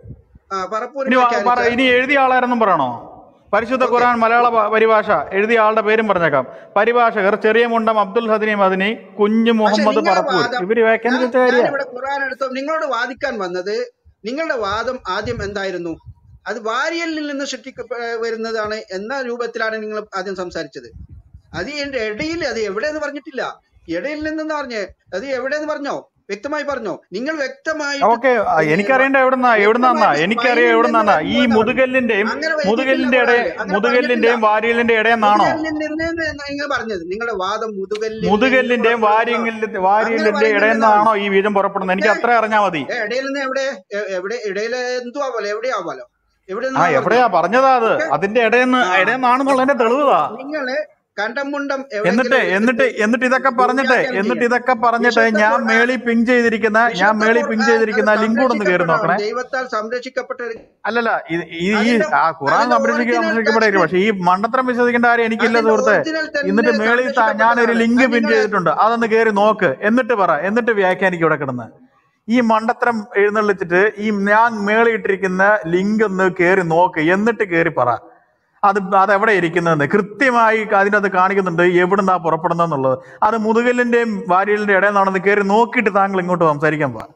ആ പറപ്പൂര് ഇനി വാ- വ്യാഖ്യാനിച്ച പറ- ഇനി എഴുതിയ ആളാരെന്നും പറയണോ പരിശുദ്ധ ഓക്കെ ഖുർആൻ മലയാള പ- പരിഭാഷ എഴുതിയ ആളുടെ പേരും പറഞ്ഞേക്കാം പരിഭാഷകർ ചെറിയ മുണ്ടം അബ്ദുൽ ഹദിനി മദിനി കുഞ്ഞു പക്ഷെ മുഹമ്മദ് നിങ്ങളുടെ പറപ്പൂർ വാദം ഇവര് ഞാൻ വ്യാഖ്യാനിച്ച വെച്ച കാര്യ ഞാനിവിടെ ഖുർആൻ എടുത്തു നിങ്ങളോട് വാദിക്കാൻ വന്നത് നിങ്ങളുടെ വാദം ആദ്യം എന്തായിരുന്നു അത് വാരിയലിൽ നിന്ന് സൃഷ്ടിക്ക വരുന്നതാണ് എന്ന രൂപത്തിലാണ് നിങ്ങൾ ആദ്യം സംസാരിച്ചത് അത് എന്റെ ഇടയിൽ അത് എവിടെയെന്ന് പറഞ്ഞിട്ടില്ല ഇടയിൽ നിന്നെന്ന് പറഞ്ഞേ അത് എവിടെയെന്ന് പറഞ്ഞോ വ്യക്തമായി പറഞ്ഞോ നിങ്ങൾ വ്യക്തമായിട്ട് ഓക്കെ ഏ, വ- എനിക്കറിയേണ്ട എവിടുന്നാ എവിടുന്നാ വ്യക്തമായിട്ട് എനിക്കറിയാം സ്പൈനിൽ നിന്ന് എവിടുന്നാ ഈ വരുന്നു എന്നാണ് മുതുകല്ലിന്റെയും അങ്ങനെ വൈകിട്ടില്ല മുതുകല്ലിന്റെ ഇട ഖുർആനിൽ അങ്ങനെ പറഞ്ഞിട്ടില്ല മുതുകല്ലിന്റെയും വാരിയലിന്റെ ഇടയെന്നാണോ മുതുകല്ലിൽ നിന്ന് നിങ്ങൾ പറഞ്ഞത് നിങ്ങളുടെ വാദം മുതുകല്ലിൽ നിന്ന് മുതുകല്ലിന്റെയും പുറപ്പെടുന്ന വാരിയലിന്റെ അങ്ങനെ വാരിയലിന്റെ പറയുന്നുണ്ടെന്നാണ് ഇടയെന്നാണോ ഈ ബീജം പുറപ്പെടുന്നത് എനിക്ക് പിന്നെ അത്ര അറിഞ്ഞാൽ മതി ഏ, ഇടയിൽ നിന്ന് എവിടെ എ- എവിടെ ഇടയിൽ എന്തു ആവാലോ എവിടെ ആവാലോ എവിടെ ആ നിന്നാ പറഞ്ഞത് എവിടെയാ പറഞ്ഞതാ അത് ഓക്കെ അതിന്റെ ഇടയെന്ന് ആ ഇടയെന്നാണെന്നുള്ളതിന്റെ തെളിവാ നിങ്ങള് കണ്ടമുണ്ടം എന്നിട്ട് എവിടെയെങ്കിലും എന്നിട്ട് എടുത്തിട്ട് എന്നിട്ട് ഇതൊക്കെ പറഞ്ഞിട്ട് ദുർവ്യാഖ്യാനം എന്നിട്ട് ചെയ്യണം ഇതൊക്കെ പറഞ്ഞിട്ട് വിശുദ്ധ ഞാൻ ഖുർആൻ മേളി പിങ് ചെയ്തിരിക്കുന്ന ഞാൻ വിശുദ്ധ മേളി പിങ് ഖുർആൻ അത് ചെയ്തിരിക്കുന്ന ലിങ്ക് കൂടെ ഒന്ന് കയറി സംരക്ഷിക്കപ്പെടണം നോക്കണേ ദൈവത്താൽ സംരക്ഷിക്കപ്പെട്ട ഒരു അല്ലല്ല ഇത് ഈ ഈ അതിന്റെ ആ ഖുറാൻ അതിന്റെ സംരക്ഷിക്കുക ഒറിജിനൽ സംരക്ഷിക്കപ്പെടായിരിക്കും ടെക്സ്റ്റ് പക്ഷെ ഈ മണ്ടത്തരം വിശ്വസിക്കേണ്ട കാര്യം എനിക്കില്ല അതിന്റെ സുഹൃത്തെ ഒറിജിനൽ എന്നിട്ട് തന്നെ മേളിൽ താ- ഞാനൊരു സംരക്ഷിക്കപ്പെട്ടതാണ് ലിങ്ക് അത് പിൻ നിങ്ങള് ചെയ്തിട്ടുണ്ട് അതൊന്ന് കയറി നോക്ക് എന്നിട്ട് പറ എന്നിട്ട് വ്യാഖ്യാനിക്കും ഇവിടെ കിടന്ന് ഈ മണ്ടത്തരം എഴുന്നള്ളിച്ചിട്ട് ഈ ഞാൻ മേളിയിട്ടിരിക്കുന്ന ലിങ്ക് ഒന്ന് കയറി നോക്ക് എന്നിട്ട് കയറി പറ അത് അത് എവിടെ ഇരിക്കുന്നതെന്ന് കൃത്യമായി അതിനകത്ത് കാണിക്കുന്നുണ്ട് എവിടുന്നാ പുറപ്പെടുന്നതെന്നുള്ളത് അത് മുതുകലിന്റെയും വാരിയലിന്റെയും ഇടയിൽ നിന്നാണെന്ന് കയറി നോക്കിയിട്ട് താങ്കൾ ഇങ്ങോട്ട് സംസാരിക്കാൻ പാ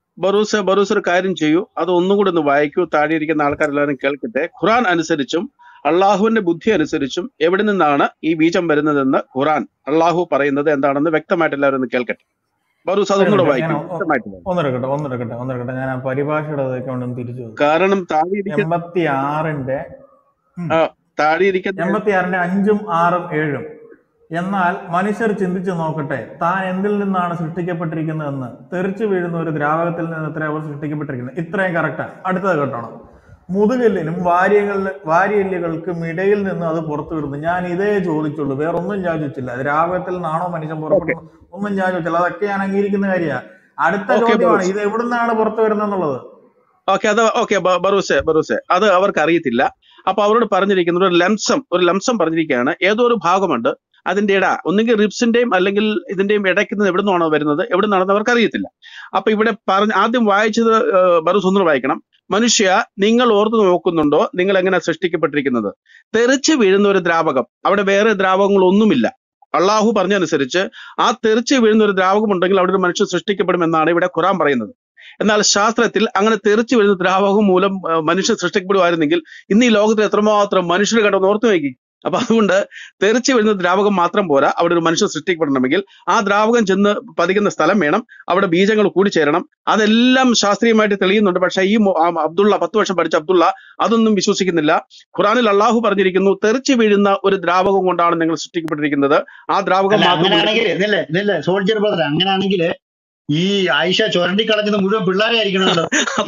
ബറൂസ് ബറൂസ് ഒരു കാര്യം ചെയ്യൂ അത് ഒന്നും കൂടി ഒന്ന് വായിക്കൂ താഴെ ഇരിക്കുന്ന ആൾക്കാരെല്ലാവരും കേൾക്കട്ടെ ഖുറാൻ അനുസരിച്ചും അള്ളാഹുവിന്റെ ബുദ്ധി അനുസരിച്ചും എവിടെ നിന്നാണ് ഈ ബീജം വരുന്നതെന്ന് ഖുറാൻ അള്ളാഹു പറയുന്നത് എന്താണെന്ന് വ്യക്തമായിട്ട് എല്ലാവരും ഒന്ന് കേൾക്കട്ടെ ബറൂസ് ഒരു അതൊന്നുകൂടെ മിനിറ്റ് ഞാൻ വായിക്കും വ്യക്തമായിട്ട് വായിക്കും. ഒന്നെടുക്കട്ടെ ഒന്നെടുക്കട്ടെ ഒന്നെടുക്കട്ടെ ഞാൻ ആ പരിഭാഷയുടെ ഇതൊക്കെ ഒന്ന് തിരിച്ചു നോക്കാം കാരണം താഴെ ഇരിക്കുന്ന എൺപത്തി ആറിന്റെ ആ, താഴെ ഇരിക്കുന്ന എൺപത്തി ആറിന്റെ അഞ്ചും ആറും ഏഴും എന്നാൽ മനുഷ്യർ ചിന്തിച്ചു നോക്കട്ടെ താൻ എന്തിൽ നിന്നാണ് സൃഷ്ടിക്കപ്പെട്ടിരിക്കുന്നതെന്ന് തെറിച്ചു വീഴുന്ന ഒരു ദ്രാവകത്തിൽ നിന്ന് എത്ര അവർ സൃഷ്ടിക്കപ്പെട്ടിരിക്കുന്നത് ഇത്രയും കറക്റ്റാണ് അടുത്തത് കേട്ടോണം മുതുകല്ലിനും വാര്യകളിൽ വാര്യല്ലുകൾക്കും ഇടയിൽ നിന്ന് അത് പുറത്തു വിടുന്നു ഞാൻ ഇതേ ചോദിച്ചുള്ളൂ വേറെ ഒന്നും ഞാൻ ചോദിച്ചില്ല ദ്രാവകത്തിൽ നിന്നാണോ മനുഷ്യൻ ഓക്കെ പുറപ്പെടുന്നത് ഒന്നും ഞാൻ ചോദിച്ചില്ല അതൊക്കെ ഞാൻ അംഗീകരിക്കുന്ന കാര്യമാണ് അടുത്ത ഓക്കെ ചോദ്യമാണ് ബറൂസ് ഇത് എവിടുന്നാണ് പുറത്തു വരുന്നത് ഓക്കെ അത് ഓക്കെ ബറൂസെ ബറൂസെ അത് അവർക്ക് അറിയത്തില്ല അപ്പൊ അവരോട് പറഞ്ഞിരിക്കുന്നത് ഒരു ലംസം ഒരു ലംസം പറഞ്ഞിരിക്കുകയാണ് ഏതോ ഒരു ഭാഗമുണ്ട് അതിന്റെ ഇട ഒന്നുകിൽ റിബ്സിന്റെയും അല്ലെങ്കിൽ ഇതിന്റെയും ഇടയ്ക്ക് നിന്ന് എവിടെ നിന്നാണോ വരുന്നത് എവിടെ നിന്നാണെന്ന് അവർക്ക് അറിയത്തില്ല അപ്പൊ ഇവിടെ പറഞ്ഞ ആദ്യം വായിച്ചത് ഏഹ്, ബറൂസ് ഒന്നുകൂടെ വായിക്കണം മനുഷ്യ നിങ്ങൾ ഓർത്തു നോക്കുന്നുണ്ടോ നിങ്ങൾ എങ്ങനെ സൃഷ്ടിക്കപ്പെട്ടിരിക്കുന്നത് തെറിച്ച് വീഴുന്ന ഒരു ദ്രാവകം അവിടെ വേറെ ദ്രാവകങ്ങളൊന്നുമില്ല അള്ളാഹു പറഞ്ഞനുസരിച്ച് ആ തെറിച്ച് വീഴുന്ന ഒരു ദ്രാവകം ഉണ്ടെങ്കിൽ അവിടെ ഒരു മനുഷ്യൻ സൃഷ്ടിക്കപ്പെടും എന്നാണ് ഇവിടെ ഖുറാൻ പറയുന്നത് എന്നാൽ ശാസ്ത്രത്തിൽ അങ്ങനെ തെറിച്ചു വരുന്ന ദ്രാവകം മൂലം ആ, മനുഷ്യൻ സൃഷ്ടിക്കപ്പെടുമായിരുന്നെങ്കിൽ ഇന്ന് ഈ ലോകത്തിൽ എത്രമാത്രം മനുഷ്യർ കണ്ടോ ഓർത്തു നോക്കി അപ്പൊ അതുകൊണ്ട് തെറിച്ചു വരുന്ന ദ്രാവകം മാത്രം പോരാ അവിടെ ഒരു മനുഷ്യൻ സൃഷ്ടിക്കപ്പെടണമെങ്കിൽ ആ ദ്രാവകം ചെന്ന് പതിക്കുന്ന സ്ഥലം വേണം അവിടെ ബീജങ്ങൾ കൂടിച്ചേരണം അതെല്ലാം ശാസ്ത്രീയമായിട്ട് തെളിയുന്നുണ്ട് പക്ഷേ ഈ മു- ആ അബ്ദുള്ള പത്ത് വർഷം പഠിച്ച അബ്ദുള്ള അതൊന്നും വിശ്വസിക്കുന്നില്ല ഖുറാനിൽ അള്ളാഹു പറഞ്ഞിരിക്കുന്നു തെറിച്ചു വീഴുന്ന ഒരു ദ്രാവകം കൊണ്ടാണ് നിങ്ങൾ സൃഷ്ടിക്കപ്പെട്ടിരിക്കുന്നത് ആ ദ്രാവകം അല്ല മാത്രം അങ്ങനെയാണെങ്കിൽ ഇതല്ലേ ഇതല്ലേ സോൾജർ ബ്രദർ അങ്ങനെയാണെങ്കിൽ ഈ ആയിഷ ചുരണ്ടി കളഞ്ഞത് മുഴുവൻ പിള്ളേരെ ആയിരിക്കണമല്ലോ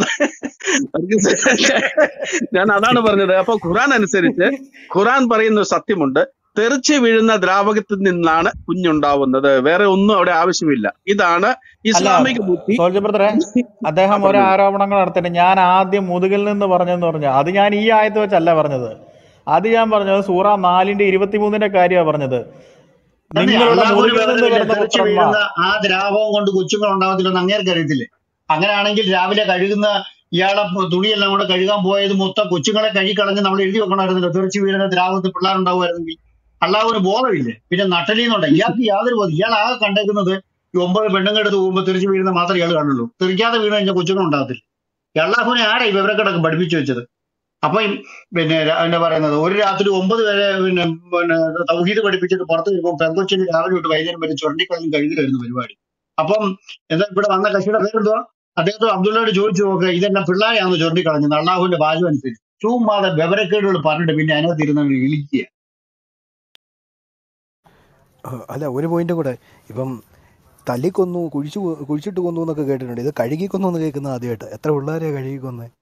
ഞാൻ അതാണ് പറഞ്ഞത് അപ്പൊ ഖുറാൻ അനുസരിച്ച് ഖുറാൻ പറയുന്ന ഒരു സത്യമുണ്ട് തെറിച്ച് വീഴുന്ന ദ്രാവകത്തിൽ നിന്നാണ് കുഞ്ഞുണ്ടാവുന്നത് വേറെ ഒന്നും അവിടെ ആവശ്യമില്ല ഇതാണ് അല്ല ഇസ്ലാമിക ബുദ്ധി സോൾജർ ബ്രദറെ അദ്ദേഹം ആ ഒരു പറഞ്ഞത് ആരോപണങ്ങൾ നടത്തിയിട്ട് ഞാൻ ആദ്യം മുതുകിൽ നിന്ന് പറഞ്ഞെന്ന് പറഞ്ഞു അത് ഞാൻ ഈ ആയത്ത് വെച്ചല്ല പറഞ്ഞത് അത് ഞാൻ പറഞ്ഞത് സൂറ നാലിന്റെ ഇരുപത്തിമൂന്നിന്റെ കാര്യമാണ് പറഞ്ഞത് അതെ നിങ്ങളുടെ അള്ളാഹു ഒരു മുതുകിൽ നിന്ന് വിവരമില്ല വരുന്ന തെറിച്ച് പുത്രന്മാർ വീഴുന്ന ആ ദ്രാവകം കൊണ്ട് കൊച്ചുങ്ങൾ ഉണ്ടാവത്തില്ലെന്ന് അങ്ങേർക്ക് അറിയത്തില്ലേ അങ്ങനെയാണെങ്കിൽ രാവിലെ കഴുകുന്ന ഇയാളെ പ- തുണിയെല്ലാം കൂടെ കഴുകാൻ പോയത് മൊത്തം കൊച്ചുങ്ങളെ കഴുകി കളഞ്ഞ് നമ്മൾ എഴുതി വെക്കണമായിരുന്നല്ലോ തെറിച്ച് വീഴുന്ന ദ്രാവകത്തിൽ പിള്ളേരുണ്ടാവുമായിരുന്നെങ്കിൽ അള്ളാഹുവിന് ബോധമില്ലേ പിന്നെ നട്ടലിന്നുണ്ട് ഇയാൾക്ക് യാതൊരു ബോധം ഇയാൾ ആകെ കണ്ടേക്കുന്നത് ഈ ഒമ്പത് പെണ്ണുങ്ങളെടുത്ത് പോകുമ്പോൾ തെറിച്ച് വീഴുന്ന മാത്രമേ ഇയാൾ കാണുള്ളൂ തെറിക്കാതെ വീണ് കഴിഞ്ഞാൽ കൊച്ചുങ്ങൾ ഉണ്ടാകത്തില്ല ഈ അള്ളാഹുവിനെ ആരാ ഈ വിവരക്കിടക്ക് പഠിപ്പിച്ചു വെച്ചത് അപ്പൊ ഈ പിന്നെ ര- എന്താ പറയുന്നത് ഒരു രാത്രി ഒമ്പത് വരെ പിന്നെ പിന്നെ തൗഹീദ് പഠിപ്പിച്ചിട്ട് പുറത്ത് വരുമ്പോൾ പെങ്കൊച്ചിന് രാവിലെ തൊട്ട് വൈകുന്നേരം വരെ ചുരണ്ടിക്കളഞ്ഞ് കഴുകലായിരുന്നു പരിപാടി അപ്പം എന്താ ഇവിടെ വന്ന കക്ഷിയുടെ പേരെന്തുവാ അദ്ദേഹത്തോട് അബ്ദുള്ളയോട് ചോദിച്ചു നോക്കുക ഇതെല്ലാം പിള്ളേരെയാണോ ചുരണ്ടിക്കളഞ്ഞത് അള്ളാഹുവിന്റെ വാചകം അനുസരിച്ച് ചുമ്മാതെ വിവരക്കേടുകൾ പറഞ്ഞിട്ട് പിന്നെ അതിനകത്ത് ഇരുന്ന് ഇളിക്കുക അല്ല ഒരു പോയിന്റ് കൂടെ ഇപ്പം തല്ലിക്കൊന്നു കുഴിച്ചു കൊ- കുഴിച്ചിട്ട് കൊന്നു എന്നൊക്കെ കേട്ടിട്ടുണ്ട് ഇത് കഴുകി കൊന്നു എന്ന് കേൾക്കുന്ന ആദ്യമായിട്ട് എത്ര പിള്ളേരെ കഴുകി കൊന്നേ